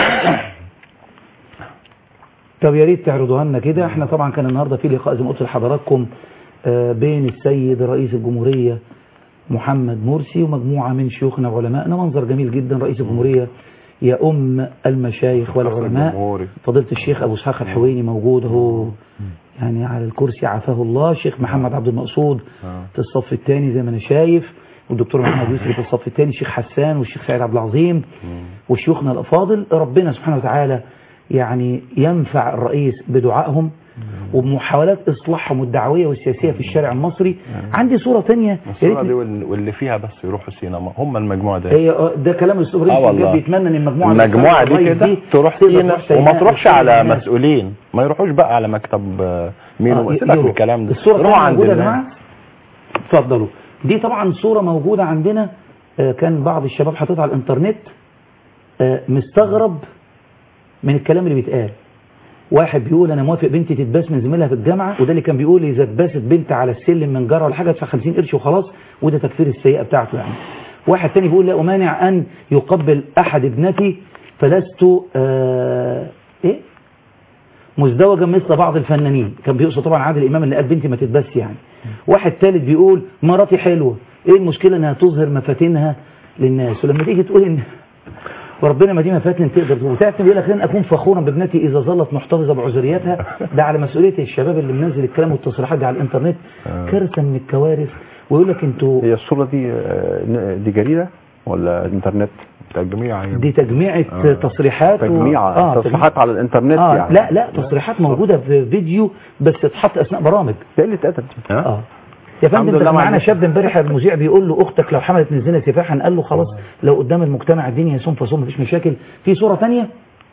طب يا ريت تعرضوها لنا كده احنا طبعا كان النهارده في لقاء زي ما قلت لحضراتكم آه، بين السيد رئيس الجمهوريه محمد مرسي ومجموعه من شيوخنا وعلمائنا منظر جميل جدا رئيس الجمهوريه يا ام المشايخ والعلماء الجمهوري. فضيله الشيخ ابو اسحاق الحويني موجود اهو يعني على الكرسي عافاه الله الشيخ محمد عبد المقصود في الصف الثاني زي ما انا شايف والدكتور محمد يسري في الصف الثاني الشيخ حسان والشيخ سعيد عبد العظيم وشيوخنا الافاضل ربنا سبحانه وتعالى يعني ينفع الرئيس بدعائهم وبمحاولات اصلاحهم الدعويه والسياسيه في الشارع المصري عندي صوره ثانيه يا الصوره دي ريت وال- واللي فيها بس يروحوا سينما هم المجموعه دي هي آه، ده كلام الاستاذ آه ابراهيم والله. كان بيتمنى ان المجموعه اللي المجموعه دي بتاعت كده الرئيس تروح تقدر سينا تروح وما سيناء تروحش وتسلم على الناس. مسؤولين ما يروحوش بقى على مكتب آه، مين آه، هو سيبك يروح. من الكلام ده الصورة روحوا كانت عند موجودة يا الناس. جماعة اتفضلوا دي طبعا صورة موجودة عندنا آه، كان بعض الشباب حاططها على الانترنت آه، مستغرب من الكلام اللي بيتقال واحد بيقول انا موافق بنتي تتباس من زميلها في الجامعه وده اللي كان بيقول اذا اتباست بنت على السلم من جاره ولا حاجه ادفع 50 قرش وخلاص وده تكفير السيئه بتاعته يعني واحد تاني بيقول لا امانع ان يقبل احد ابنتي فلست آه ايه مزدوجا مثل بعض الفنانين كان بيقصد طبعا عادل امام اللي قال بنتي ما تتبس يعني واحد ثالث بيقول مراتي حلوه ايه المشكله انها تظهر مفاتنها للناس ولما تيجي تقول ان وربنا ما دي مفاتن تقدر تقول وتعرف بيقول لك لن اكون فخورا بابنتي اذا ظلت محتفظه بعذريتها ده على مسؤوليه الشباب اللي منزل الكلام والتصريحات دي على الانترنت كارثه من الكوارث ويقول لك انتوا هي الصورة دي آه، دي جريدة ولا انترنت تجميع يعني دي تجميعة تصريحات و- تجميع آه، تصريحات على الانترنت آه يعني لا لا تصريحات موجودة في فيديو بس تتحط أثناء برامج ده قلة ادب اه يا الحمد فندم لله ده ما معانا عندنا. شاب امبارح المذيع بيقول له اختك لو حملت من زنا سفاحا قال له خلاص لو قدام المجتمع الديني يصوم فصوم مفيش مشاكل في صورة تانية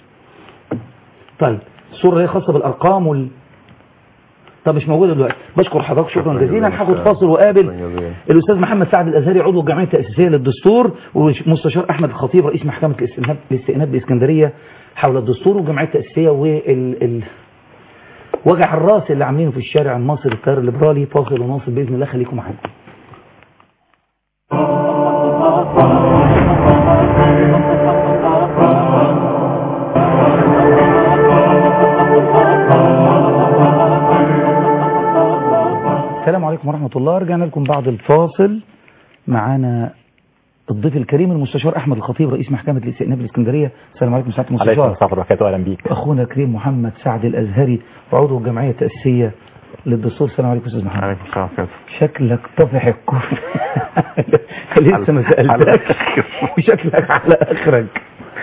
طيب الصورة اللي هي خاصة بالارقام وال طب مش موجودة دلوقتي بشكر حضرتك شكرا جزيلا هاخد فاصل وقابل الاستاذ محمد سعد الازهري عضو الجمعيه التاسيسيه للدستور ومستشار احمد الخطيب رئيس محكمه الاستئناف الاستئناف باسكندريه حول الدستور والجمعيه التاسيسيه وال ال... وجع الراس اللي عاملينه في الشارع المصري التيار الليبرالي فاصل وناصل باذن الله خليكم معانا السلام عليكم ورحمة الله رجعنا لكم بعد الفاصل معانا الضيف الكريم المستشار أحمد الخطيب رئيس محكمة الاستئناف الإسكندرية السلام عليكم سعادة عليكم المستشار السلام ورحمة الله أهلا بيك أخونا الكريم محمد سعد الأزهري وعضو الجمعية التأسيسية للدستور السلام عليكم أستاذ محمد عليكم السلام ورحمة الله. شكلك طفح الكفر لسه ما سألتك وشكلك على آخرك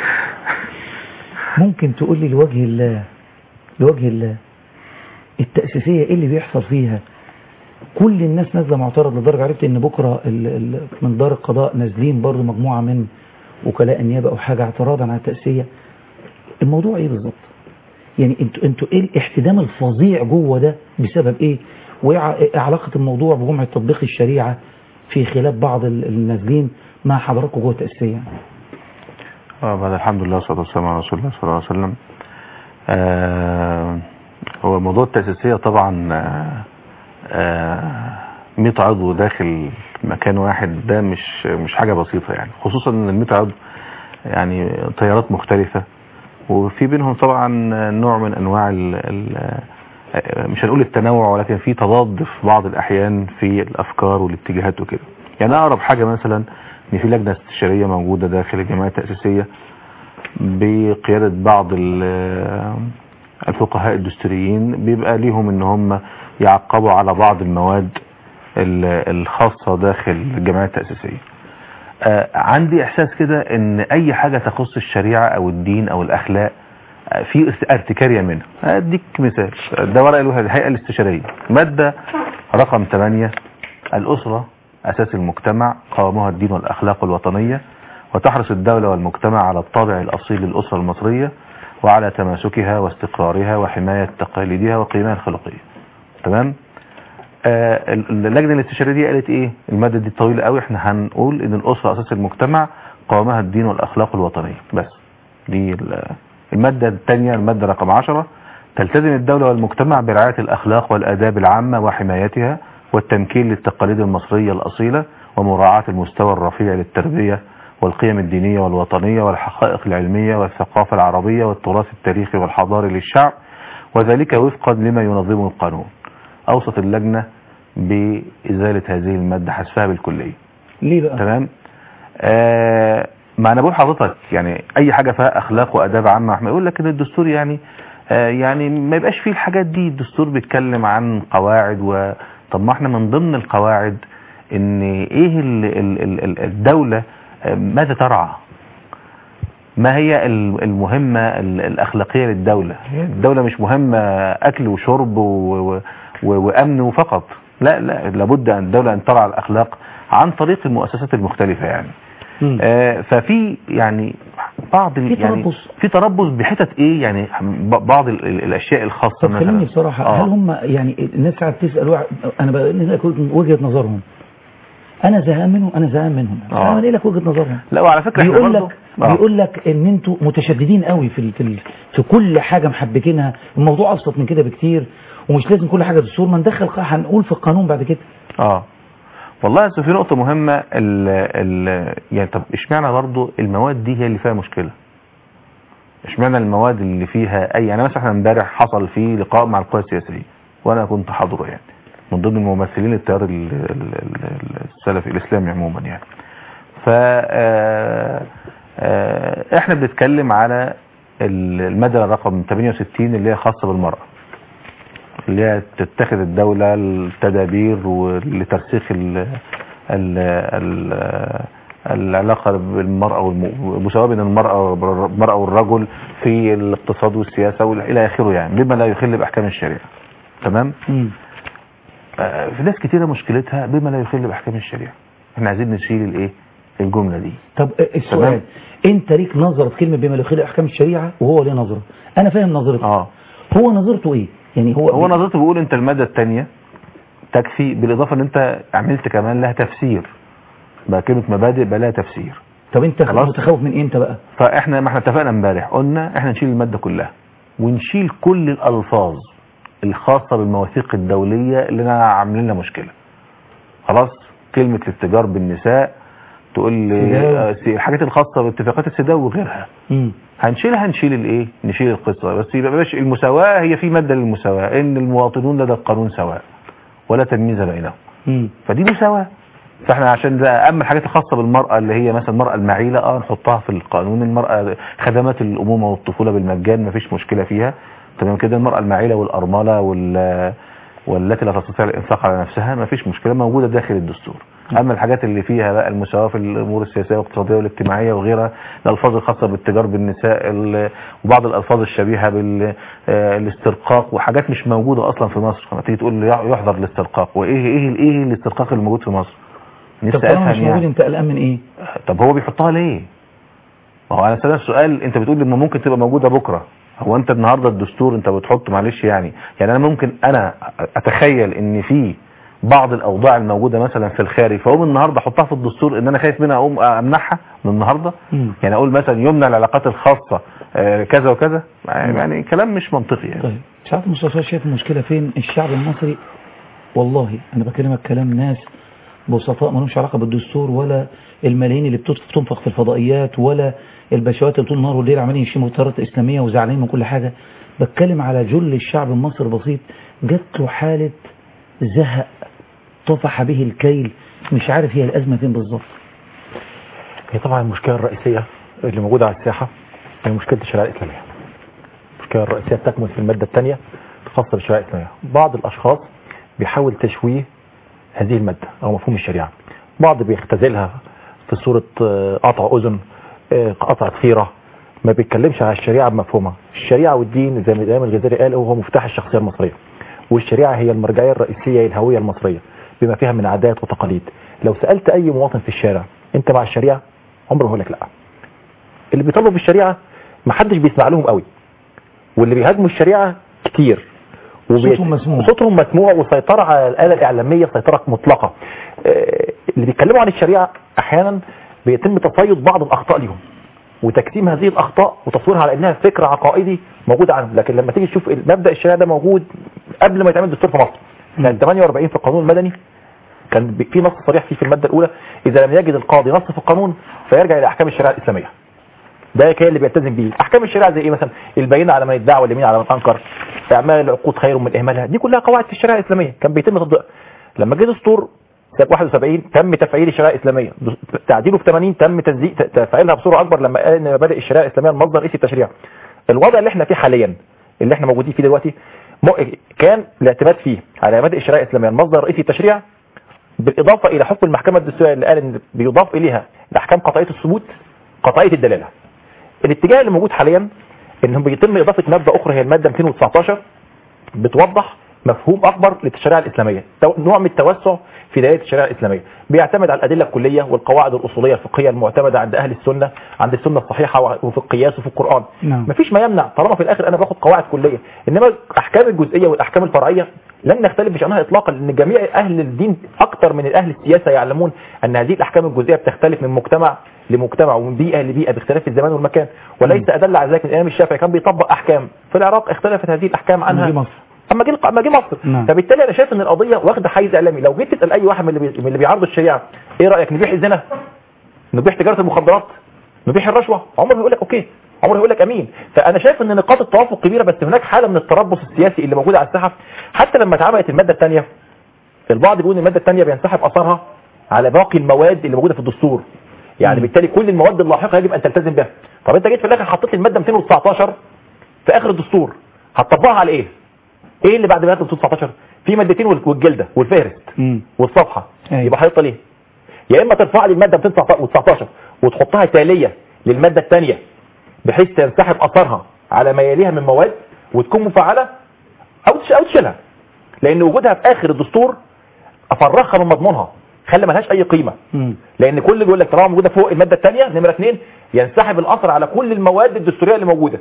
ممكن تقول لي لوجه الله لوجه الله التأسيسية ايه اللي بيحصل فيها كل الناس نازله معترض لدرجه عرفت ان بكره ال ال من دار القضاء نازلين برضو مجموعه من وكلاء النيابه او حاجه اعتراضا على التأسيسية الموضوع ايه بالظبط يعني انتوا انتوا ايه الاحتدام الفظيع جوه ده بسبب ايه وايه ع- إيه علاقه الموضوع بجمعه تطبيق الشريعه في خلاف بعض ال- النازلين مع حضراتكم جوه التأسيسية آه بعد الحمد لله والصلاة والسلام على رسول الله صلى الله عليه وسلم آه هو موضوع التأسيسية طبعا آه آه 100 عضو داخل مكان واحد ده مش مش حاجة بسيطة يعني خصوصا ان ال 100 عضو يعني تيارات مختلفة وفي بينهم طبعا نوع من انواع ال ال آه، مش هنقول التنوع ولكن في تضاد في بعض الاحيان في الافكار والاتجاهات وكده يعني اقرب حاجة مثلا ان في لجنة استشارية موجودة داخل الجمعية التأسيسية بقيادة بعض ال- الفقهاء الدستوريين بيبقى ليهم ان هم يعقبوا على بعض المواد ال- الخاصة داخل الجمعية التأسيسية آه، عندي احساس كده ان اي حاجة تخص الشريعة او الدين او الاخلاق آه، في ارت- ارتكارية منها اديك مثال ده ورق الوهاب الهيئة الاستشارية مادة رقم 8 الاسرة اساس المجتمع قوامها الدين والاخلاق الوطنية وتحرص الدولة والمجتمع على الطابع الاصيل للاسرة المصرية وعلى تماسكها واستقرارها وحماية تقاليدها وقيمها الخلقية تمام آه، اللجنه الاستشاريه دي قالت ايه الماده دي طويله قوي احنا هنقول ان الاسره اساس المجتمع قوامها الدين والاخلاق الوطنيه بس دي ال- الماده الثانيه الماده رقم 10 تلتزم الدوله والمجتمع برعايه الاخلاق والاداب العامه وحمايتها والتمكين للتقاليد المصريه الاصيله ومراعاه المستوى الرفيع للتربيه والقيم الدينيه والوطنيه والحقائق العلميه والثقافه العربيه والتراث التاريخي والحضاري للشعب وذلك وفقا لما ينظمه القانون اوصت اللجنه بازاله هذه الماده حذفها بالكليه ليه بقى تمام آه ما انا بقول حضرتك يعني اي حاجه فيها اخلاق واداب عامه احنا يقول لك ان الدستور يعني آه يعني ما يبقاش فيه الحاجات دي الدستور بيتكلم عن قواعد و طب ما احنا من ضمن القواعد ان ايه ال ال ال ال الدوله آه، ماذا ترعى ما هي ال- المهمة ال- الأخلاقية للدولة هي الدولة مش مهمة أكل وشرب و... و... و... وأمن فقط لا لا لابد أن الدولة أن ترعى الأخلاق عن طريق المؤسسات المختلفة يعني مم. آه ففي يعني بعض ال- في يعني تربص. في تربص بحتت ايه يعني ب- بعض ال- ال- الاشياء الخاصه طب مثلا خليني بصراحة آه. هل هم يعني الناس ساعات تسأل واحد أنا بقول لك وجهة نظرهم أنا زهقان منهم أنا زهقان منهم آه. أنا ليه لك وجهة نظرهم لا وعلى فكره احنا بيقول برضه- لك آه. بيقول لك ان انتوا متشددين قوي في ال- في ال- في كل حاجه محبكينها الموضوع ابسط من كده بكتير ومش لازم كل حاجه دستور ما ندخل ق- هنقول في القانون بعد كده اه والله أصل في نقطة مهمة ال ال يعني طب اشمعنى برضو المواد دي هي اللي فيها مشكلة اشمعنى المواد اللي فيها اي يعني مثلا احنا امبارح حصل في لقاء مع القوى السياسية وانا كنت حاضره يعني من ضمن الممثلين التيار ال- ال- ال- السلفي الاسلامي عموما يعني ف آه، آه، احنا بنتكلم على ال- المادة رقم 68 اللي هي خاصة بالمرأة اللي هي تتخذ الدولة التدابير لترسيخ ال ال ال العلاقة بالمرأة والمساواة بين المرأة المرأة والرجل في الاقتصاد والسياسة وال- إلى آخره يعني بما لا يخل بأحكام الشريعة تمام آه، في ناس كتيرة مشكلتها بما لا يخل بأحكام الشريعة احنا عايزين نشيل الايه الجملة دي طب السؤال انت ليك نظره في كلمه بما لا يخالف احكام الشريعه وهو ليه نظره انا فاهم نظرته اه هو نظرته ايه يعني هو هو نظرته بيقول انت المادة الثانية تكفي بالاضافة ان انت عملت كمان لها تفسير بقى كلمة مبادئ بقى لها تفسير طب انت خلاص. متخوف من امتى بقى فاحنا ما احنا اتفقنا امبارح قلنا احنا نشيل المادة كلها ونشيل كل الالفاظ الخاصة بالمواثيق الدولية اللي انا عاملين لنا مشكلة خلاص كلمة الاتجار بالنساء تقول لي سداو. آه، سي- الحاجات الخاصة باتفاقات السداو وغيرها مم. هنشيلها هنشيل الايه نشيل القصة بس يبقى بلاش المساواة هي في مادة للمساواة ان المواطنون لدى القانون سواء ولا تمييز بينهم مم. فدي مساواة فاحنا عشان ده اما الحاجات الخاصة بالمرأة اللي هي مثلا المرأة المعيلة اه نحطها في القانون المرأة خدمات الامومة والطفولة بالمجان مفيش مشكلة فيها تمام كده المرأة المعيلة والارملة وال والتي لا تستطيع الانفاق على نفسها مفيش مشكلة موجودة داخل الدستور اما الحاجات اللي فيها بقى المساواة في الامور السياسية والاقتصادية والاجتماعية وغيرها الالفاظ الخاصة بالتجار بالنساء ال- وبعض الالفاظ الشبيهة بالاسترقاق وحاجات مش موجودة اصلا في مصر لما تيجي تقول لي يحضر الاسترقاق وايه ايه ايه الاسترقاق اللي موجود في مصر طب نفسي طالما مش افهم موجود يعني انت قلقان من ايه طب هو بيحطها ليه ما هو انا سألت سؤال انت بتقول لي ما ممكن تبقى موجوده بكره هو انت النهارده الدستور انت بتحط معلش يعني يعني انا ممكن انا اتخيل ان في بعض الاوضاع الموجوده مثلا في الخارج فاقوم النهارده احطها في الدستور ان انا خايف منها اقوم امنعها من النهارده مم. يعني اقول مثلا يمنع العلاقات الخاصه آه، كذا وكذا يعني كلام مش منطقي يعني طيب ساعات مصطفى شايف المشكلة فين الشعب المصري والله انا بكلمك كلام ناس بسطاء ما لهمش علاقة بالدستور ولا الملايين اللي بتت- بتنفق في الفضائيات ولا البشوات اللي طول النهار والليل عمالين يشتموا التيارات الاسلامية وزعلانين من كل حاجة بتكلم على جل الشعب المصري البسيط جات له حالة زهق طفح به الكيل مش عارف هي الأزمة فين بالظبط هي طبعا المشكلة الرئيسية اللي موجودة على الساحة هي مشكلة الشريعة الإسلامية المشكلة الرئيسية تكمن في المادة الثانية الخاصة بالشريعة الإسلامية بعض الأشخاص بيحاول تشويه هذه المادة أو مفهوم الشريعة بعض بيختزلها في صورة آه، قطع أذن آه، قطع ضفيرة ما بيتكلمش على الشريعة بمفهومها الشريعة والدين زي ما الإمام الغزالي قال هو مفتاح الشخصية المصرية والشريعة هي المرجعية الرئيسية للهوية المصرية بما فيها من عادات وتقاليد لو سألت أي مواطن في الشارع أنت مع الشريعة عمره هيقول لك لا اللي بيطالبوا بالشريعة محدش بيسمع لهم قوي واللي بيهاجموا الشريعة كتير وبيت- صوتهم مسموع. صوتهم مسموع وسيطرة على الآلة الإعلامية سيطرة مطلقة آه، اللي بيتكلموا عن الشريعة أحيانا بيتم تصيد بعض الأخطاء ليهم وتكتيم هذه الأخطاء وتصويرها على أنها فكر عقائدي موجود عنهم لكن لما تيجي تشوف مبدأ الشريعة ده موجود قبل ما يتعمل دستور في مصر كان 48 في القانون المدني كان بي- في نص صريح فيه في المادة الأولى إذا لم يجد القاضي نص في القانون فيرجع إلى أحكام الشريعة الإسلامية ده كان اللي بيلتزم بيه احكام الشريعه زي ايه مثلا البينه على من ادعى واليمين على من انكر اعمال العقود خير من اهمالها دي كلها قواعد في الشريعه الاسلاميه كان بيتم تطبيقها لما جه دستور سنه 71 تم تفعيل الشريعه الاسلاميه دس- تعديله في 80 تم تنزيل ت- تفعيلها بصوره اكبر لما قال ان مبادئ الشريعه الاسلاميه المصدر الرئيسي التشريع الوضع اللي احنا فيه حاليا اللي احنا موجودين فيه دلوقتي م- كان الاعتماد فيه على مبادئ الشريعه الاسلاميه المصدر الرئيسي التشريع بالاضافه الى حكم المحكمه الدستوريه اللي قال ان بيضاف اليها الاحكام قطعيه الثبوت قطعيه الدلاله الاتجاه اللي موجود حاليا ان بيتم اضافه ماده اخرى هي الماده 219 بتوضح مفهوم اكبر للشريعه الاسلاميه تو- نوع من التوسع في دائره الشريعه الاسلاميه بيعتمد على الادله الكليه والقواعد الاصوليه الفقهيه المعتمده عند اهل السنه عند السنه الصحيحه وفي القياس وفي القران نعم. مفيش ما يمنع طالما في الاخر انا باخد قواعد كليه انما احكام الجزئيه والاحكام الفرعيه لن نختلف بشانها اطلاقا لان جميع اهل الدين اكثر من اهل السياسه يعلمون ان هذه الاحكام الجزئيه بتختلف من مجتمع لمجتمع ومن بيئه لبيئه باختلاف الزمان والمكان وليس ادل على ذلك من الامام الشافعي كان بيطبق احكام في العراق اختلفت هذه الاحكام عنها جه مصر. اما جه اما جه مصر نعم. فبالتالي انا شايف ان القضيه واخده حيز اعلامي لو جيت تسال اي واحد من اللي, بي... من اللي بيعارضوا الشريعه ايه رايك نبيح الزنا نبيح تجاره المخدرات نبيح الرشوه عمره هيقول لك اوكي عمره هيقول لك امين فانا شايف ان نقاط التوافق كبيره بس هناك حاله من التربص السياسي اللي موجوده على الساحه حتى لما اتعملت الماده الثانيه البعض بيقول ان الماده الثانيه بينسحب اثرها على باقي المواد اللي موجوده في الدستور يعني بالتالي كل المواد اللاحقه يجب ان تلتزم بها طب انت جيت في الاخر حطيت لي الماده 219 في اخر الدستور هتطبقها على ايه ايه اللي بعد ماده 219 في مادتين وال- والجلده والفهرست مم. والصفحه أيوة. يبقى حاططها ليه يا اما ترفع لي الماده 219 وتحطها تاليه للماده الثانيه بحيث تنسحب اثرها على ما يليها من مواد وتكون مفعله او تش- او تشيلها لان وجودها في اخر الدستور افرغها من مضمونها خلى ملهاش اي قيمه مم. لان كل اللي بيقول لك طالما موجوده فوق الماده الثانيه نمره اثنين ينسحب الاثر على كل المواد الدستوريه اللي موجوده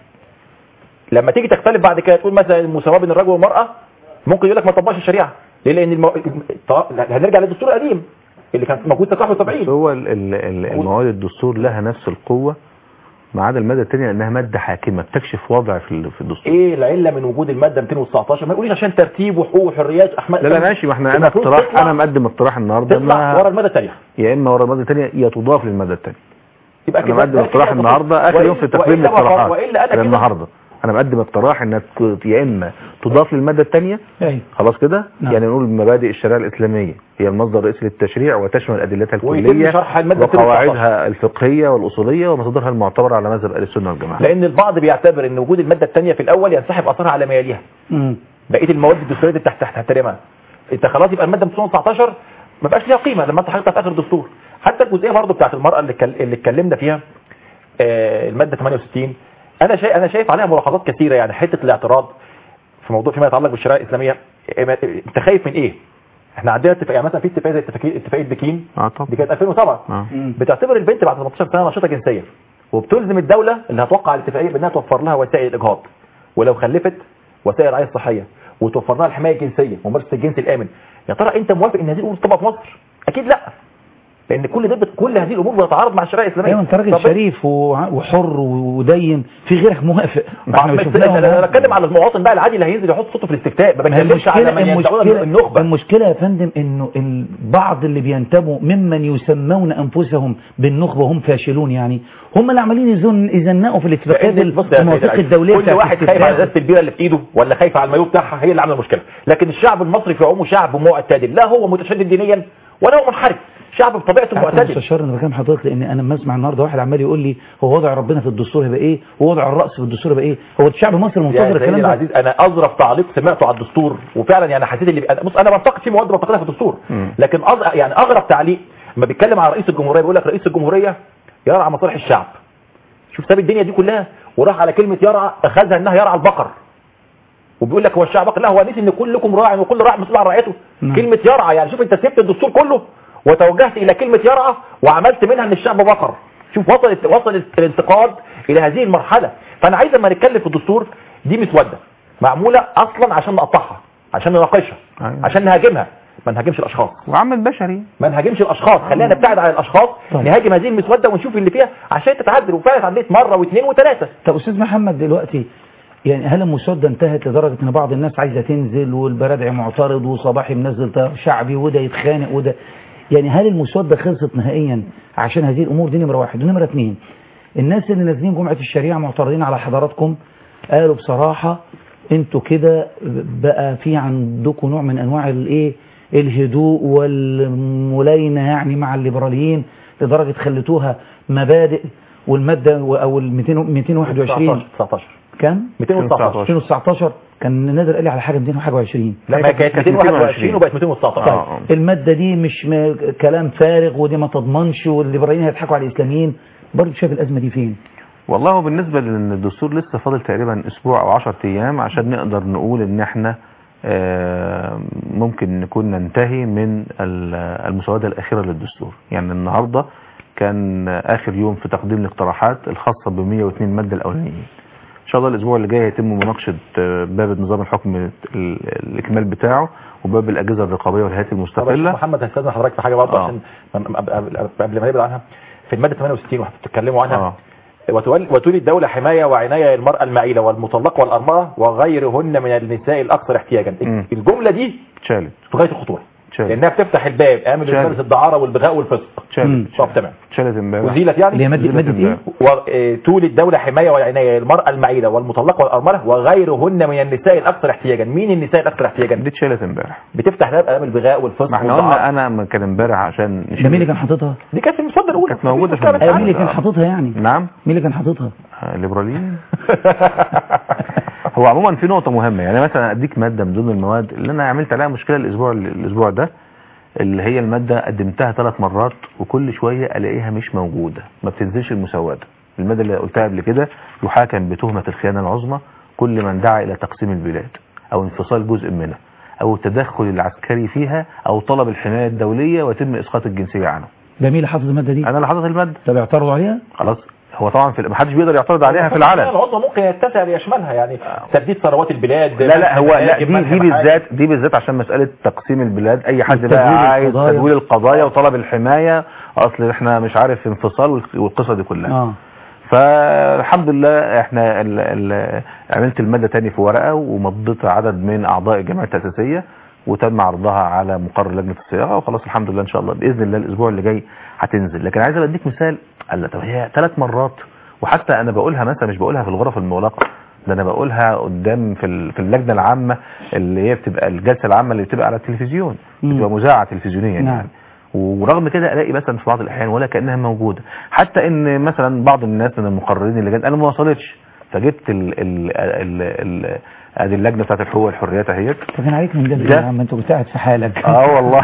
لما تيجي تختلف بعد كده تقول مثلا المساواه بين الرجل والمراه ممكن يقول لك ما تطبقش الشريعه ليه لان المو... طب- هنرجع للدستور القديم اللي كان موجود في بس 71 هو ال- ال- ال- المواد الدستور لها نفس القوة ما عدا المادة الثانية لأنها مادة حاكمة بتكشف وضع في ال- في الدستور ايه العله من وجود الماده 219 ما يقوليش عشان ترتيب وحقوق وحريات احمد لا لا ماشي ما احنا انا المفروض اقتراح تطلع- انا مقدم اقتراح النهارده تطلع انها ورا الماده الثانيه يا اما ورا المادة الثانية يا تضاف للمادة الثانية يبقى انا كده- مقدم ده اقتراح كده النهارده اخر وإلا- يوم في تقديم وإلا ما- الاقتراحات والا انا كده النهارده انا مقدم اقتراح انها تك- يا اما تضاف للمادة الثانية أيوة. خلاص كده نعم. يعني نقول مبادئ الشريعة الإسلامية هي المصدر الرئيسي للتشريع وتشمل أدلتها ويتم الكلية شرح المادة وقواعدها الفقهية والأصولية ومصادرها المعتبرة على مذهب أهل السنة والجماعة لان البعض بيعتبر ان وجود الماده الثانيه في الاول ينسحب اثرها على ما يليها مم. بقيه المواد الدستوريه دي تحت تحت تحترمها انت خلاص يبقى الماده 219 ما بقاش ليها قيمه لما انت حاططها في اخر الدستور حتى الجزئيه برضو بتاعت المراه اللي اتكل- اللي اتكلمنا فيها آه، الماده 68 انا شايف انا شايف عليها ملاحظات كثيره يعني حته الاعتراض في موضوع فيما يتعلق بالشريعه الاسلاميه إيه ما- انت خايف من ايه احنا عندنا اتفاق يعني مثلا في اتفاقيه زي اتفاقيه اتفاقيه بكين اه طبعا دي كانت 2007 اه بتعتبر البنت بعد 18 سنه نشيطه جنسيا وبتلزم الدوله اللي هتوقع الاتفاقيه بانها توفر لها وسائل الاجهاض ولو خلفت وسائل الرعايه الصحيه وتوفر لها الحمايه الجنسيه وممارسه الجنس الامن يا ترى انت موافق ان هذه الامور تطبق في مصر اكيد لا لان كل ده بت- كل هذه الامور بتتعارض مع الشريعه الاسلاميه ايوه انت راجل طب شريف وع- وحر ودين في غيرك موافق احنا احنا بس شفناهم انا أهو. بتكلم على المواطن بقى العادي اللي هينزل يحط صوته في الاستفتاء ما ما هي بتكلمش على من المشكلة يدعون المشكلة, النخبه المشكلة يا فندم انه البعض اللي بينتموا ممن يسمون انفسهم بالنخبة هم فاشلون يعني هم اللي عمالين يزن يزنقوا في الاتفاقات لأن بص يا المواثيق سيدي، الدولية كل بتاعت واحد خايف الاستفتاء. على ازازه البيره اللي في ايده ولا خايف على المايوه بتاعها هي اللي عامله المشكله لكن الشعب المصري في عمومه شعب معتدل لا هو متشدد دينيا ولا هو منحرف شعب بطبيعته عارف يا معتدل مستشار انا بكلم حضرتك لان انا لما اسمع النهارده واحد عمال يقول لي هو وضع ربنا في الدستور هيبقى ايه ووضع الراس في الدستور هيبقى ايه هو الشعب المصري يا منتظر سيدي الكلام ده العزيز انا اظرف تعليق سمعته على الدستور وفعلا يعني حسيت اللي أنا- بص انا بنتقد في مواد بنتقدها في الدستور لكن أز... يعني اغرب تعليق لما بيتكلم على رئيس الجمهوريه بيقول لك رئيس الجمهوريه يرعى مصالح الشعب شوف ساب الدنيا دي كلها وراح على كلمه يرعى اخذها انها يرعى البقر وبيقول لك هو الشعب بقر لا هو نسي ان كلكم راع وكل راع مسؤول عن رعيته نعم. كلمه يرعى يعني شوف انت سبت الدستور كله وتوجهت الى كلمه يرعى وعملت منها ان الشعب بقر شوف وصلت وصل الانتقاد الى هذه المرحله فانا عايز لما نتكلم في الدستور دي مسوده معموله اصلا عشان نقطعها عشان نناقشها أيوة. عشان نهاجمها ما نهاجمش الاشخاص وعمل بشري ما نهاجمش الاشخاص خلينا نبتعد عن الاشخاص طيب. نهاجم هذه المسوده ونشوف اللي فيها عشان تتعدل وفعلا اتعدلت مره واثنين وثلاثه طب استاذ محمد دلوقتي يعني هل المسودة انتهت لدرجة ان بعض الناس عايزة تنزل والبرادعي معترض وصباحي منزل طيار شعبي وده يتخانق وده يعني هل المسودة خلصت نهائيا عشان هذه الامور دي نمرة واحد ونمرة اثنين الناس اللي نازلين جمعة الشريعة معترضين على حضراتكم قالوا بصراحة انتوا كده بقى في عندكم نوع من انواع الايه الهدوء والملينة يعني مع الليبراليين لدرجة خليتوها مبادئ والمادة او ال 200 221 19 كام 219 2019 كان نادر قال لي على حاجه 221 لما كانت 221 وبقت 219 طيب الماده دي مش م... كلام فارغ ودي ما تضمنش والليبراليين هيضحكوا على الاسلاميين برضه شايف الازمه دي فين والله هو بالنسبة لان الدستور لسه فاضل تقريبا اسبوع او 10 ايام عشان نقدر نقول ان احنا آه، ممكن نكون ننتهي من ال- المسودة الاخيرة للدستور يعني النهاردة كان اخر يوم في تقديم الاقتراحات الخاصة ب 102 مادة الاولانيين ان شاء الله الاسبوع اللي جاي هيتم مناقشة آه، باب نظام الحكم ال- الاكمال بتاعه وباب الاجهزة الرقابية والهيئات طب يا شيخ المستقلة محمد هستاذن حضرتك في حاجه برضه آه. عشان قبل- قبل قبل ما نبعد عنها في الماده 68 وانتوا بتتكلموا عنها اه وتولي, وتولي الدولة حماية وعناية للمرأة المعيلة والمطلقة والأرملة وغيرهن من النساء الأكثر احتياجا مم. الجملة دي اتشالت في غاية الخطورة اتشالت لأنها بتفتح الباب آمن شاذ. لمارس الدعارة والبغاء والفسق اتشالت طب تمام اتشالت امبارح وزيلت يعني اللي هي ماده ماده ايه وتولي الدولة حماية وعناية للمرأة المعيلة والمطلقة والأرملة وغيرهن من النساء الأكثر احتياجا مين النساء الأكثر احتياجا دي اتشالت امبارح بتفتح باب أمام البغاء والفسق ما احنا والدعارة. قلنا انا ما كان امبارح عشان ده مين اللي كان حاططها دي كانت في المصدر الأولى كانت موجودة في مفيش مشكلة ايوه مين اللي كان آه. حاططها يعني نعم مين اللي كان حاططها آه، الليبراليين هو عموما في نقطة مهمة يعني مثلا اديك مادة من ضمن المواد اللي انا عملت عليها مشكلة الاسبوع الاسبوع ده اللي هي المادة قدمتها ثلاث مرات وكل شوية الاقيها مش موجودة ما بتنزلش المسودة المادة اللي قلتها قبل كده يحاكم بتهمة الخيانة العظمى كل من دعا الى تقسيم البلاد او انفصال جزء منها او التدخل العسكري فيها او طلب الحماية الدولية ويتم اسقاط الجنسية عنه ده مين اللي حاطط الماده دي انا اللي حاطط المادة طب اعترضوا عليها خلاص هو طبعا في ما حدش بيقدر يعترض عليها في العلن العضو ممكن يتسع ليشملها يعني تسديد ثروات البلاد لا لا هو لا مناجم، دي منح دي محاجم. بالذات دي بالذات عشان مسألة تقسيم البلاد اي حد تدوير بقى عايز القضايا. تدوير القضايا وطلب الحماية اصل احنا مش عارف انفصال والق- والقصة دي كلها اه فالحمد لله احنا ال ال عملت المادة تاني في ورقة ومضيت عدد من اعضاء الجمعية التأسيسية وتم عرضها على مقرر لجنة الصياغة وخلاص الحمد لله ان شاء الله باذن الله الاسبوع اللي جاي هتنزل لكن عايز اديك مثال قال لا طب هي ثلاث مرات وحتى انا بقولها مثلا مش بقولها في الغرف المغلقة ده انا بقولها قدام في ال- في اللجنة العامة اللي هي بتبقى الجلسة العامة اللي بتبقى على التلفزيون مم. بتبقى مذاعة تلفزيونيا نعم. يعني ورغم كده الاقي مثلا في بعض الاحيان ولا كانها موجوده حتى ان مثلا بعض الناس من المقررين اللي جت انا ما وصلتش فجبت ال ال ال ال ادي اللجنه بتاعت الحقوق والحريات اهيت طب انا عليك من ده ده- يا عم انت كنت قاعد في حالك اه والله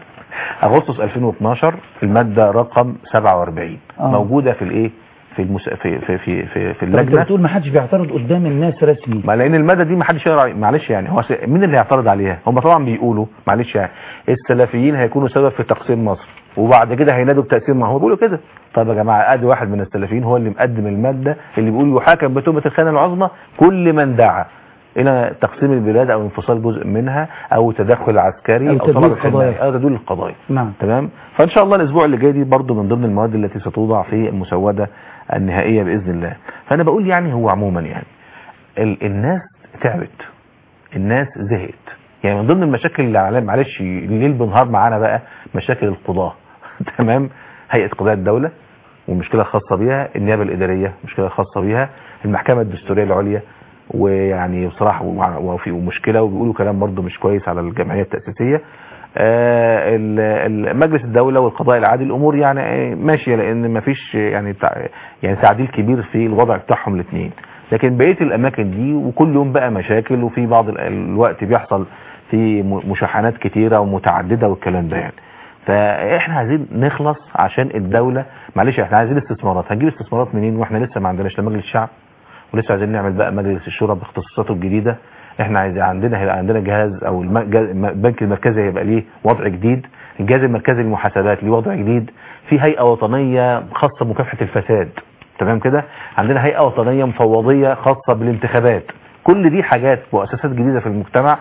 اغسطس 2012 الماده رقم 47 آه. موجوده في الايه في المس... في في في في, في طب انت اللجنه بتقول ما حدش بيعترض قدام الناس رسمي ما لان الماده دي ما حدش يقرا علي- معلش يعني هو س- مين اللي هيعترض عليها هم طبعا بيقولوا معلش يعني السلفيين هيكونوا سبب في تقسيم مصر وبعد كده هينادوا بتقسيم ما هو بيقولوا كده طب يا جماعه ادي واحد من السلفيين هو اللي مقدم الماده اللي بيقول يحاكم بتهمه الخيانه العظمى كل من دعا الى تقسيم البلاد او انفصال جزء منها او تدخل عسكري أو او, تدوير طلب القضايا. الحمايه او تدوير القضايا نعم تمام فان شاء الله الاسبوع اللي جاي دي برضو من ضمن المواد التي ستوضع في المسوده النهائيه باذن الله فانا بقول يعني هو عموما يعني ال الناس تعبت الناس زهقت يعني من ضمن المشاكل اللي على معلش الليل بنهار معانا بقى مشاكل القضاه تمام هيئه قضاء الدوله ومشكله خاصه بيها النيابه الاداريه مشكله خاصه بيها المحكمه الدستوريه العليا ويعني بصراحه ومع- وفي ومشكله وبيقولوا كلام برضه مش كويس على الجمعيه التاسيسيه آه، ال- ال- مجلس الدولة والقضاء العادي الامور يعني آه، ماشية لان مفيش يعني تع- يعني تعديل كبير في الوضع بتاعهم الاثنين لكن بقية الاماكن دي وكل يوم بقى مشاكل وفي بعض ال- الوقت بيحصل في م- مشاحنات كتيرة ومتعددة والكلام ده يعني فاحنا عايزين نخلص عشان الدولة معلش احنا عايزين استثمارات هنجيب استثمارات منين واحنا لسه ما عندناش لا مجلس الشعب ولسه عايزين نعمل بقى مجلس الشورى باختصاصاته الجديدة احنا عايزين عندنا هيبقى عندنا جهاز او الم- جا- الم- البنك المركزي هيبقى ليه وضع جديد الجهاز المركزي للمحاسبات ليه وضع جديد في هيئة وطنية خاصة بمكافحة الفساد تمام كده عندنا هيئة وطنية مفوضية خاصة بالانتخابات كل دي حاجات مؤسسات جديدة في المجتمع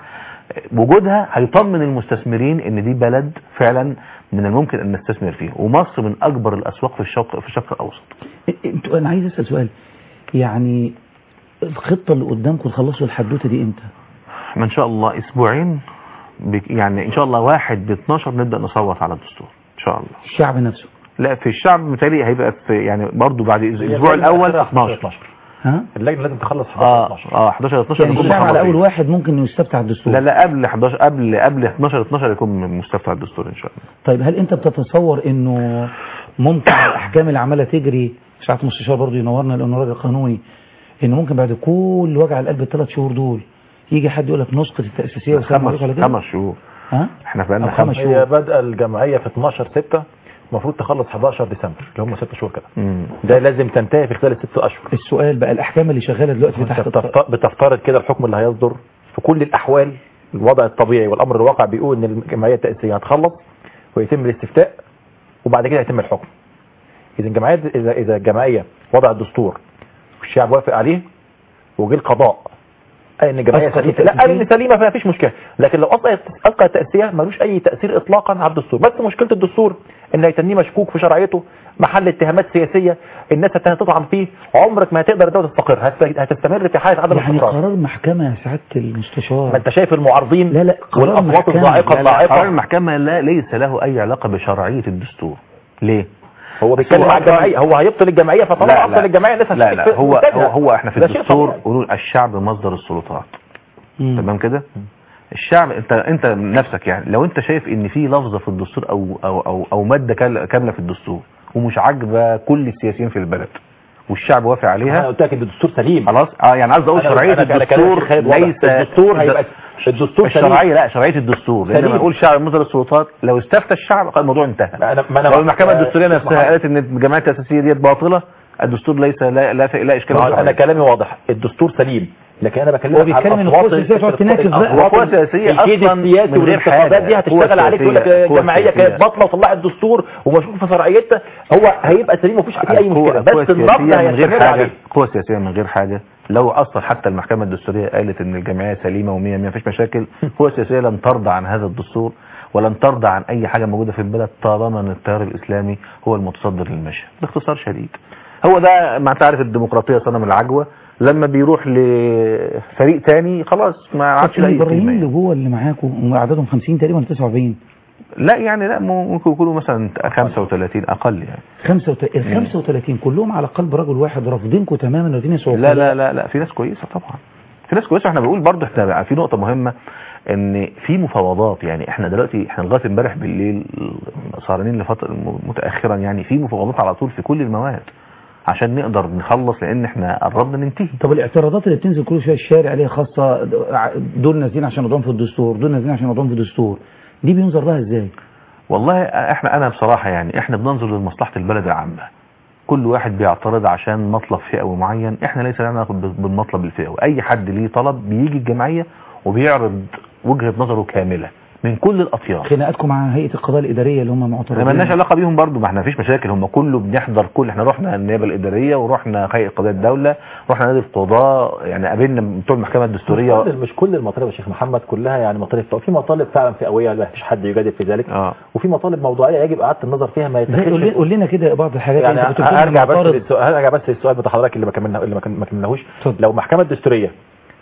وجودها هيطمن المستثمرين ان دي بلد فعلا من الممكن ان نستثمر فيه ومصر من اكبر الاسواق في الشرق في الشرق الاوسط انتوا انا عايز اسال سؤال يعني الخطه اللي قدامكم تخلصوا الحدوته دي امتى ما ان شاء الله اسبوعين بك- يعني ان شاء الله واحد ب 12 نبدا نصوت على الدستور ان شاء الله الشعب نفسه لا في الشعب متهيألي هيبقى في يعني برضو بعد الاسبوع الاول 12 ها اللجنه لازم تخلص 11 اه 12 اه 11 12 يعني يكون الشعب على مخلصين. اول واحد ممكن يستفتح الدستور لا لا قبل 11 قبل قبل 12 12 يكون مستفتح الدستور ان شاء الله طيب هل انت بتتصور انه ممكن الاحكام اللي عماله تجري ساعات مستشار برضه ينورنا لانه راجل قانوني انه ممكن بعد كل وجع القلب الثلاث شهور دول يجي حد يقول لك نسقط التاسيسيه والسلام خمس عليكم على كده خمس شهور ها احنا بقى لنا أو خمس خمس شهور. هي بدأ الجمعيه في 12 6 المفروض تخلص 11 ديسمبر اللي هم 6 شهور كده مم. ده لازم تنتهي في خلال الست اشهر السؤال بقى الاحكام اللي شغاله دلوقتي انت تحت بتفت- بتفترض كده الحكم اللي هيصدر في كل الاحوال الوضع الطبيعي والامر الواقع بيقول ان الجمعيه التاسيسيه هتخلص ويتم الاستفتاء وبعد كده يتم الحكم اذا الجمعيه اذا اذا الجمعيه وضع الدستور والشعب وافق عليه وجه القضاء قال ان الجمعيه أسقط سليمه لا قال ان التأسيسية؟ سليمه فما فيش مشكله لكن لو اسقط اسقط التاسيسيه ملوش اي تاثير اطلاقا على الدستور بس مشكله الدستور ان هيتنيه مشكوك في شرعيته محل اتهامات سياسيه الناس هتطعن فيه عمرك ما هتقدر الدوله تستقر هت- هتستمر في حاله عدم يعني الاستقرار قرار محكمه يا سعاده المستشار ما انت شايف المعارضين لا لا قرار والاصوات محكمة. الضائقه لا لا قرار الضعيفه المحكمة لا ليس له أي علاقة بشرعية الدستور ليه؟ هو بيتكلم هو عن أصلاً- الجمعيه هو هيبطل الجمعيه فطالما ابطل الجمعيه الناس لا هتشتكي لا في هو إنتاجها. هو, هو احنا في ده شيء الدستور طبيعي. قولوا الشعب مصدر السلطات مم. تمام كده الشعب انت انت نفسك يعني لو انت شايف ان في لفظه في الدستور او او او, أو ماده كال- كامله في الدستور ومش عاجبه كل السياسيين في البلد والشعب وافق انا عليها قلت لك ان الدستور سليم خالص اه يعني عايز اقول أنا- شرعيه أنا- أنا كلامي الدستور خالد واضح. ليس الدستور هيبقى الدستور سليم الشرعيه لا شرعيه الدستور لان سليم. لما اقول شعب مصدر السلطات لو استفتى الشعب قال الموضوع انتهى انا ما انا لو المحكمه آه، الدستوريه نفسها محمد. قالت ان الجماعه التاسيسيه ديت باطله الدستور ليس لا لا, لا اشكال ما هو عليه. انا كلامي واضح الدستور سليم لكن انا بكلمك هو بيتكلم إن القوى السياسية تقعد تناكس بقى. هو القوى السياسية الكيد أصلاً السياسي من غير والانتخابات حاجة. دي هتشتغل القوى عليك يقول لك السياسية- القوى الجمعيه السياسية. كانت باطله وطلعت الدستور ومشكوك في شرعيتها هو هيبقى سليم ومفيش فيه اي القوى- مشكله القوى بس النقد السياسية من غير هيستمر حاجة عليه القوى السياسية من غير حاجة لو أصلا حتى المحكمة الدستورية قالت إن الجمعية سليمة ومية مية مفيش مشاكل القوى السياسية لن ترضى عن هذا الدستور ولن ترضى عن أي حاجة موجودة في البلد طالما إن التيار الإسلامي هو المتصدر للمشهد باختصار شديد هو ده ما تعرف الديمقراطية صنم العجوة لما بيروح لفريق تاني خلاص ما عادش له أي البريين قيمة اللي يعني. جوه اللي معاكم عددهم 50 تقريبا 49 لا يعني لا ممكن يكونوا مثلا 35 أقل يعني 35 ال 35 كلهم على قلب رجل واحد رافضينكم تماما ودين يسوع لا لا لا لا في ناس كويسه طبعا في ناس كويسه احنا بنقول برضه احنا بقى في نقطه مهمه ان في مفاوضات يعني احنا دلوقتي احنا لغايه امبارح بالليل سهرانين لفتره متاخرا يعني في مفاوضات على طول في كل المواد عشان نقدر نخلص لان احنا قربنا ننتهي طب الاعتراضات اللي بتنزل كل شويه الشارع عليها خاصه دول نازلين عشان وضعهم في الدستور دول نازلين عشان وضعهم في الدستور دي بينظر لها ازاي والله احنا انا بصراحه يعني احنا بننظر لمصلحه البلد العامه كل واحد بيعترض عشان مطلب فئوي معين احنا ليس لنا علاقه بالمطلب الفئوي اي حد ليه طلب بيجي الجمعيه وبيعرض وجهه نظره كامله من كل الاطياف خناقاتكم مع هيئه القضاء الاداريه اللي هم احنا معترضين مالناش علاقه بيهم برضو ما احنا مفيش مشاكل هم كله بنحضر كل احنا رحنا النيابه الاداريه ورحنا هيئه قضاء الدوله رحنا نادي القضاء يعني قابلنا بتوع المحكمه الدستوريه مش كل- مش كل المطالب يا شيخ محمد كلها يعني مطالب في مطالب فعلا فئويه لا مفيش حد يجادل في ذلك اه وفي مطالب موضوعيه يجب اعاده النظر فيها ما زي قول لنا- يتخذش قول لنا كده بعض الحاجات يعني انت كنت بتقول هرجع بس المعترض- للسؤال هرجع بس للسؤال بتاع حضرتك اللي ما كملنا اللي ما كم- ما كملناهوش اتفضل. لو المحكمه الدستوريه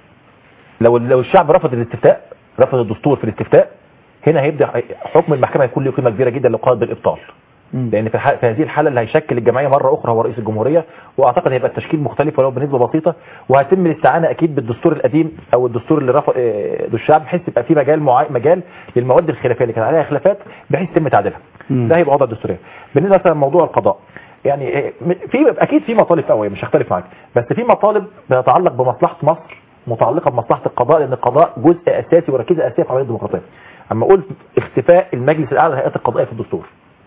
لو لو الشعب رفض الاستفتاء رفض الدستور في الاستفتاء هنا هيبدا حكم المحكمه يكون له قيمه كبيره جدا لو قال بالابطال لان في, الح- في هذه الحاله اللي هيشكل الجمعيه مره اخرى هو رئيس الجمهوريه واعتقد هيبقى التشكيل مختلف ولو بنسبه بسيطه وهيتم الاستعانه اكيد بالدستور القديم او الدستور اللي رفض آه، الشعب بحيث يبقى في مجال معي... مجال للمواد الخلافيه اللي كان عليها خلافات بحيث يتم تعديلها مم. ده هيبقى وضع الدستوريه بالنسبه مثلا لموضوع القضاء يعني آه، م- في اكيد في مطالب قويه مش هختلف معاك بس في مطالب بتتعلق بمصلحه مصر متعلقه بمصلحه القضاء لان القضاء جزء اساسي وركيزه اساسيه في عمليه الديمقراطيه اما اقول اختفاء المجلس الاعلى للهيئات القضائيه في الدستور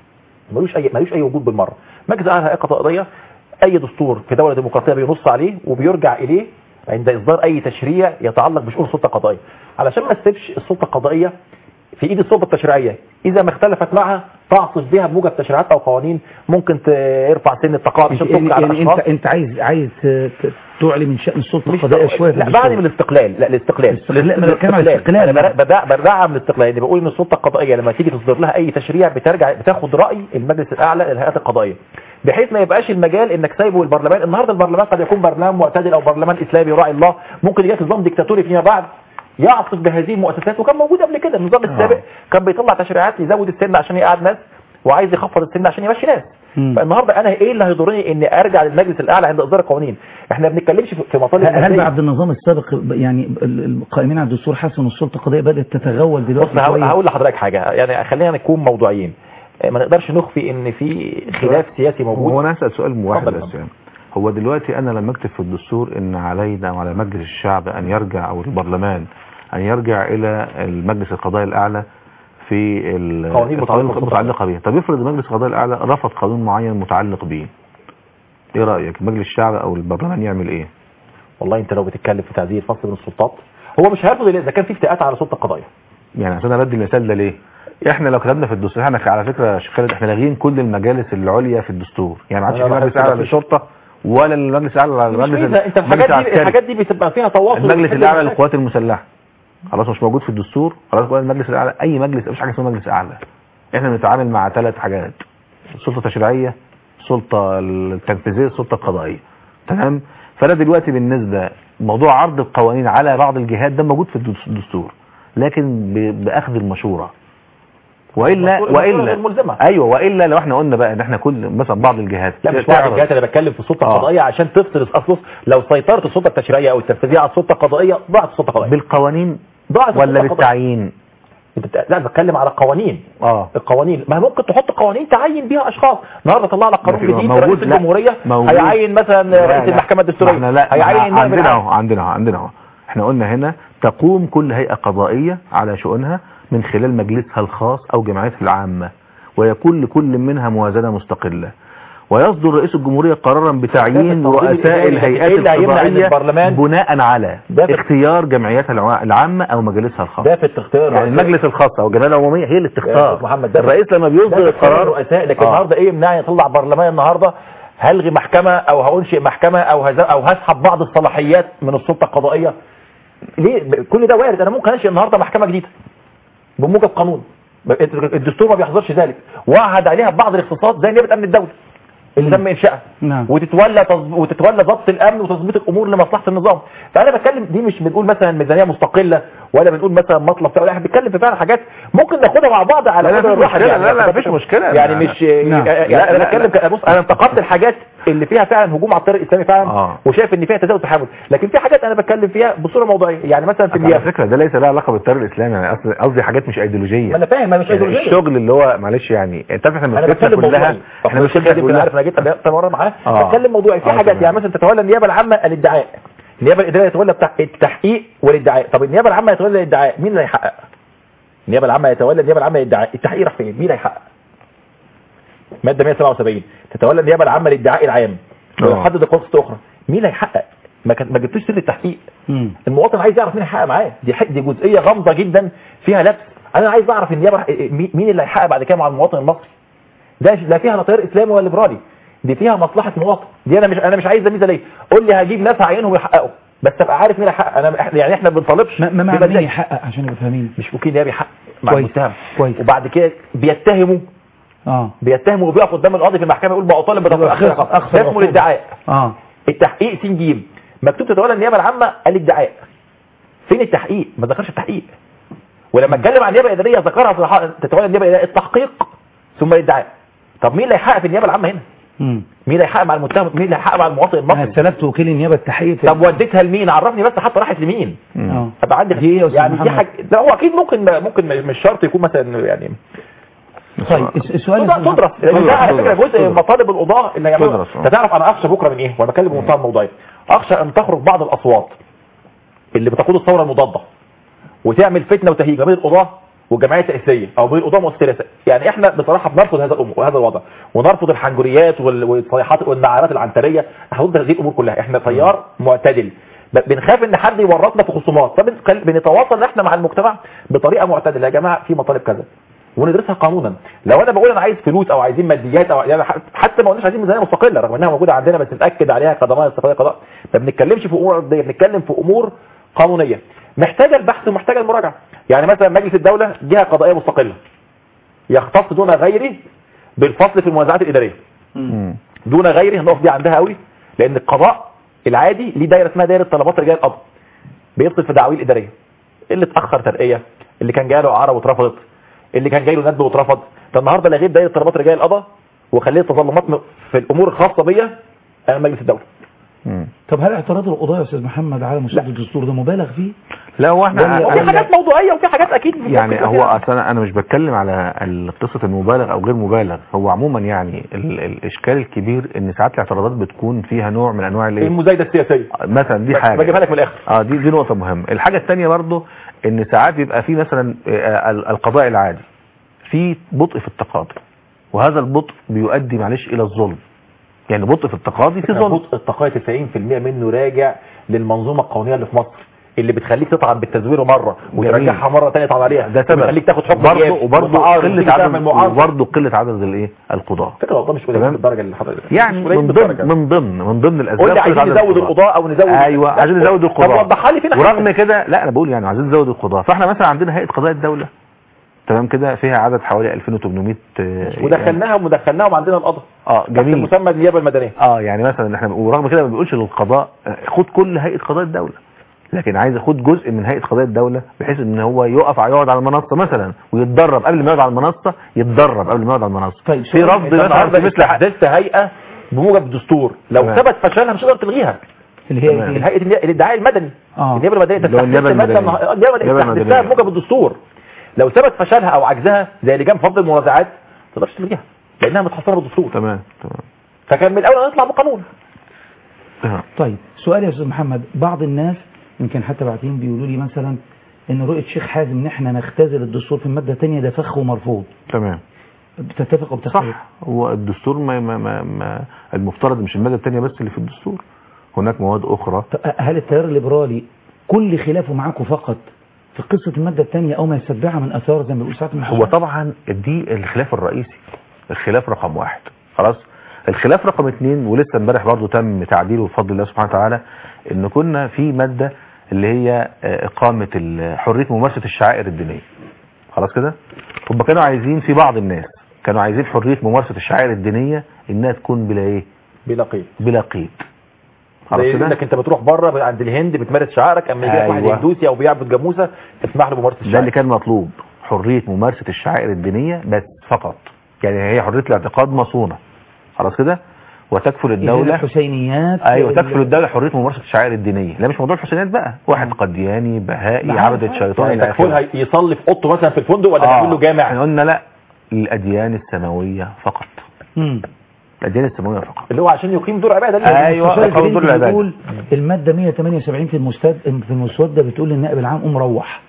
ملوش اي ملوش اي وجود بالمره مجلس الاعلى للهيئات القضائيه اي دستور في دوله ديمقراطيه بينص عليه وبيرجع اليه عند اصدار اي تشريع يتعلق بشؤون السلطه القضائيه علشان ما تسيبش السلطه القضائيه في ايد السلطه التشريعيه اذا ما اختلفت معها تعصف بها بموجب تشريعات او قوانين ممكن ترفع سن التقاعد عشان يعني, تقضي على يعني اشخاص انت انت عايز عايز ت- ت- تعلي من شأن السلطة مش القضائية شوية في لا الدستور. بعد من الاستقلال لا الاستقلال الاستقلال، لا، ما أنا بتكلم عن الاستقلال. انا بدع- بدع- بدعم الاستقلال يعني بقول ان السلطه القضائيه لما تيجي تصدر لها اي تشريع بترجع بتاخد راي المجلس الاعلى للهيئات القضائيه بحيث ما يبقاش المجال انك سايبه البرلمان النهارده البرلمان قد يكون برلمان معتدل او برلمان اسلامي يراعي الله ممكن يجيك نظام ديكتاتوري فيما بعد يعصف بهذه المؤسسات وكان موجود قبل كده النظام السابق كان بيطلع تشريعات يزود السن عشان يقعد ناس وعايز يخفض السن عشان يمشي ناس مم. فالنهارده انا ايه اللي هيضرني اني ارجع للمجلس الاعلى عند اصدار القوانين احنا ما بنتكلمش في- في مطالب هل مادية. بعد النظام السابق يعني ال- القائمين على الدستور حسوا ان السلطة القضائية بدأت تتغول دلوقتي بص هقول شوية؟ هقول لحضرتك حاجه يعني خلينا نكون موضوعيين ما نقدرش نخفي ان في خلاف سياسي موجود هو انا اسال سؤال واحد اتفضل. بس يعني هو دلوقتي انا لما اكتب في الدستور ان علينا وعلى مجلس الشعب ان يرجع او البرلمان ان يرجع الى المجلس القضائي الاعلى في ال- قوانين متعلقة القوانين المتعلقه به طب افرض مجلس القضاء الاعلى رفض قانون معين متعلق به ايه رايك مجلس الشعب او البرلمان يعمل ايه والله انت لو بتتكلم في تعديل فصل من السلطات هو مش هيرفض الا اذا كان في افتئات على سلطه القضائيه يعني عشان انا بدي المثال ده ليه احنا لو كتبنا في الدستور احنا على فكره يا شيخ خالد احنا لاغيين كل المجالس العليا في الدستور يعني ما عادش أنا في مجلس بحس اعلى إن في- للشرطه ولا المجلس الاعلى مش للمجلس ميزة. انت المجلس الحاجات دي العسكري. الحاجات دي بتبقى فيها تواصل المجلس وبتحل الاعلى المشاكل. للقوات المسلحه خلاص مش موجود في الدستور خلاص بقى المجلس الاعلى اي مجلس مفيش حاجه اسمها مجلس اعلى احنا بنتعامل مع ثلاث حاجات السلطه التشريعيه السلطه التنفيذيه السلطه القضائيه تمام فانا دلوقتي بالنسبه موضوع عرض القوانين على بعض الجهات ده موجود في الدس- الدستور لكن ب- باخذ المشوره والا المشورة- المشورة والا الملزمة. ايوه والا لو احنا قلنا بقى ان احنا كل مثلا بعض الجهات لا مش بعض تعرض- الجهات انا بتكلم في السلطه آه. القضائيه عشان تفصل اصل لو سيطرت السلطه التشريعيه او التنفيذيه على السلطه القضائيه ضاعت السلطه القضائيه بالقوانين ضاعت السلطة ولا القضائية. بالتعيين انت بت- لا بتكلم على قوانين اه القوانين ما ممكن تحط قوانين تعين بيها اشخاص النهارده طلع لك قانون ما في- جديد موجود، رئيس لا. الجمهوريه موجود. هيعين مثلا لا، رئيس لا. المحكمه ما الدستوريه احنا لا ما هيعين احنا النائب عندنا العام اهو عندنا اهو عندنا اهو احنا قلنا هنا تقوم كل هيئة قضائية على شؤونها من خلال مجلسها الخاص او جمعيتها العامة ويكون لكل منها موازنة مستقلة ويصدر رئيس الجمهورية قرارا بتعيين التنظيم رؤساء الإداري الهيئات إيه اللي هيمنع إن القضائية البرلمان- بناء على ده في- اختيار جمعيتها الع- العامة او مجالسها الخاصة ده في الاختيار يعني المجلس الخاص او الجمعية العمومية هي اللي يا تختار أستاذ محمد ده الرئيس لما بيصدر ده اختيار القرار الرؤساء لكن آه. النهارده ايه يمنعني اطلع برلمان النهارده هلغي محكمه او هانشئ محكمه او هز... او هسحب بعض الصلاحيات من السلطه القضائيه ليه كل ده وارد انا ممكن انشئ النهارده محكمه جديده بموجب قانون الدستور ما بيحظرش ذلك واعهد عليها ببعض الاختصاصات زي نيابه امن الدوله اللي تم انشائها نعم وتتولى تظ... وتتولى ضبط الامن وتظبيط الامور لمصلحه النظام فانا بتكلم دي مش بنقول مثلا ميزانيه مستقله ولا بنقول مثلا مطلب لا احنا بنتكلم في فعلا حاجات ممكن ناخدها مع بعض على لا، لا، قدر مفيش الواحد مشكلة، يعني لا، لا، مفيش مشكلة. يعني لا، مش نعم. يعني لا، انا لا، بتكلم ك- بص انا انتقدت الحاجات اللي فيها فعلا هجوم على الطريق الاسلامي فعلا آه. وشايف ان فيها تزايد تحامل لكن في حاجات انا بتكلم فيها بصوره موضوعيه يعني مثلا في على النيابه فكرة ده ليس له علاقة بالتيار الاسلامي يعني قصدي- قصدي حاجات مش ايديولوجية ما انا فاهم انا مش يعني ايديولوجيه الشغل اللي هو معلش يعني انت عارف احنا انا مشكلتنا بتكلم كلها موضوعي احنا المشكله مشكلتنا دي انا كلها عارف انا جيت قبل مره معاه آه. بتكلم موضوعي في آه، حاجات تمام. يعني مثلا تتولى النيابه العامه الادعاء النيابه الاداريه تتولى بتاع التحقيق والادعاء طب النيابه العامه يتولى الادعاء مين اللي هيحقق النيابه العامه يتولى النيابه العامه الادعاء التحقيق راح فين مين اللي هيحقق ماده 177 تتولى النيابه العامه الادعاء العام آه. ويحدد قصه اخرى مين اللي هيحقق ما كان ما جبتوش سر التحقيق مم. المواطن عايز يعرف مين هيحقق معاه دي حق دي جزئيه غامضه جدا فيها لبس انا عايز اعرف النيابه مين مين اللي هيحقق بعد كده مع المواطن المصري ده لا فيها لا تيار اسلامي ولا ليبرالي دي فيها مصلحه مواطن دي انا مش انا مش عايز ميزه ليه قول لي هجيب ناس هعينهم يحققوا بس ابقى عارف مين هيحقق انا إحنا- يعني احنا ما بنطالبش ما ما معنى بمزاج. مين يحقق عشان نبقى فاهمين مش ممكن نيابي يحقق مع كويس. المتهم كويس. وبعد كده بيتهموا اه بيتهموا وبيقف قدام القاضي في المحكمه يقول ما اطالب يبقى بتفصيل أخسر- أخسر ده اسمه عقوبة. الادعاء اه التحقيق س ج مكتوب تتولى النيابه العامه الادعاء فين التحقيق ما ذكرش التحقيق ولما اتكلم عن النيابه الاداريه ذكرها صراحه تتولى النيابه الاداريه التحقيق ثم الادعاء طب مين اللي هيحقق في النيابه العامه هنا مم. مين اللي هيحقق مع المتهم مين اللي هيحقق مع المواطن انا المصري استلفت وكيل النيابه التحقيق في- طب وديتها لمين عرفني بس حتى راحت لمين اه ابقى عندي دي إيه يا أستاذ يعني دي محمد؟ حاجه لا هو اكيد ممكن ممكن مش شرط يكون مثلا يعني طيب الس- السؤال تدرس تدرس لان ده على فكره جزء من مطالب القضاه اللي يعملوا تدرس، آه. انت تعرف انا اخشى بكره من ايه وانا بتكلم بمنتهى الموضوعيه اخشى ان تخرج بعض الاصوات اللي بتقود الثوره المضاده وتعمل فتنه وتهيج ما بين القضاه والجمعيه التاسيسيه او بين القضاه والمؤسسات يعني احنا بصراحه بنرفض هذا الامر وهذا الوضع ونرفض الحنجريات وال- والصيحات والنعرات العنتريه احنا ضد هذه الامور كلها احنا تيار معتدل ب- بنخاف ان حد يورطنا في خصومات فبنتواصل احنا مع المجتمع بطريقه معتدله يا جماعه في مطالب كذا وندرسها قانونا لو انا بقول انا عايز فلوس او عايزين ماديات او يعني حتى ما قلناش عايزين ميزانيه مستقله رغم انها موجوده عندنا بس نتاكد عليها كضمان استقلاليه قضاء ما بنتكلمش في امور ارضيه بنتكلم في امور قانونيه محتاجه البحث ومحتاجه المراجعه يعني مثلا مجلس الدوله جهه قضائيه مستقله يختص دون غيره بالفصل في المنازعات الاداريه مم. دون غيره هنقف دي عندها قوي لان القضاء العادي ليه دايره اسمها دايره طلبات رجال القضاء بيفصل في الدعاوي الاداريه اللي اتاخر ترقيه اللي كان جاي له اعاره واترفضت اللي كان جاي له ندب واترفض ده النهارده لغيت دايره طلبات رجال القضاء وخليت تظلمات م- في الامور الخاصه بيا امام مجلس الدوله مم. طب هل اعتراض القضاء يا استاذ محمد على مسودة الدستور ده مبالغ فيه؟ لا هو احنا وفي حاجات موضوعيه وفي حاجات اكيد ممكن يعني يبقى هو فيها- اصلا انا مش بتكلم على ال- قصه المبالغ او غير مبالغ هو عموما يعني ال- الاشكال الكبير ان ساعات الاعتراضات بتكون فيها نوع من انواع الايه المزايده السياسيه مثلا دي حاجه بجيبها لك من الاخر اه دي دي نقطه مهمه الحاجه الثانيه برضو ان ساعات بيبقى في مثلا آه، ال- القضاء العادي في بطء في التقاضي وهذا البطء بيؤدي معلش الى الظلم يعني بطء في التقاضي في ظلم بطء التقاضي 90% منه راجع للمنظومه القانونيه اللي في مصر اللي بتخليك تطعن بالتزوير مره وترجعها مره ثانيه تطعن عليها ده سبب وتخليك تاخد حكم برضه إيجابي وبرضه وتعارض قله وتيجي عدد تعمل معارضة. وبرضه قله عدد الايه القضاه فكره والله مش قليل تمام. بالدرجه اللي حضرتك يعني مش قليل من بالدرجة. ضمن من ضمن من ضمن الاسباب قول لي قلة عايزين عدد نزود القضاء او نزود ايوه عايزين نزود طب القضاء وضحها لي فين ورغم كده لا انا بقول يعني عايزين نزود القضاء فاحنا مثلا عندنا هيئه قضاء الدوله تمام كده فيها عدد حوالي 2800 آه، ودخلناهم ودخلناهم عندنا القضاء اه تحت جميل مسمى النيابه المدنيه اه يعني مثلا احنا ورغم كده ما بيقولش للقضاء آه، خد كل هيئه قضاء الدوله لكن عايز ياخد جزء من هيئه قضاء الدوله بحيث ان هو يقف يقعد على المنصه مثلا ويتدرب قبل ما يقعد على المنصه يتدرب قبل ما يقعد على المنصه طيب في رفض انت مثلا النهارده في مثل ح- استحدثت هيئه بموجب الدستور لو تمام. ثبت فشلها مش هتقدر تلغيها اللي هي تمام. إيه؟ الهيئه النيا- الادعاء المدني اه النيابه المدنيه اللي هو النيابة تستحدث مادة المدنية. النها- النيابه النيابة استحدثتها المدنية. بموجب الدستور لو ثبت فشلها او عجزها زي لجان فضل المنازعات ما تقدرش تلغيها لانها متحصنه بالدستور تمام تمام فكان من الاول نطلع بقانون تمام. طيب سؤال يا استاذ محمد بعض الناس يمكن حتى بعتين بيقولوا لي مثلا ان رؤيه شيخ حازم ان احنا نختزل الدستور في الماده الثانيه ده فخ ومرفوض تمام بتتفق وبتختلف صح هو الدستور ما, ما, ما, ما المفترض مش الماده الثانيه بس اللي في الدستور هناك مواد اخرى طب هل التيار الليبرالي كل خلافه معاكم فقط في قصه الماده الثانيه او ما يتبعها من اثار زي ما بيقول ساعات هو طبعا دي الخلاف الرئيسي الخلاف رقم واحد خلاص الخلاف رقم اثنين ولسه امبارح برضه تم تعديله بفضل الله سبحانه وتعالى ان كنا في ماده اللي هي آه، اقامه ال- حريه ممارسه الشعائر الدينيه خلاص كده هم كانوا عايزين في بعض الناس كانوا عايزين حريه ممارسه الشعائر الدينيه انها تكون بلا ايه بلا قيد بلا قيد خلاص زي كده انك انت بتروح بره عند الهند بتمارس شعائرك اما يجي لك واحد أيوة. هندوسي او بيعبد جاموسه تسمح له بممارسه ده اللي الشعائر كان مطلوب حرية ممارسة الشعائر الدينية بس فقط يعني هي حرية الاعتقاد مصونة خلاص كده وتكفل الدولة الحسينيات ايوه ال- تكفل الدولة حرية ممارسة الشعائر الدينية لا مش موضوع الحسينيات بقى واحد قدياني بهائي لا، عبدة عارف، شيطان يعني الى تكفلها اخره يصلي في اوضته مثلا في الفندق ولا آه، تعمل له جامع احنا قلنا لا الاديان السماوية فقط مم. الاديان السماوية فقط اللي هو عشان يقيم دور عباده اللي أيوة. المستشار قانون الجديد دور العبادة. بيقول المادة 178 في المستد في المسودة بتقول للنائب العام قوم روح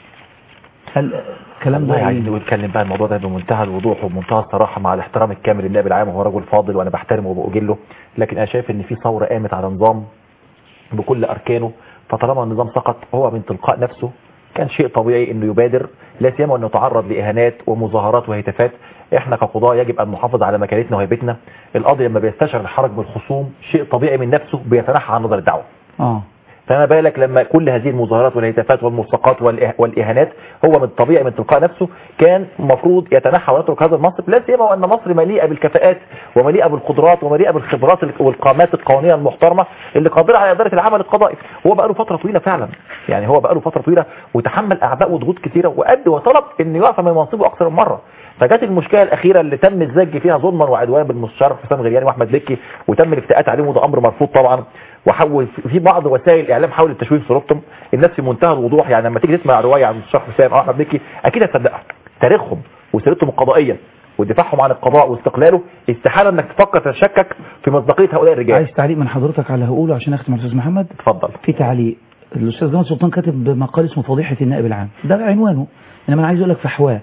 هل الكلام والله ده عايزين إيه؟ نتكلم بقى الموضوع ده بمنتهى الوضوح وبمنتهى الصراحه مع الاحترام الكامل للنائب العام وهو رجل فاضل وانا بحترمه وبأجله لكن انا شايف ان في ثوره قامت على نظام بكل اركانه فطالما النظام سقط هو من تلقاء نفسه كان شيء طبيعي انه يبادر لا سيما انه يتعرض لاهانات ومظاهرات وهتافات احنا كقضاة يجب ان نحافظ على مكانتنا وهيبتنا القاضي لما بيستشعر الحرج من الخصوم شيء طبيعي من نفسه بيتنحى عن نظر الدعوه اه فما بالك لما كل هذه المظاهرات والهتافات والملصقات والإه- والاهانات هو من الطبيعي من تلقاء نفسه كان المفروض يتنحى ويترك هذا المنصب لا سيما وان مصر مليئه بالكفاءات ومليئه بالقدرات ومليئه بالخبرات والقامات القانونيه المحترمه اللي قادره على اداره العمل القضائي هو بقى له فتره طويله فعلا يعني هو بقى له فتره طويله وتحمل اعباء وضغوط كثيره وقد وطلب ان يعفى من منصبه اكثر من مره فجت المشكله الاخيره اللي تم الزج فيها ظلما وعدوان بالمستشار حسام غرياني واحمد مكي وتم الافتئات عليهم وده امر مرفوض طبعا وحول في بعض وسائل الاعلام حاولت تشويه صورتهم الناس في منتهى الوضوح يعني لما تيجي تسمع روايه عن المستشار حسام او احمد مكي اكيد هتصدقها تاريخهم وسيرتهم القضائيه ودفاعهم عن القضاء واستقلاله استحاله انك تفكر تتشكك في مصداقيه هؤلاء الرجال عايز تعليق من حضرتك على اللي هقوله عشان اختم على الاستاذ محمد اتفضل في تعليق الاستاذ جمال سلطان كاتب مقال اسمه فضيحه النائب العام ده عنوانه انما انا عايز اقول لك فحواه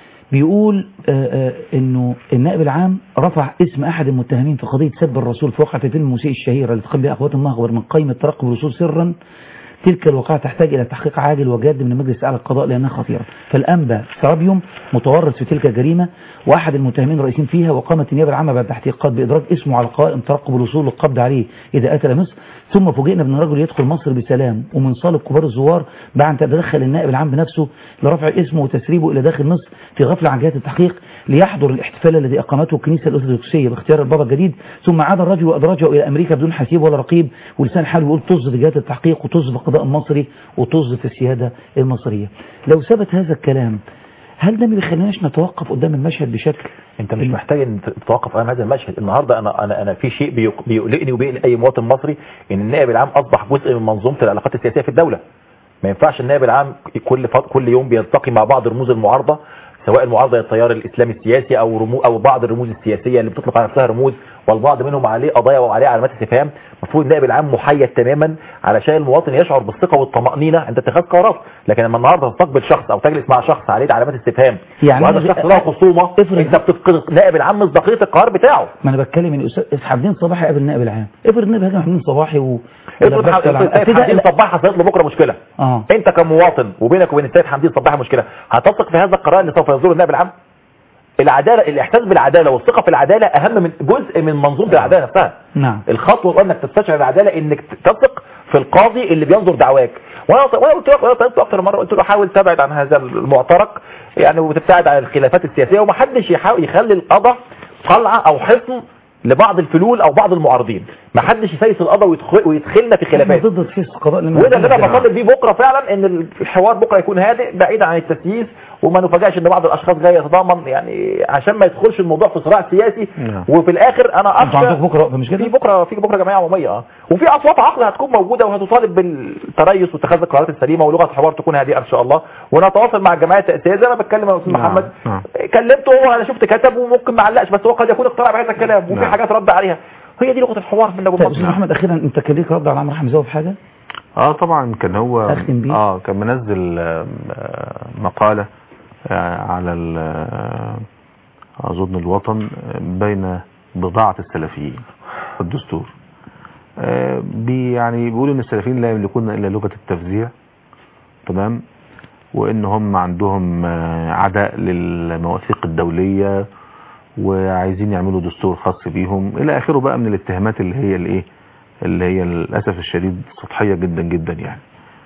بيقول آه، آه، انه النائب العام رفع اسم احد المتهمين في قضيه سب الرسول في وقعه فيلم المسيء الشهيره اللي تقام بها اخوات المخبر من قائمه ترقب الرسول سرا تلك الواقعة تحتاج إلى تحقيق عاجل وجاد من المجلس الأعلى للقضاء لأنها خطيرة فالأنبا سرابيوم متورط في تلك الجريمة وأحد المتهمين الرئيسيين فيها وقامت النيابة العامة بعد تحقيقات بإدراج اسمه على قائم ترقب الوصول والقبض عليه إذا أتى مصر ثم فوجئنا بأن الرجل يدخل مصر بسلام ومن صالب كبار الزوار بعد أن تدخل النائب العام بنفسه لرفع اسمه وتسريبه إلى داخل مصر في غفلة عن جهات التحقيق ليحضر الاحتفال الذي أقامته الكنيسة الأرثوذكسية باختيار البابا الجديد ثم عاد الرجل وأدرجه إلى أمريكا بدون حسيب ولا رقيب ولسان حاله يقول طز في جهات التحقيق وطز في القضاء المصري وطز في السيادة المصرية لو ثبت هذا الكلام هل ده ما بيخليناش نتوقف قدام المشهد بشكل انت مش محتاج ان تتوقف امام هذا المشهد النهارده انا انا انا في شيء بيق- بيقلقني وبيقلق اي مواطن مصري ان النائب العام اصبح جزء من منظومه العلاقات السياسيه في الدوله ما ينفعش النائب العام كل فط... كل يوم بيلتقي مع بعض رموز المعارضه سواء المعارضه للتيار الاسلامي السياسي او رمو او بعض الرموز السياسيه اللي بتطلق على نفسها رموز والبعض منهم عليه قضايا وعليه علامات استفهام المفروض النائب العام محيد تماما علشان المواطن يشعر بالثقه والطمانينه عند اتخاذ قرارات لكن لما النهارده تستقبل شخص او تجلس مع شخص عليه علامات استفهام يعني وهذا أنا- الشخص له خصومه انت بتفقد النائب العام مصداقيه القرار بتاعه ما انا بتكلم ان استاذ حمدين صباحي قابل النائب العام افرض النائب هاجم حمدين صباحي و افرض ولبست افرض العام. السيد كده حمدين لا. صباح حصلت له بكره مشكله اه انت كمواطن وبينك وبين السيد حمدين صباح مشكله هتثق في هذا القرار اللي سوف يصدره النائب العام العداله الاحساس بالعداله والثقه في العداله اهم من جزء من منظومه العداله نفسها نعم الخطوه انك تستشعر العداله انك تثق في القاضي اللي بينظر دعواك وانا وانا قلت لك وانا طلبت اكتر مره قلت له حاول تبعد عن هذا المعترك يعني وتبتعد عن الخلافات السياسيه ومحدش يحاول يخلي القضاء قلعه او حصن لبعض الفلول او بعض المعارضين ما حدش يسيس القضاء ويدخل ويدخلنا في خلافات ضد تسييس القضاء لما وده اللي انا بطالب بيه بكره فعلا ان الحوار بكره يكون هادئ بعيد عن التسييس وما نفاجئش ان بعض الاشخاص جاي يتضامن يعني عشان ما يدخلش الموضوع في صراع سياسي نعم. وفي الاخر انا انتوا عندكم اخشى بكره وقفه مش كده؟ في بكره في بكره جمعيه عموميه اه وفي اصوات عقل هتكون موجوده وهتطالب بالتريث واتخاذ القرارات السليمه ولغه الحوار تكون هادئه ان شاء الله ونتواصل مع الجمعيه التاسيسيه زي ما بتكلم مع الاستاذ نعم، محمد نعم. كلمته هو انا شفت كتب وممكن ما علقش بس هو قد يكون اقتنع بهذا الكلام وفي نعم. حاجات رد عليها هي دي لغه الحوار من ابو طيب بكر استاذ محمد اخيرا انت كان ليك رد على عمرو حمزه في حاجه؟ اه طبعا كان هو أختم بيه. اه كان منزل آه، آه، مقالة آه، على ال- آه، اظن الوطن آه، بين بضاعة السلفيين في الدستور آه، بي يعني بيقولوا ان السلفيين لا يملكون الا لغة التفزيع تمام وان هم عندهم آه، عداء للمواثيق الدولية وعايزين يعملوا دستور خاص بيهم الى اخره بقى من الاتهامات اللي هي الايه اللي هي للاسف الشديد سطحيه جدا جدا يعني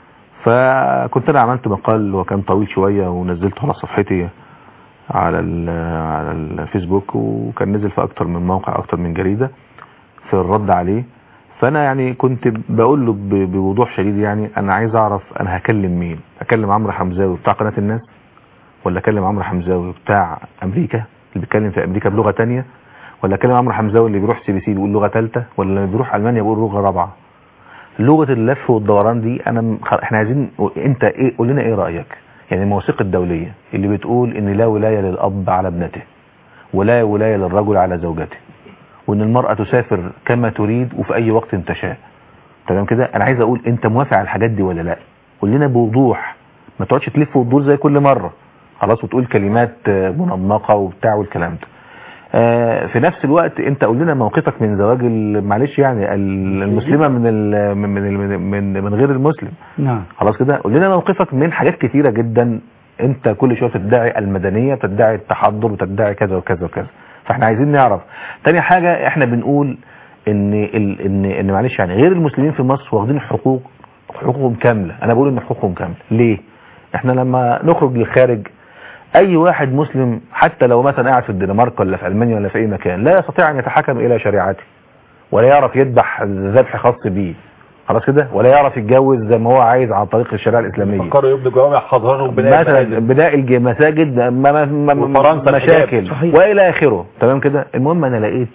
فكنت انا عملت مقال وكان طويل شويه ونزلته على صفحتي على ال- على الفيسبوك وكان نزل في اكتر من موقع اكتر من جريده في الرد عليه فانا يعني كنت بقول له ب- بوضوح شديد يعني انا عايز اعرف انا هكلم مين اكلم عمرو حمزاوي بتاع قناه الناس ولا اكلم عمرو حمزاوي بتاع امريكا اللي بيتكلم في امريكا بلغه تانية ولا اكلم عمرو حمزاوي اللي بيروح سي بي سي بيقول لغه ثالثه ولا اللي بيروح المانيا بيقول لغه رابعه لغه اللف والدوران دي انا م- خ- احنا عايزين انت ايه قول لنا ايه رايك يعني المواثيق الدوليه اللي بتقول ان لا ولايه للاب على ابنته ولا ولايه للرجل على زوجته وان المراه تسافر كما تريد وفي اي وقت تشاء تمام كده انا عايز اقول انت موافق على الحاجات دي ولا لا قول لنا بوضوح ما تقعدش تلف وتدور زي كل مره خلاص وتقول كلمات آه، منمقه وبتاع والكلام ده آه، في نفس الوقت انت قول لنا موقفك من زواج ال- معلش يعني ال- المسلمه من ال من من من, من غير المسلم نعم خلاص كده قول لنا موقفك من حاجات كتيره جدا انت كل شويه بتدعي المدنيه بتدعي التحضر وتدعي كذا وكذا وكذا فاحنا عايزين نعرف تاني حاجه احنا بنقول ان ال ان ان معلش يعني غير المسلمين في مصر واخدين حقوق حقوقهم كاملة انا بقول ان حقوقهم كاملة ليه احنا لما نخرج للخارج اي واحد مسلم حتى لو مثلا قاعد في الدنمارك ولا في المانيا ولا في اي مكان لا يستطيع ان يتحكم الى شريعته ولا يعرف يذبح ذبح خاص بيه خلاص كده ولا يعرف يتجوز زي ما هو عايز عن طريق الشريعه الاسلاميه فكروا يبنوا جوامع حضران وبناء مثلا مساجد. بناء الج- مساجد ما ما ما وفرنسا مشاكل الحجاب. صحيح. والى اخره تمام كده المهم انا لقيت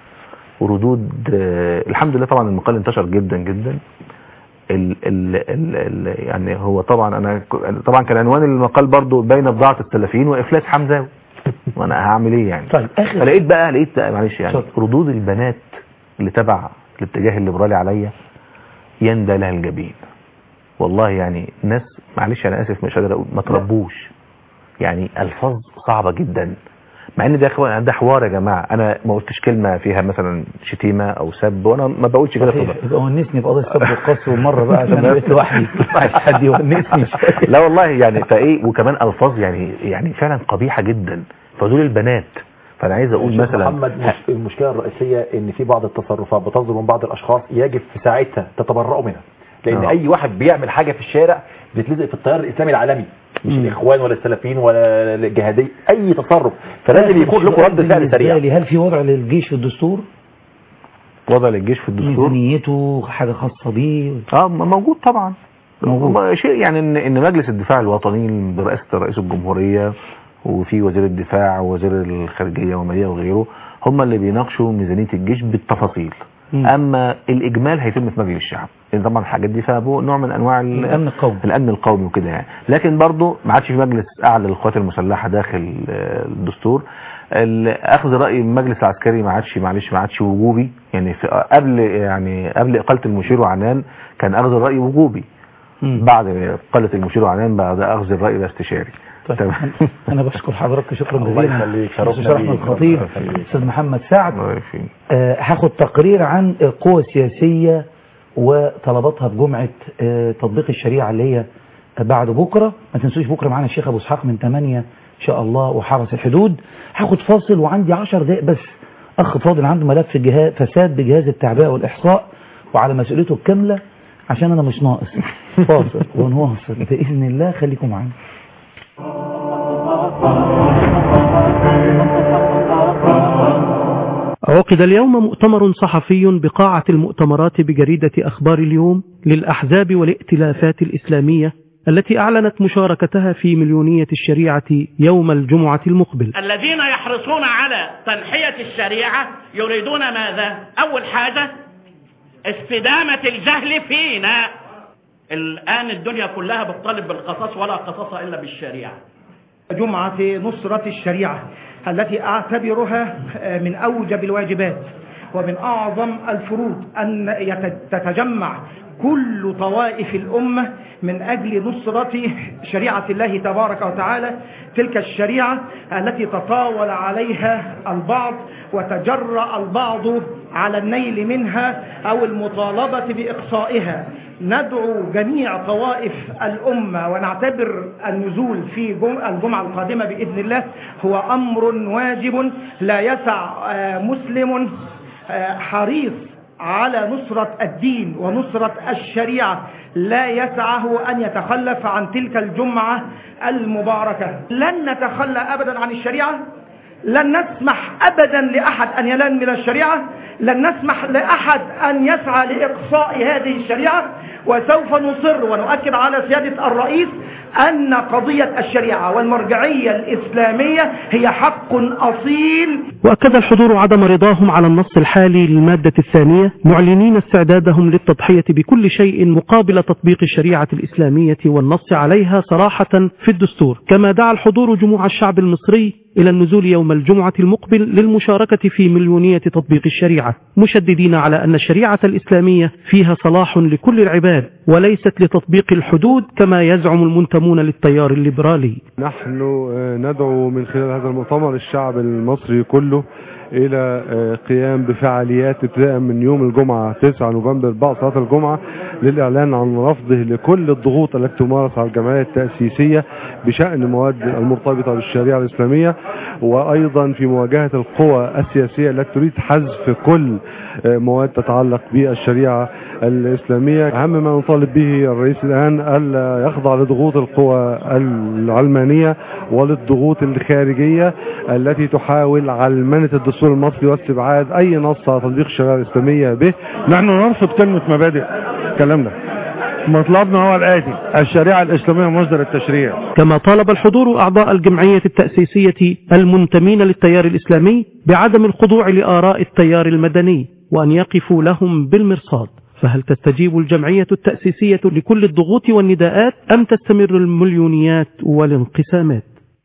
ردود آه، الحمد لله طبعا المقال انتشر جدا جدا ال ال ال ال يعني هو طبعا انا ك- طبعا كان عنوان المقال برضو بين بضاعه السلفيين وافلاس حمزاوي وانا هعمل ايه يعني طيب اخر فلقيت بقى لقيت بقى معلش يعني اتفضل. ردود البنات اللي تبع الاتجاه الليبرالي عليا يندى لها الجبين والله يعني ناس معلش انا اسف مش قادر اقول ما تربوش يعني الفاظ صعبه جدا مع ان ده اخوان ده حوار يا جماعه انا ما قلتش كلمه فيها مثلا شتيمه او سب وانا ما بقولش كده صحيح طبعا يبقى ونسني في قضية سب القصر مرة بقى عشان انا بقيت لوحدي عايز حد يونسني شوية لا والله يعني فايه وكمان الفاظ يعني يعني فعلا قبيحه جدا فدول البنات فانا عايز اقول شيخ مثلا محمد مش المشكله الرئيسيه ان في بعض التصرفات بتصدر من بعض الاشخاص يجب في ساعتها تتبرؤوا منها لان آه. اي واحد بيعمل حاجه في الشارع بيتلزق في التيار الاسلامي العالمي مش مم. الاخوان ولا السلفيين ولا الجهاديه اي تصرف فلازم يكون لكم رد فعل بالنسبة سريع لي هل في وضع للجيش في الدستور وضع للجيش في الدستور ميزانيته حاجة خاصة بيه اه م- موجود طبعا موجود. ما- شيء يعني ان ان مجلس الدفاع الوطني برئاسه رئيس الجمهوريه وفي وزير الدفاع ووزير الخارجيه والماليه وغيره هم اللي بيناقشوا ميزانيه الجيش بالتفاصيل مم. اما الاجمال هيتم في مجلس الشعب لان طبعا الحاجات دي فيها بو- نوع من انواع ال- الأمن القومي الامن القومي وكده يعني لكن برضه ما عادش في مجلس اعلى للقوات المسلحه داخل آه، الدستور ال- اخذ راي المجلس العسكري ما عادش معلش ما عادش وجوبي يعني في قبل يعني قبل اقاله المشير وعنان كان اخذ الراي وجوبي مم. بعد اقاله المشير وعنان بعد اخذ الراي الاستشاري طيب تمام. انا بشكر حضرتك شكرا الله جزيلا يخليك، شرفنا استاذ احمد بيك. الخطيب الله يخليك. استاذ محمد سعد الله يعافيك. آه، هاخد تقرير عن القوى السياسية وطلباتها بجمعة آه، تطبيق الشريعة اللي هي بعد بكرة ما تنسوش بكرة معانا الشيخ أبو اسحاق من 8 إن شاء الله وحرس الحدود هاخد فاصل وعندي 10 دقايق بس أخ فاضل عنده ملف جهاز فساد بجهاز التعبئة والإحصاء وعلى مسؤوليته الكاملة عشان أنا مش ناقص فاصل ونواصل بإذن الله خليكم معانا عقد اليوم مؤتمر صحفي بقاعة المؤتمرات بجريدة أخبار اليوم للأحزاب والائتلافات الإسلامية التي أعلنت مشاركتها في مليونية الشريعة يوم الجمعة المقبل الذين يحرصون على تنحية الشريعة يريدون ماذا أول حاجة استدامة الجهل فينا الآن الدنيا كلها بتطالب بالقصاص ولا قصاص إلا بالشريعة جمعة نصرة الشريعة التي أعتبرها من أوجب الواجبات ومن أعظم الفروض أن يت- تتجمع كل طوائف الأمة من أجل نصرة شريعة الله تبارك وتعالى تلك الشريعة التي تطاول عليها البعض وتجرأ البعض على النيل منها أو المطالبة بإقصائها ندعو جميع طوائف الأمة ونعتبر النزول في جم- الجمعة القادمة بإذن الله هو أمر واجب لا يسع آه، مسلم آه، حريص على نصرة الدين ونصرة الشريعة لا يسعه أن يتخلف عن تلك الجمعة المباركة لن نتخلى أبدا عن الشريعة لن نسمح أبدا لأحد أن يلان من الشريعة لن نسمح لأحد أن يسعى لإقصاء هذه الشريعة وسوف نصر ونؤكد على سيادة الرئيس أن قضية الشريعة والمرجعية الإسلامية هي حق أصيل وأكد الحضور عدم رضاهم على النص الحالي للمادة الثانية معلنين استعدادهم للتضحية بكل شيء مقابل تطبيق الشريعة الإسلامية والنص عليها صراحة في الدستور كما دعا الحضور جموع الشعب المصري إلى النزول يوم الجمعة المقبل للمشاركة في مليونية تطبيق الشريعة مشددين على أن الشريعة الإسلامية فيها صلاح لكل العباد وليست لتطبيق الحدود كما يزعم المنتمون للتيار الليبرالي نحن آه، ندعو من خلال هذا المؤتمر الشعب المصري كله إلى آه، قيام بفعاليات ابتداء من يوم الجمعة 9 نوفمبر بعد صلاة الجمعة للإعلان عن رفضه لكل الضغوط التي تمارس على الجمعية التأسيسية بشأن المواد المرتبطة بالشريعة الإسلامية وأيضا في مواجهة القوى السياسية التي تريد حذف كل آه، مواد تتعلق بالشريعة الإسلامية أهم ما نطالب به الرئيس الآن ألا يخضع لضغوط القوى العلمانية وللضغوط الخارجية التي تحاول علمنة الدستور المصري واستبعاد أي نص على تطبيق الشريعة الإسلامية به نحن نرفض كلمة مبادئ كلامنا مطلبنا هو الآتي الشريعة الإسلامية مصدر التشريع كما طالب الحضور أعضاء الجمعية التأسيسية المنتمين للتيار الإسلامي بعدم الخضوع لآراء التيار المدني وأن يقفوا لهم بالمرصاد فهل تستجيب الجمعية التأسيسية لكل الضغوط والنداءات أم تستمر المليونيات والانقسامات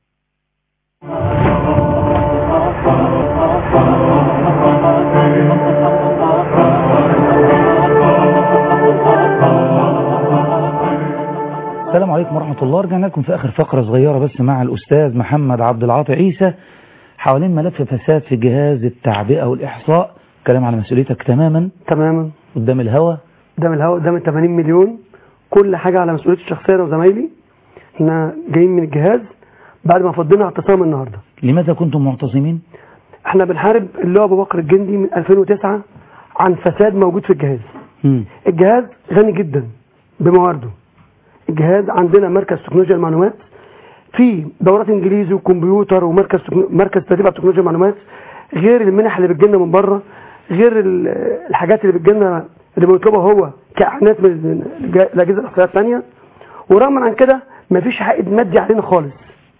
السلام عليكم ورحمة الله رجعنا لكم في آخر فقرة صغيرة بس مع الأستاذ محمد عبد العاطي عيسى حوالين ملف فساد في جهاز التعبئة والإحصاء كلام على مسؤوليتك تماما تماما قدام الهوا قدام الهواء قدام ال 80 مليون كل حاجة على مسؤوليتي الشخصية أنا وزمايلي احنا جايين من الجهاز بعد ما فضينا اعتصام النهاردة لماذا كنتم معتصمين؟ احنا بنحارب اللي هو ابو بكر الجندي من 2009 عن فساد موجود في الجهاز مم. الجهاز غني جدا بموارده الجهاز عندنا مركز تكنولوجيا المعلومات في دورات انجليزي وكمبيوتر ومركز تكنو... مركز تدريب على تكنولوجيا المعلومات غير المنح اللي بتجيلنا من بره غير ال- الحاجات اللي بتجيلنا اللي بيطلبها هو كاعلانات من الج- الاجهزه الاحصائيه الثانيه ورغم عن كده مفيش عائد مادي علينا خالص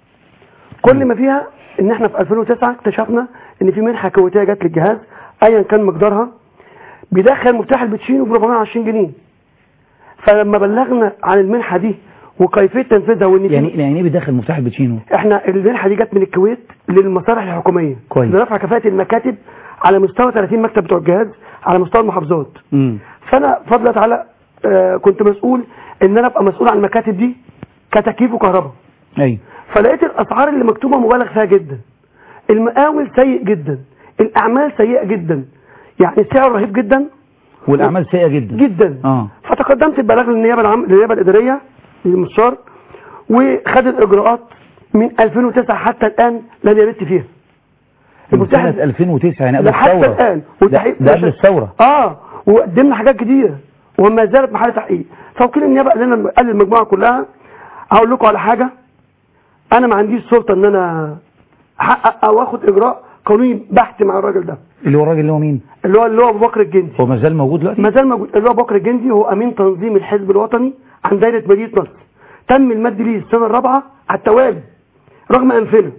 كل ما فيها ان احنا في 2009 اكتشفنا ان في منحه كويتيه جت للجهاز ايا كان مقدارها بيدخل مفتاح البتشينو ب 420 جنيه فلما بلغنا عن المنحه دي وكيفيه تنفيذها وان في يعني يعني ايه بيدخل مفتاح الباتشينو؟ احنا المنحه دي جت من الكويت للمصالح الحكوميه كويس. لرفع كفاءه المكاتب على مستوى 30 مكتب بتوع الجهاز على مستوى المحافظات مم. فانا فضلت على آه كنت مسؤول ان انا ابقى مسؤول عن المكاتب دي كتكييف وكهرباء ايوه فلقيت الاسعار اللي مكتوبه مبالغ فيها جدا المقاول سيء جدا الاعمال سيئه جدا يعني السعر رهيب جدا والاعمال سيئه جدا جدا اه فتقدمت ببلاغ للنيابه العام للنيابه الاداريه للمستشار وخد الاجراءات من 2009 حتى الان لن يرد فيها من سنه 2009 يعني قبل لحتى الثوره الان ده, والتحقيق ده قبل الثوره اه وقدمنا حاجات كتيره وما زالت محل تحقيق فوكيل النيابه قال لنا قال للمجموعه كلها هقول لكم على حاجه انا ما عنديش سلطه ان انا احقق او اخد اجراء قانوني بحت مع الراجل ده اللي هو الراجل اللي هو مين؟ اللي هو اللي هو ابو بكر الجندي هو ما زال موجود دلوقتي؟ ما زال موجود اللي هو ابو بكر الجندي هو امين تنظيم الحزب الوطني عن دايره مدينه نصر تم المد ليه السنه الرابعه على التوالي رغم انفنا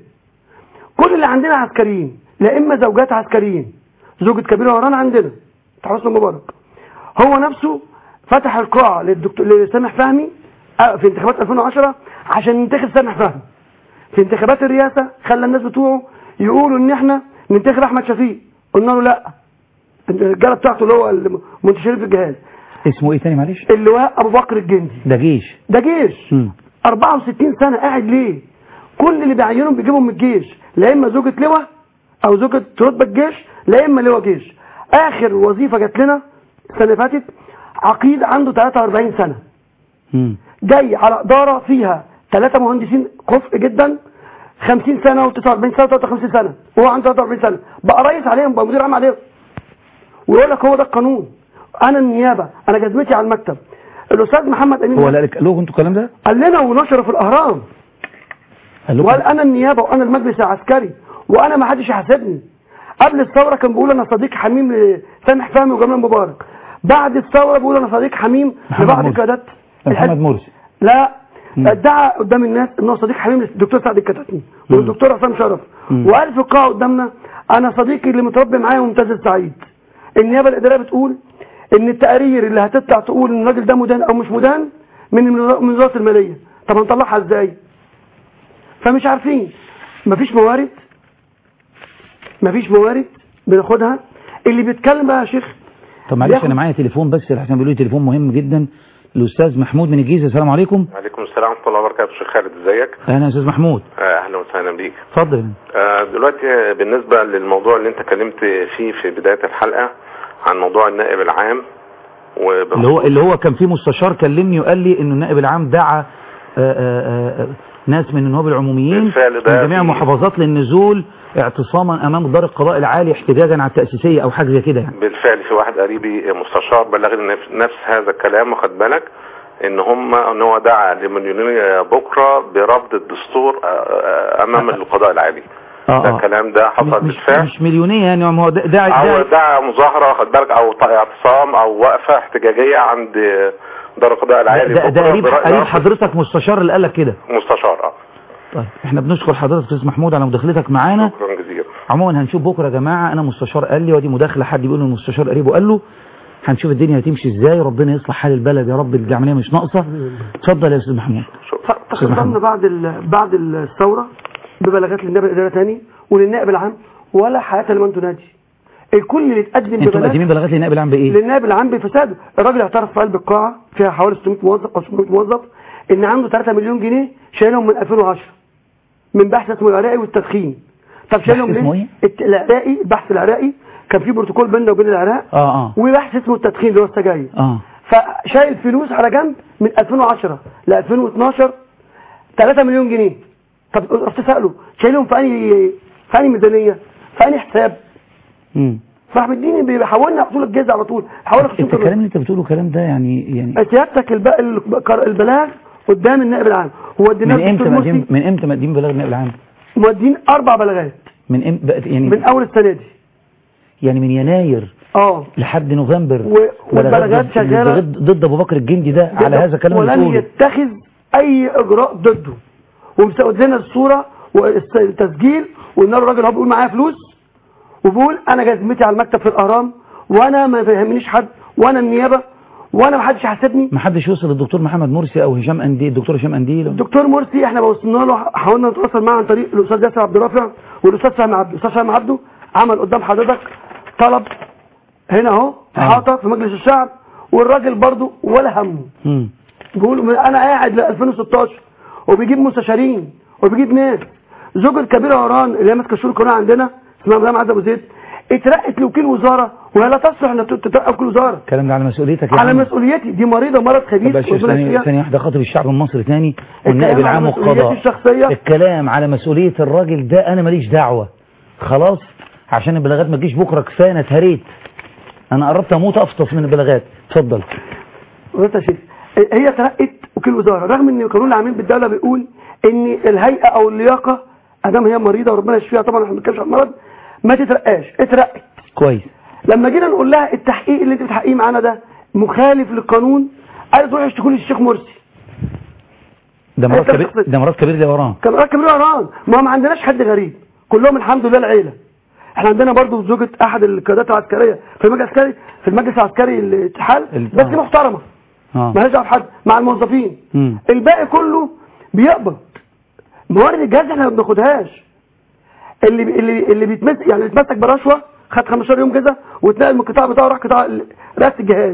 كل اللي عندنا عسكريين لا اما زوجات عسكريين زوجة كبير ورانا عندنا حسن مبارك هو نفسه فتح القاعة للدكتور لسامح فهمي آه، في انتخابات 2010 عشان ينتخب سامح فهمي في انتخابات الرئاسة خلى الناس بتوعه يقولوا ان احنا ننتخب احمد شفيق قلنا له لا الرجاله بتاعته اللي هو المنتشرين في الجهاز اسمه ايه تاني معلش؟ اللواء ابو بكر الجندي ده جيش ده جيش مم. 64 سنة قاعد ليه كل اللي بيعينهم بيجيبهم من الجيش لا اما زوجة لواء او زوجة رتبة الجيش لا اما لواء جيش اخر وظيفة جات لنا السنة اللي فاتت عقيد عنده 43 سنة مم. جاي على إدارة فيها ثلاثة مهندسين كفء جدا 50 سنة و49 سنة و53 سنة وهو عنده 43 سنة بقى رئيس عليهم بقى مدير عام عليهم ويقول لك هو ده القانون انا النيابة انا جزمتي على المكتب الاستاذ محمد امين هو لا قال لكم انتوا الكلام ده؟ قال لنا ونشره في الاهرام قال لكم وقال انا النيابه وانا المجلس العسكري وانا ما حدش يحاسبني قبل الثوره كان بيقول انا صديق حميم لسامح فهمي وجمال مبارك بعد الثوره بيقول انا صديق حميم محمد لبعض مرسي. القيادات محمد مرسي لا ادعى قدام الناس ان هو صديق حميم للدكتور سعد الكتاتني والدكتور حسام شرف مم. وقال في القاعه قدامنا انا صديقي اللي متربي معايا ممتاز السعيد النيابه الاداريه بتقول ان التقارير اللي هتطلع تقول ان الراجل ده مدان او مش مدان من من وزاره الماليه طب هنطلعها ازاي فمش عارفين مفيش موارد مفيش موارد بناخدها اللي بيتكلم بقى يا شيخ طب معلش بياخد- انا معايا تليفون بس الحسن بيقول لي تليفون مهم جدا الاستاذ محمود من الجيزه السلام عليكم وعليكم السلام ورحمة الله وبركاته شيخ خالد ازيك اهلا يا استاذ محمود آه، اهلا وسهلا بيك اتفضل آه، دلوقتي آه، بالنسبة للموضوع اللي انت اتكلمت فيه في بداية الحلقة عن موضوع النائب العام اللي هو اللي هو كان في مستشار كلمني وقال لي انه النائب العام دعا آه، آه، آه، ناس من النواب العموميين بالفعل من ده جميع في- المحافظات للنزول اعتصاما امام دار القضاء العالي احتجاجا على التاسيسيه او حاجه زي كده يعني بالفعل في واحد قريبي مستشار بلغني نفس- نفس هذا الكلام واخد بالك ان هم ان هو دعا لمليونية بكره برفض الدستور آه، آه، امام القضاء العالي اه ده اه الكلام ده حصل بالفعل مش مليونيه يعني هو ده ده, او ده دعا مظاهره واخد بالك او ط- اعتصام او وقفه احتجاجيه عند دار القضاء العالي ده, ده بكرة قريب برأي قريب رفض حضرتك مستشار اللي قال لك كده مستشار اه طيب احنا بنشكر حضرتك استاذ محمود على مداخلتك معانا شكرا جزيلا عموما هنشوف بكره يا جماعه انا مستشار قال لي ودي مداخله حد بيقول المستشار قريب وقال له هنشوف الدنيا هتمشي ازاي ربنا يصلح حال البلد يا رب العمليه مش ناقصه اتفضل يا استاذ محمود استاذ تقدمنا محمود بعد ال- بعد الثوره ببلاغات للنائب الاداره تاني وللنائب العام ولا حياه لمن تنادي الكل اللي اتقدم انتوا ببلاغ مقدمين بلاغات للنائب العام بايه للنائب العام بفساده الراجل اعترف في قلب القاعه فيها حوالي 600 موظف او 700 موظف ان عنده 3 مليون جنيه شايلهم من 2010 من بحث اسمه العراقي والتدخين طب شايلهم بحث اسمه ليه؟ ايه؟ الت- العراقي البحث العراقي كان في بروتوكول بيننا وبين العراق اه اه وبحث اسمه التدخين اللي هو السجاير اه فشايل فلوس على جنب من 2010 ل 2012 3 مليون جنيه طب رحت سأله شايلهم في انهي في انهي ميزانيه في انهي حساب امم راح مديني بيحولنا اصول الجزء على طول حول انت الكلام اللي انت بتقوله الكلام ده يعني يعني سيادتك الب- الب- البلاغ قدام النائب العام هو اديناه من امتى الدكتور مقدم مرسي من امتى مقدمين بلاغ النائب العام مودين اربع بلاغات من ام بقت يعني من اول السنه دي يعني من يناير اه لحد نوفمبر و- والبلاغات ضد- شغالة. ضد, ضد ابو بكر الجندي ده على هذا الكلام اللي ولن بتقوله يتخذ اي اجراء ضده ومسود لنا الصوره والتسجيل وقلنا له الراجل هو بيقول معايا فلوس وبيقول انا جزمتي على المكتب في الاهرام وانا ما يهمنيش حد وانا النيابه وانا ما حدش يحاسبني ما حدش يوصل للدكتور محمد مرسي او هشام انديل الدكتور هشام انديل الدكتور مرسي احنا وصلنا له حاولنا نتواصل معاه عن طريق الاستاذ ياسر عبد الرافع والاستاذ فهمي عبده الاستاذ فهمي عبده عمل قدام حضرتك طلب هنا اهو احاطه في مجلس الشعب والراجل برضه ولا همه مم. بيقول انا قاعد ل 2016 وبيجيب مستشارين وبيجيب ناس زوج الكبيره وران اللي هي ماسكه الشؤون القانونيه عندنا اسمها مدام عزه ابو زيد اترقت لوكيل وزاره وهي لا تصلح انها تترقى وكيل وزاره الكلام ده على مسؤوليتك يا على عم. مسؤوليتي دي مريضه مرض طب خبيث بس وربنا ثانية يشفيها. ثانية واحدة خاطب الشعب المصري تاني والنائب الكلام على العام مسؤوليتي والقضاء الشخصية. الكلام على مسؤولية الراجل ده أنا ماليش دعوة خلاص عشان البلاغات ما تجيش بكرة كفاية أنا اتهريت أنا قربت أموت أفطس من البلاغات اتفضل قلت يا شيخ هي ترقت وكيل وزاره رغم ان قانون العاملين بالدوله بيقول ان الهيئه او اللياقه ادام هي مريضه وربنا يشفيها طبعا احنا ما بنتكلمش عن المرض ما تترقاش اترقت كويس لما جينا نقول لها التحقيق اللي انت بتحققيه معانا ده مخالف للقانون قالت روحي اشتكوا لي الشيخ مرسي ده مرات كبير ده مرات كبير اللي وراه كان راكب رهان ما هو ما عندناش حد غريب كلهم الحمد لله العيله احنا عندنا برضو زوجة احد القيادات العسكريه في المجلس العسكري في المجلس العسكري الاتحاد ال- بس دي محترمه اه مالهاش دعوه بحد مع الموظفين مم. الباقي كله بيقبض موارد الجهاز احنا ما بناخدهاش اللي اللي اللي بيتمسك يعني اللي اتمسك برشوه خد 15 يوم جزا واتنقل من القطاع بتاعه راح قطاع ال- رئاسه الجهاز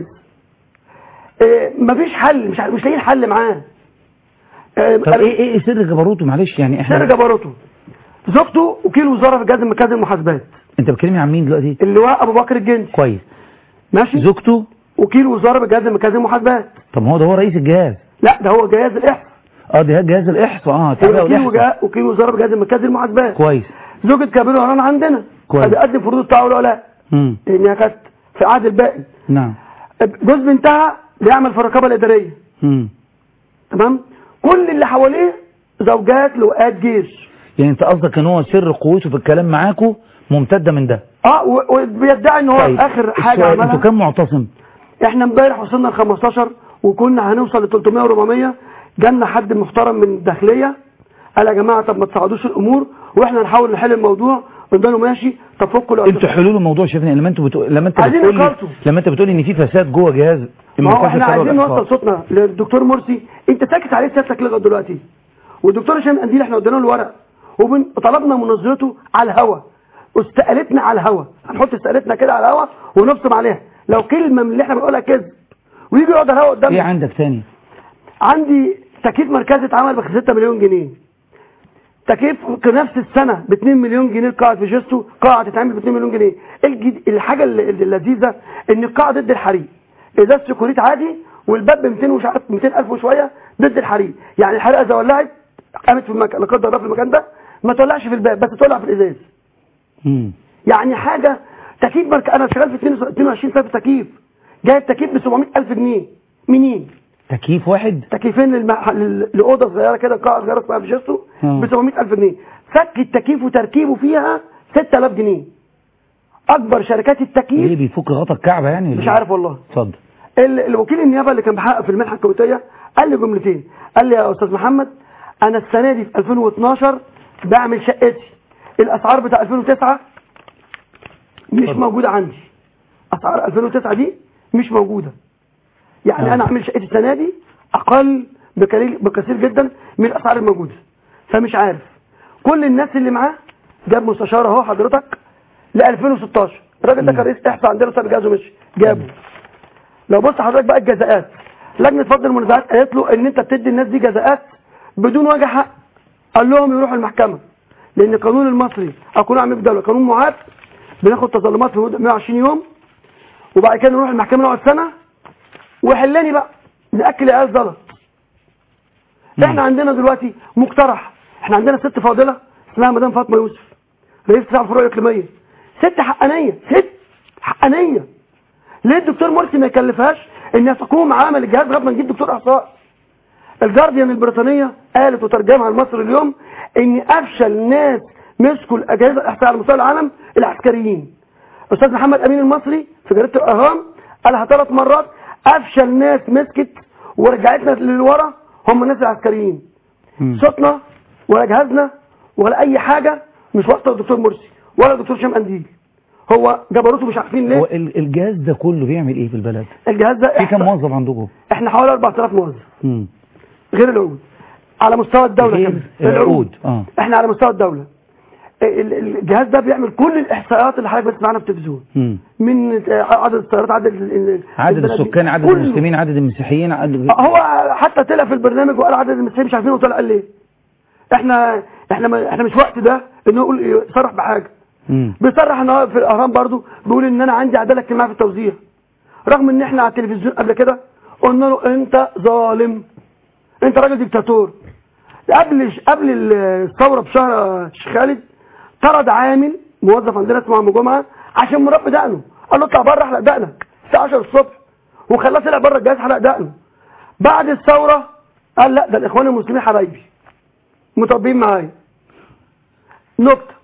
اه مفيش حل مش ع- مش لاقيين حل معاه اه طب إيه إيه سر جبروته معلش يعني إحنا سر جبروته زوجته وكيل وزاره في جهاز من مكاتب المحاسبات أنت بتكلمني عن مين دلوقتي؟ اللواء ابو بكر الجندي كويس ماشي زوجته وكيل وزاره بجهاز من مكاتب المحاسبات طب ما هو ده هو رئيس الجهاز لا ده هو جهاز الاحصاء اه ده جهاز الإحصاء اه التعبئة وكيل والإحصاء وجا- وكيل وزاره بجهاز من مكاتب المحاسبات كويس زوجة كبير وهران عندنا كويس. بيقدم فروض الطاعه ولا لا مم. لانها كانت في عهد الباقي نعم جوز بنتها بيعمل في الرقابه الاداريه مم. تمام كل اللي حواليه زوجات لواءات جيش يعني أنت قصدك إن هو سر قوته في الكلام معاكوا ممتدة من ده اه و- وبيدعي ان هو طيب اخر حاجه السؤال، عملها انتوا كام معتصم؟ احنا امبارح وصلنا ل 15 وكنا هنوصل ل 300 و400 جالنا حد محترم من الداخليه قال يا جماعه طب ما تصعدوش الامور واحنا نحاول نحل الموضوع قلنا له ماشي طب فكوا انتوا حلول الموضوع شايفين لما انتوا بتقول لما انت عايزين بتقول لي إقامته. لما انت بتقول ان في فساد جوه جهاز ما هو المكافحة احنا السرية عايزين والإحصاء. نوصل صوتنا للدكتور مرسي انت ساكت عليه سيادتك لغايه دلوقتي والدكتور هشام قنديل احنا ادينا له الورق وطلبنا مناظرته على الهوا واستقالتنا على الهوا هنحط استقالتنا كده على الهوا ونفصم عليها لو كلمه من اللي احنا بنقولها كذب ويجي يقعد على الهوا ايه قدامنا عندك تاني عندي تكييف مركزي اتعمل ب 6 مليون جنيه تكييف في نفس السنه ب 2 مليون جنيه القاعه في جيستو قاعه تتعمل ب 2 مليون جنيه الجد... الحاجه الل- اللذيذه ان القاعه ضد الحريق ازاز سكوريت عادي والباب ب 200 ومش عارف 200000 وشويه ضد الحريق يعني الحريقه اذا ولعت قامت في المكان لا قدر الله في المكان ده ما تولعش في الباب بس تولع في الازاز مم. يعني حاجه تكييف مرك... انا شغال في 22 سنه في تكييف جايب تكييف ب 700000 جنيه منين تكييف واحد تكييفين للمح... لل- لاوضه صغيره كده قاعه صغيره اسمها فيجستو آه. ب 700000 جنيه فك التكييف وتركيبه فيها 6000 جنيه اكبر شركات التكييف ليه بيفك غطا الكعبه يعني مش عارف والله اتفضل ال- الوكيل النيابه اللي كان بيحقق في المنحه الكويتيه قال لي جملتين قال لي يا استاذ محمد انا السنه دي في 2012 بعمل شقتي الاسعار بتاع 2009 مش موجوده عندي اسعار 2009 دي مش موجوده يعني آه. انا عامل شقتي السنه دي اقل بكثير بكثير جدا من الاسعار الموجوده فمش عارف كل الناس اللي معاه جاب مستشار اهو حضرتك ل 2016 الراجل ده كان رئيس احصاء عندنا ساب جهازه مشي جابه لو بص حضرتك بقى الجزاءات لجنه فضل المنازعات قالت له ان انت بتدي الناس دي جزاءات بدون وجه حق قال لهم يروحوا المحكمه لان القانون المصري او قانون عام الدوله قانون معاد بناخد تظلمات في مده 120 يوم وبعد كده نروح المحكمه نقعد سنه وحلاني بقى ناكل عيال زلط احنا عندنا دلوقتي مقترح احنا عندنا ست فاضله اسمها مدام فاطمه يوسف رئيس قطاع الفروع الاقليميه ست حقانيه ست حقانيه ليه الدكتور مرسي ما يكلفهاش انها تقوم عمل الجهاز لغايه ما نجيب دكتور احصاء الجارديان البريطانيه قالت وترجمها لمصر اليوم ان افشل ناس مسكوا الاجهزه الاحصاء على مستوى العالم العسكريين استاذ محمد امين المصري في جريده الاهرام قالها ثلاث مرات افشل ناس مسكت ورجعتنا للورا هم الناس العسكريين صوتنا ولا جهازنا ولا اي حاجه مش وقت الدكتور مرسي ولا الدكتور هشام قنديل هو جبروته مش عارفين هو ليه ال- الجهاز ده كله بيعمل ايه في البلد الجهاز ده في كم موظف عندكم احنا حوالي 4000 موظف مم. غير العقود على مستوى الدوله غير كمان العقود اه احنا على مستوى الدوله ال- ال- الجهاز ده بيعمل كل الاحصائيات اللي حضرتك بتسمعنا في التلفزيون مم. من عدد السيارات عدد ال- ال- عدد البلد- السكان عدد كله. المسلمين عدد المسيحيين عدد هو حتى طلع في البرنامج وقال عدد المسيحيين مش عارفين هو طلع قال ليه احنا احنا ما احنا مش وقت ده انه يقول يصرح بحاجه مم. بيصرح ان هو في الاهرام برضو بيقول ان انا عندي عداله اجتماعيه في التوزيع رغم ان احنا على التلفزيون قبل كده قلنا له انت ظالم انت راجل ديكتاتور قبل قبل الثوره بشهر يا شيخ خالد طرد عامل موظف عندنا اسمه عم جمعه عشان مربي دقنه قال له اطلع بره احلق دقنك الساعه 10 الصبح وخلاه طلع بره الجهاز حلق دقنه بعد الثوره قال لا ده الاخوان المسلمين حبايبي مطبقين معايا نكته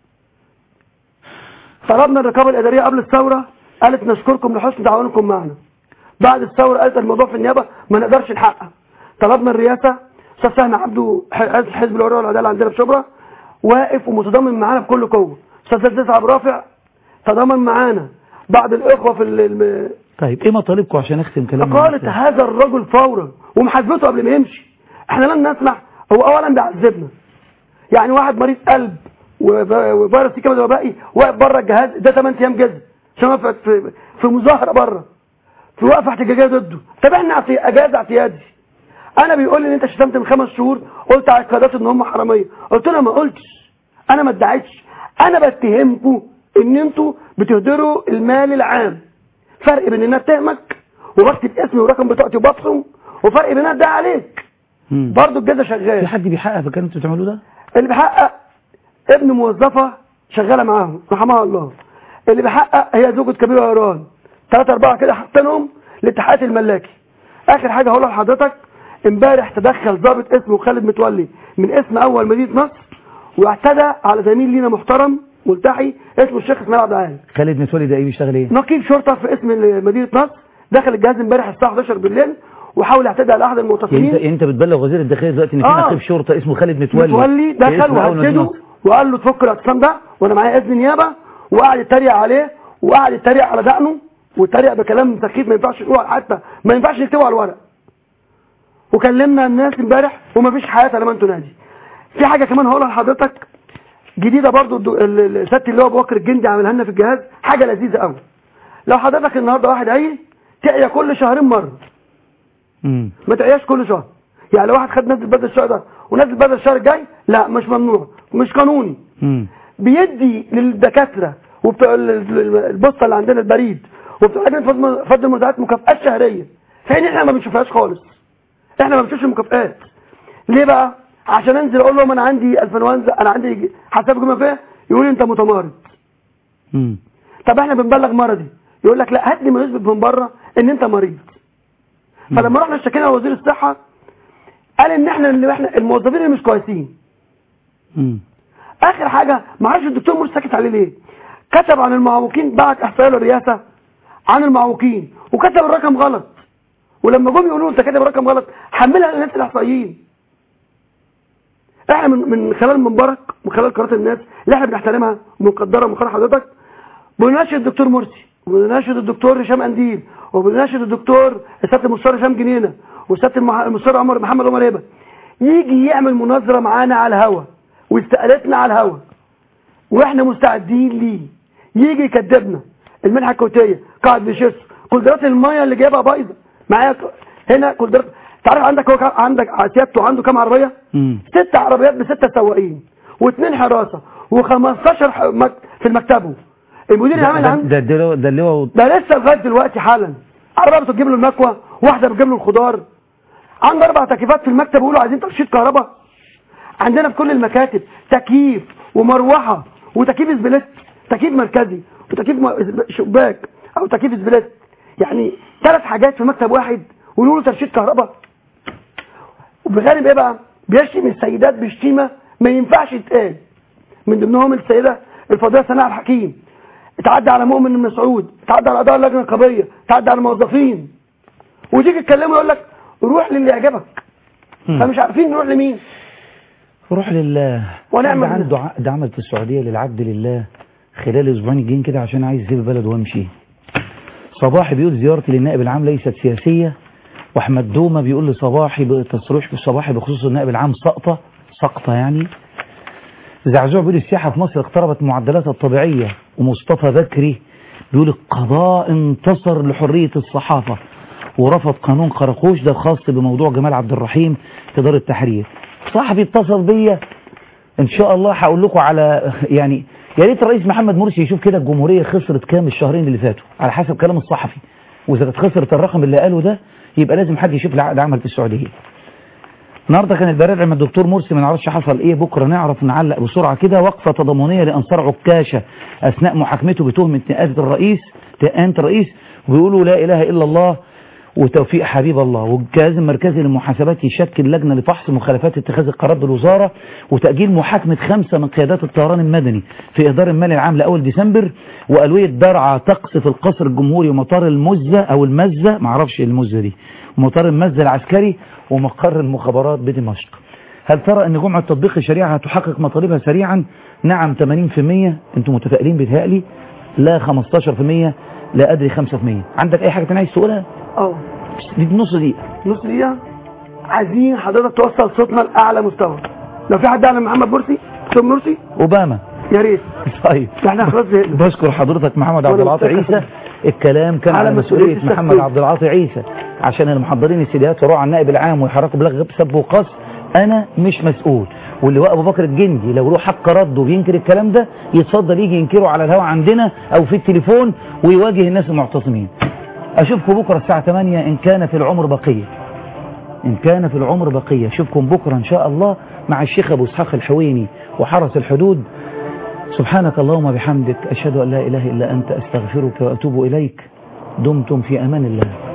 طلبنا الرقابه الاداريه قبل الثوره قالت نشكركم لحسن تعاونكم معنا بعد الثوره قالت الموضوع في النيابه ما نقدرش نحقق طلبنا الرئاسه استاذ فهمي عبده ح- حزب الحريه والعداله عندنا في شبرا واقف ومتضامن معانا بكل قوه استاذ سيد عبد الرافع تضامن معانا بعض الاخوه في ال- الم- طيب ايه مطالبكم عشان اختم كلامنا فقالت هذا الرجل فورا ومحاسبته قبل ما يمشي احنا لن نسمح هو اولا بيعذبنا يعني واحد مريض قلب وف- وفيروس سي كبد وبائي واقف بره الجهاز ده 8 ايام جزء عشان وقفت في, في مظاهره بره في وقفه احتجاجيه ضده طب احنا اعت- اجازه اعتيادي انا بيقول لي ان انت شتمت من خمس شهور قلت على القيادات ان هم حراميه قلت له أنا ما قلتش انا ما ادعيتش انا بتهمكم ان انتوا بتهدروا المال العام فرق بين ان انا اتهمك وبكتب اسمي ورقم بطاقتي وببصم وفرق بين ان انا ادعي عليك مم. برضه الجزء شغال في حد بيحقق في الكلام اللي انتوا بتعملوه ده اللي بيحقق ابن موظفة شغالة معاهم رحمها الله اللي بيحقق هي زوجة كبير ويران ثلاثة أربعة كده حاطينهم لاتحاد الملاكي آخر حاجة هقولها لحضرتك امبارح تدخل ضابط اسمه خالد متولي من اسم أول مدينة نصر واعتدى على زميل لينا محترم ملتحي اسمه الشيخ اسماعيل عبد العال خالد متولي ده ايه بيشتغل ايه نقيب شرطة في اسم مدينة نصر دخل الجهاز امبارح الساعة 11 بالليل وحاول يعتدي على أحد يعني المعتصمين انت انت بتبلغ وزير الداخليه دلوقتي ان في آه. نقيب شرطه اسمه خالد متولي متولي في دخل اسم أول مدينة وهدده نصر. وقال له تفك الاعتصام ده وانا معايا اذن نيابه وقعد يتريق عليه وقعد يتريق على دقنه واتريق بكلام سخيف ما ينفعش يقول حتى ما ينفعش يكتبه على الورق وكلمنا الناس امبارح ومفيش حياه لمن تنادي في حاجه كمان هقولها لحضرتك جديده برضو الدو- ال- ال- الست اللي هو ابو بكر الجندي عاملها لنا في الجهاز حاجه لذيذه قوي لو حضرتك النهارده واحد عيل تعيا كل شهرين مره مم. ما تعياش كل شهر يعني لو واحد خد نزل بدل الشهر ده ونزل بدل الشهر الجاي لا مش ممنوع مش قانوني مم. بيدي للدكاتره وبتوع ال- ال- البوسطه اللي عندنا البريد وبتوع لجنه فضل- فضل المنازعات مكافآت شهريه في حين احنا ما بنشوفهاش خالص احنا ما بنشوفش المكافآت ليه بقى عشان انزل اقول لهم انا عندي انفلونزا انا عندي حساب جمعه فيها يقول لي انت متمرد مم. طب احنا بنبلغ مرضي يقول لك لا هات لي ما يثبت من بره ان انت مريض فلما رحنا اشتكينا لوزير الصحه قال ان احنا اللي احنا الموظفين اللي مش كويسين مم. اخر حاجه ما اعرفش الدكتور مرسي ساكت عليه ليه كتب عن المعوقين بعت احصائيه للرئاسه عن المعوقين وكتب الرقم غلط ولما جم يقولوا له انت كاتب الرقم غلط حملها للناس الاحصائيين احنا من من خلال مبارك من خلال قناه الناس اللي احنا بنحترمها ومقدرها من خلال حضرتك بنناشد الدكتور مرسي وبنناشد الدكتور هشام انديل وبنناشد الدكتور السياده المستشار هشام جنينه والسياده المح- المستشار عمر محمد عمر هبه يجي يعمل مناظره معانا على الهوا واستقالتنا على الهوا واحنا مستعدين ليه يجي يكدبنا المنحه الكويتيه قاعد بشيس كولدرات الميه اللي جايبها بايظه معايا ك- هنا كولدرات تعرف عندك هو كا- عندك سيادته عنده كام عربيه مم. ست عربيات بستة سواقين واثنين حراسة و15 ح- مك... في المكتبه المدير ده العام ده عنده ده ده ده اللي هو ده لسه لغايه دلوقتي حالا عربيه بتجيب له المكوى واحده بتجيب له الخضار عنده اربع تكييفات في المكتب بيقولوا عايزين ترشيد كهرباء عندنا في كل المكاتب تكييف ومروحه وتكييف اسبليت تكييف مركزي وتكييف م- شباك او تكييف اسبليت يعني ثلاث حاجات في مكتب واحد ويقولوا له ترشيد كهرباء وبغالب ايه بقى بيشتم السيدات بشتيمه ما ينفعش يتقال من ضمنهم السيده الفاضله سناء الحكيم اتعدى على مؤمن بن مسعود اتعدى على اعضاء اللجنه القضيه اتعدى على الموظفين وتيجي تكلمه يقول لك روح للي يعجبك فمش عارفين نروح لمين روح لله ونعم ده بالله. عنده عقد عمل في السعودية للعبد لله خلال اسبوعين الجايين كده عشان عايز يسيب البلد وامشي صباحي بيقول زيارتي للنائب العام ليست سياسية واحمد دومة بيقول لصباحي بتصريح في صباحي بخصوص النائب العام سقطة سقطة يعني زعزوع بيقول السياحة في مصر اقتربت معدلاتها الطبيعية ومصطفى بكري بيقول القضاء انتصر لحرية الصحافة ورفض قانون قرقوش ده خاص بموضوع جمال عبد الرحيم في دار التحرير صاحبي اتصل بيا ان شاء الله هقول لكم على يعني يا ريت الرئيس محمد مرسي يشوف كده الجمهورية خسرت كام الشهرين اللي فاتوا على حسب كلام الصحفي واذا كانت خسرت الرقم اللي قاله ده يبقى لازم حد يشوف لي عقد عمل في السعودية النهارده كان البرادع مع الدكتور مرسي ما نعرفش حصل ايه بكره نعرف نعلق بسرعه كده وقفه تضامنيه لانصار عكاشه اثناء محاكمته بتهمه نقابه الرئيس تهانه الرئيس ويقولوا لا اله الا الله وتوفيق حبيب الله والجهاز المركزي للمحاسبات يشكل لجنه لفحص مخالفات اتخاذ القرار بالوزاره وتاجيل محاكمه خمسه من قيادات الطيران المدني في اهدار المال العام لاول ديسمبر والويه درعا تقصف القصر الجمهوري ومطار المزه او المزه معرفش إيه المزه دي ومطار المزه العسكري ومقر المخابرات بدمشق هل ترى ان جمعة تطبيق الشريعة هتحقق مطالبها سريعا نعم 80% انتم متفائلين بيتهيألي لا 15% لا ادري 5% عندك اي حاجة تانية عايز تقولها اه دي نص دقيقة نص دقيقه عايزين حضرتك توصل صوتنا لاعلى مستوى لو في حد اعلى من محمد مرسي دكتور مرسي اوباما يا ريت طيب احنا خلاص زهقنا بشكر حضرتك محمد عبد وأنا العاطي متشكر. عيسى الكلام كان على على مسؤولية مسؤولية الشخصية. محمد عبد العاطي عيسى عشان المحضرين السيديات وروح على النائب العام ويحركوا بلغ سب وقص انا مش مسؤول واللي هو ابو بكر الجندي لو له حق رد وبينكر الكلام ده يتفضل يجي ينكره على الهواء عندنا او في التليفون ويواجه الناس المعتصمين اشوفكم بكره الساعه 8 ان كان في العمر بقيه ان كان في العمر بقيه اشوفكم بكره ان شاء الله مع الشيخ ابو اسحاق الحويني وحرس الحدود سبحانك اللهم بحمدك اشهد ان لا اله الا انت استغفرك واتوب اليك دمتم في امان الله